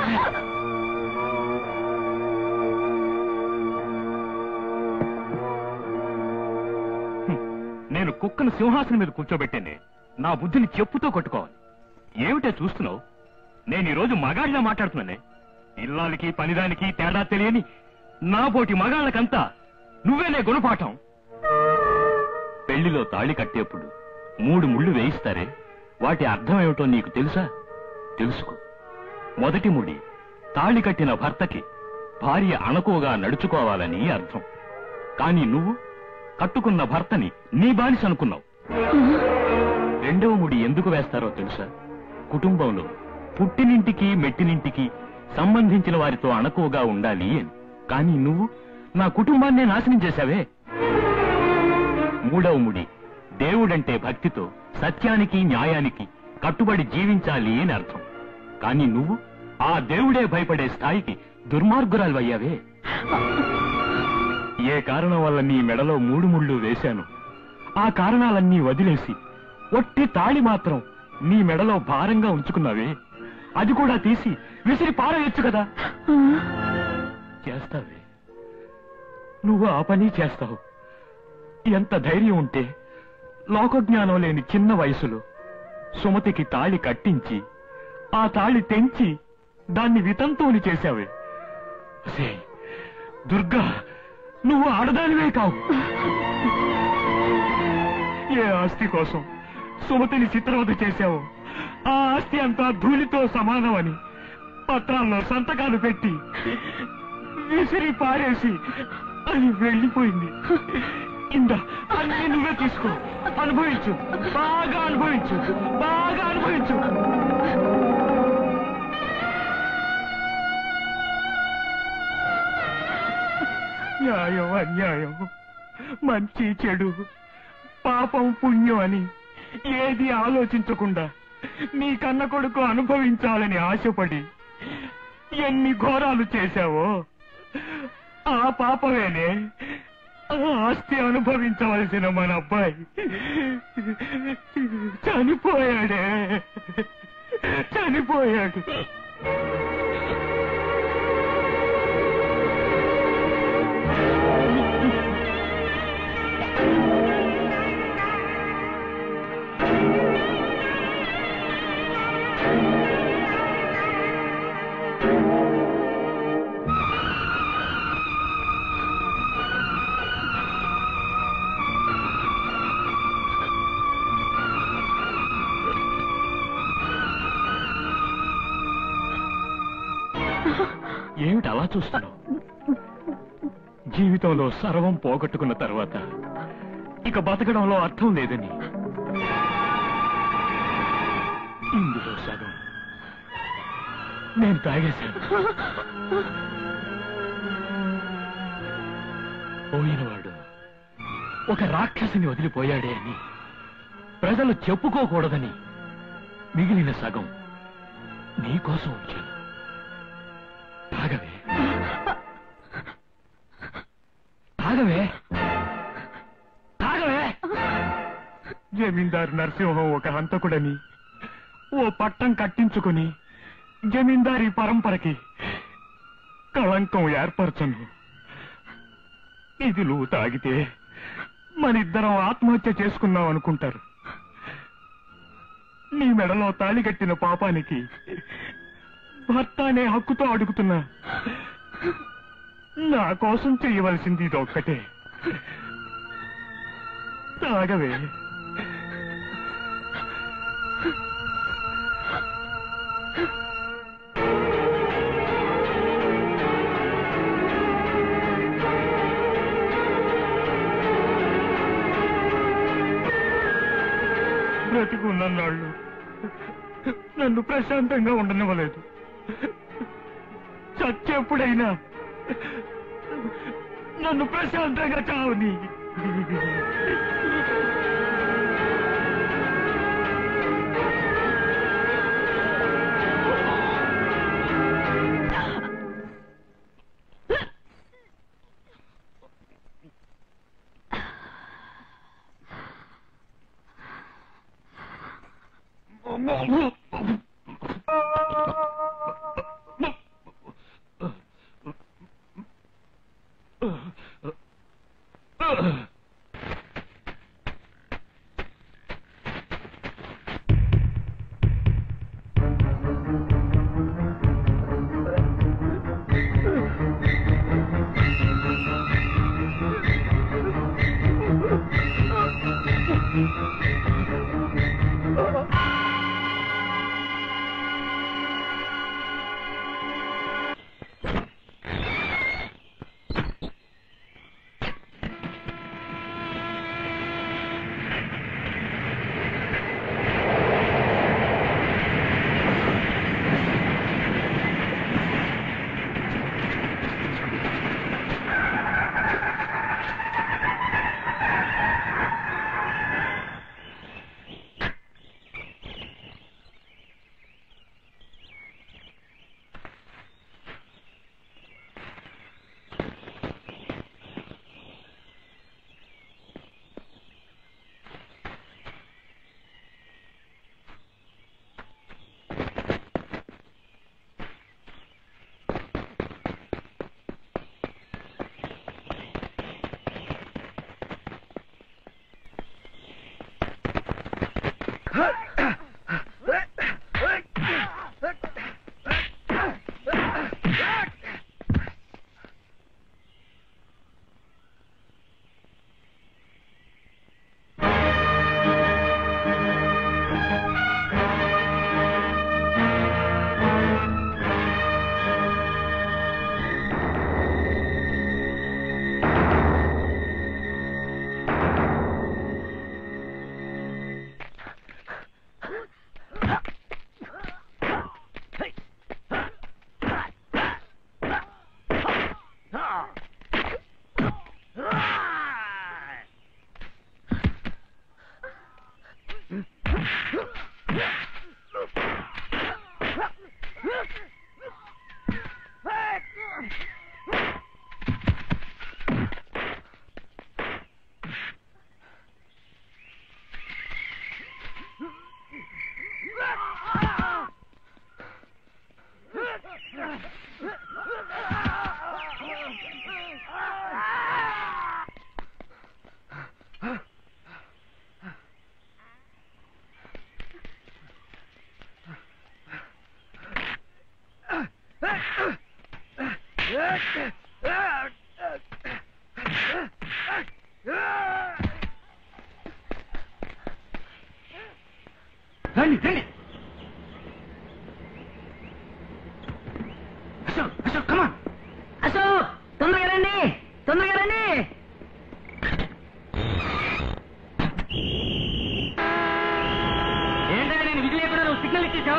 నేను కుక్కను సింహాసనం మీద కూర్చోబెట్టాను నా బుద్ధిని చెప్పుతో కొట్టుకోవాలి ఏమిటే చూస్తున్నావు నేను ఈరోజు మగాడిలా మాట్లాడుతున్నానే ఇల్లాలకి పనిదానికి తేడా తెలియని నా పోటీ మగాళ్ళకంతా నువ్వేనే గుణపాఠం పెళ్లిలో తాళి కట్టేప్పుడు మూడు ముళ్ళు వేయిస్తారే వాటి అర్థం ఏమిటో నీకు తెలుసా తెలుసుకో మొదటి ముడి తాళి కట్టిన భర్తకి భార్య అణకువగా నడుచుకోవాలని అర్థం కానీ నువ్వు కట్టుకున్న భర్తని నీ బానిస అనుకున్నావు రెండవ ముడి ఎందుకు వేస్తారో తెలుసా కుటుంబంలో పుట్టినింటికి మెట్టినింటికి సంబంధించిన వారితో అణకువగా ఉండాలి అని కానీ నువ్వు నా కుటుంబాన్నే నాశనం చేశావే మూడవ ముడి దేవుడంటే భక్తితో సత్యానికి న్యాయానికి కట్టుబడి జీవించాలి అని అర్థం కానీ నువ్వు ఆ దేవుడే భయపడే స్థాయికి దుర్మార్గురాలువయ్యావే ఏ కారణం వల్ల నీ మెడలో మూడు ముళ్ళు వేశాను ఆ కారణాలన్నీ వదిలేసి ఒట్టి తాళి మాత్రం నీ మెడలో భారంగా ఉంచుకున్నావే అది కూడా తీసి విసిరి పారేయొచ్చు కదా చేస్తావే నువ్వు ఆ పని చేస్తావు ఎంత ధైర్యం ఉంటే లోకజ్ఞానం లేని చిన్న వయసులో సుమతికి తాళి కట్టించి ఆ తాళి తెంచి దాన్ని వితంతువుని చేశావే సే దుర్గా నువ్వు ఆడదానివే కావు ఏ ఆస్తి కోసం సుమతిని చిత్రవత చేశావు ఆ ఆస్తి అంతా ధూళితో సమానమని పత్రాల్లో సంతకాలు పెట్టి విసిరి పారేసి అది వెళ్ళిపోయింది ఇందా అన్ని నువ్వే తీసుకో అనుభవించు బాగా అనుభవించు బాగా అనుభవించు న్యాయం అన్యాయం మంచి చెడు పాపం పుణ్యం అని ఏది ఆలోచించకుండా నీ కన్న కొడుకు అనుభవించాలని ఆశపడి ఎన్ని ఘోరాలు చేశావో ఆ పాపమేనే ఆ ఆస్తి అనుభవించవలసిన మన అబ్బాయి చనిపోయాడే చనిపోయాడు ఏమిటి అలా చూస్తున్నావు జీవితంలో సర్వం పోగొట్టుకున్న తర్వాత ఇక బతకడంలో అర్థం లేదని ఇందులో సగం నేను తాగేశాను పోయినవాడు ఒక రాక్షసిని వదిలిపోయాడే అని ప్రజలు చెప్పుకోకూడదని మిగిలిన సగం నీకోసం ఉంచాను తాగవే తాగవే తాగవే జమీందారు నరసింహం ఒక హంతకుడని ఓ పట్టం కట్టించుకుని జమీందారీ పరంపరకి కళంకం ఏర్పరచను ఇది నువ్వు తాగితే మనిద్దరం ఆత్మహత్య చేసుకున్నాం అనుకుంటారు నీ మెడలో తాళి కట్టిన పాపానికి భర్త అనే హక్కుతో అడుగుతున్నా నా కోసం చేయవలసింది ఇది ఒక్కటే తాగవే బ్రతికున్నన్నాళ్ళు నన్ను ప్రశాంతంగా ఉండనివ్వలేదు చచ్చేప్పుడైనా నన్ను ప్రశాంతంగా చావని రండి రండి అశోక్ అశోక్ కమాన్ అశోక్ తొందరగా రండి తొందరగా రండి ఏంటంటే నేను విధి లేకుండా నువ్వు సిగ్నల్ ఇచ్చేసావు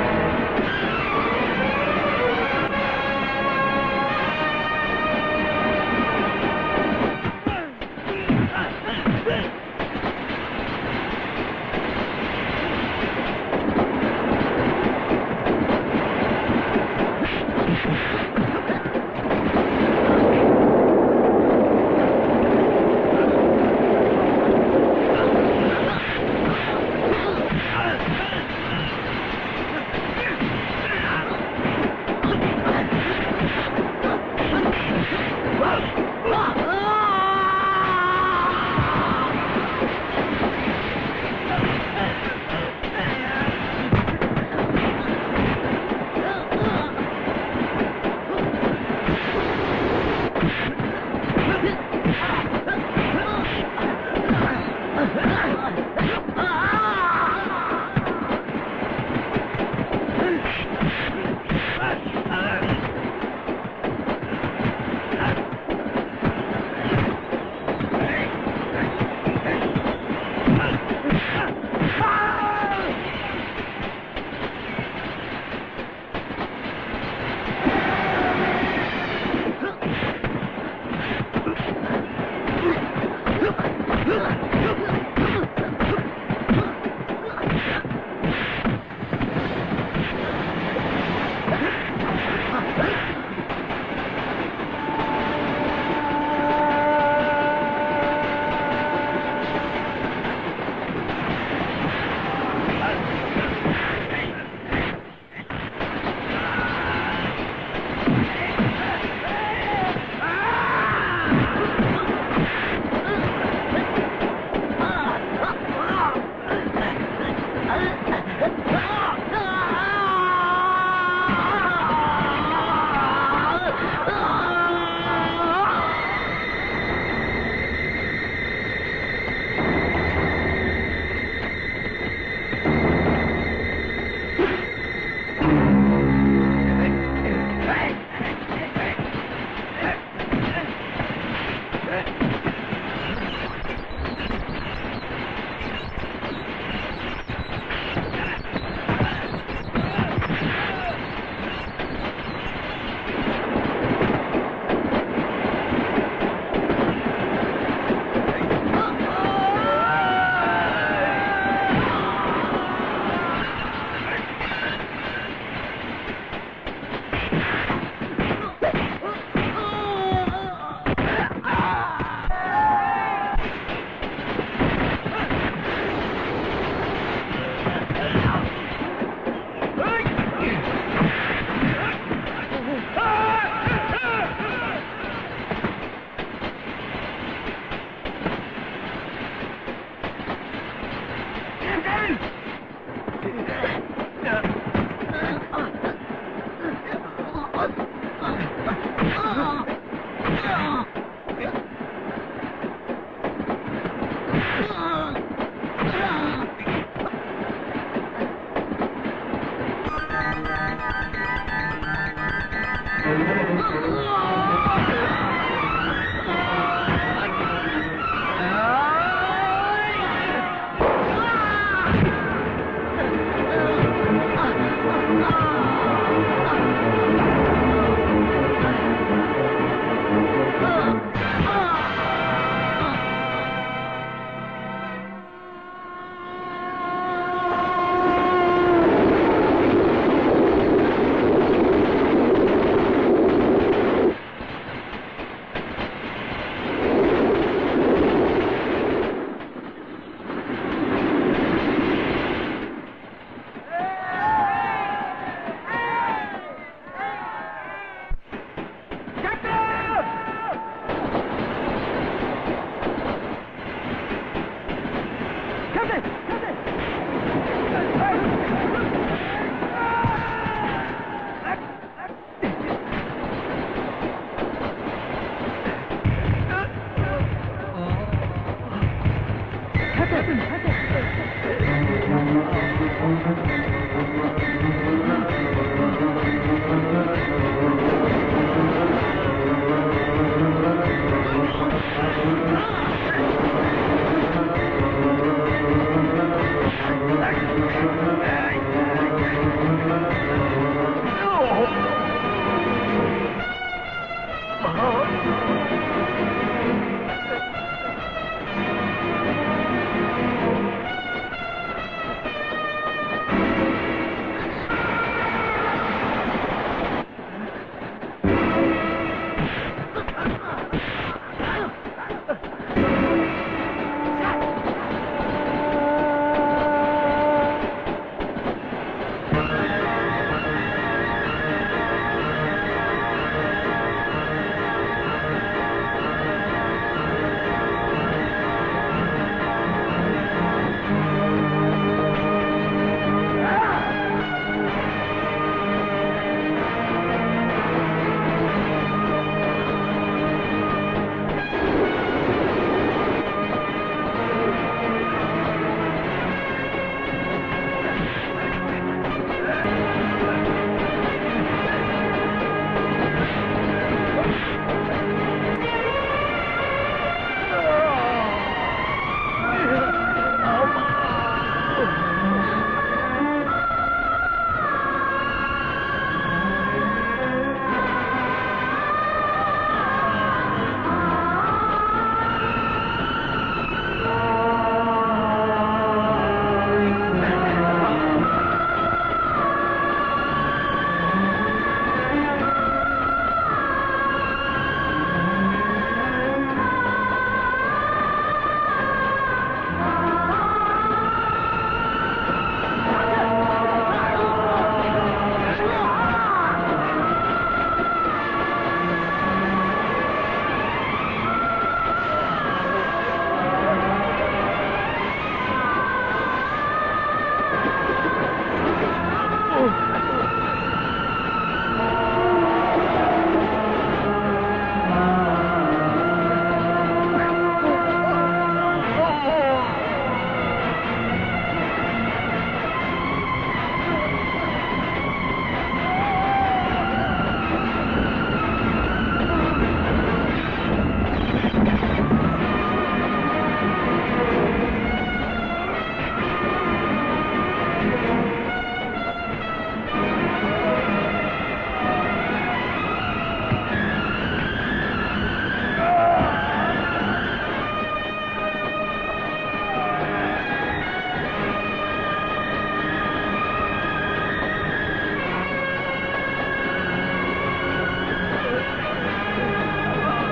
ఆ ఆ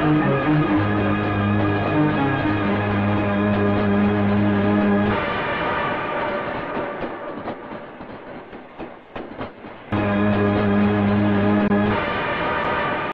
ఆ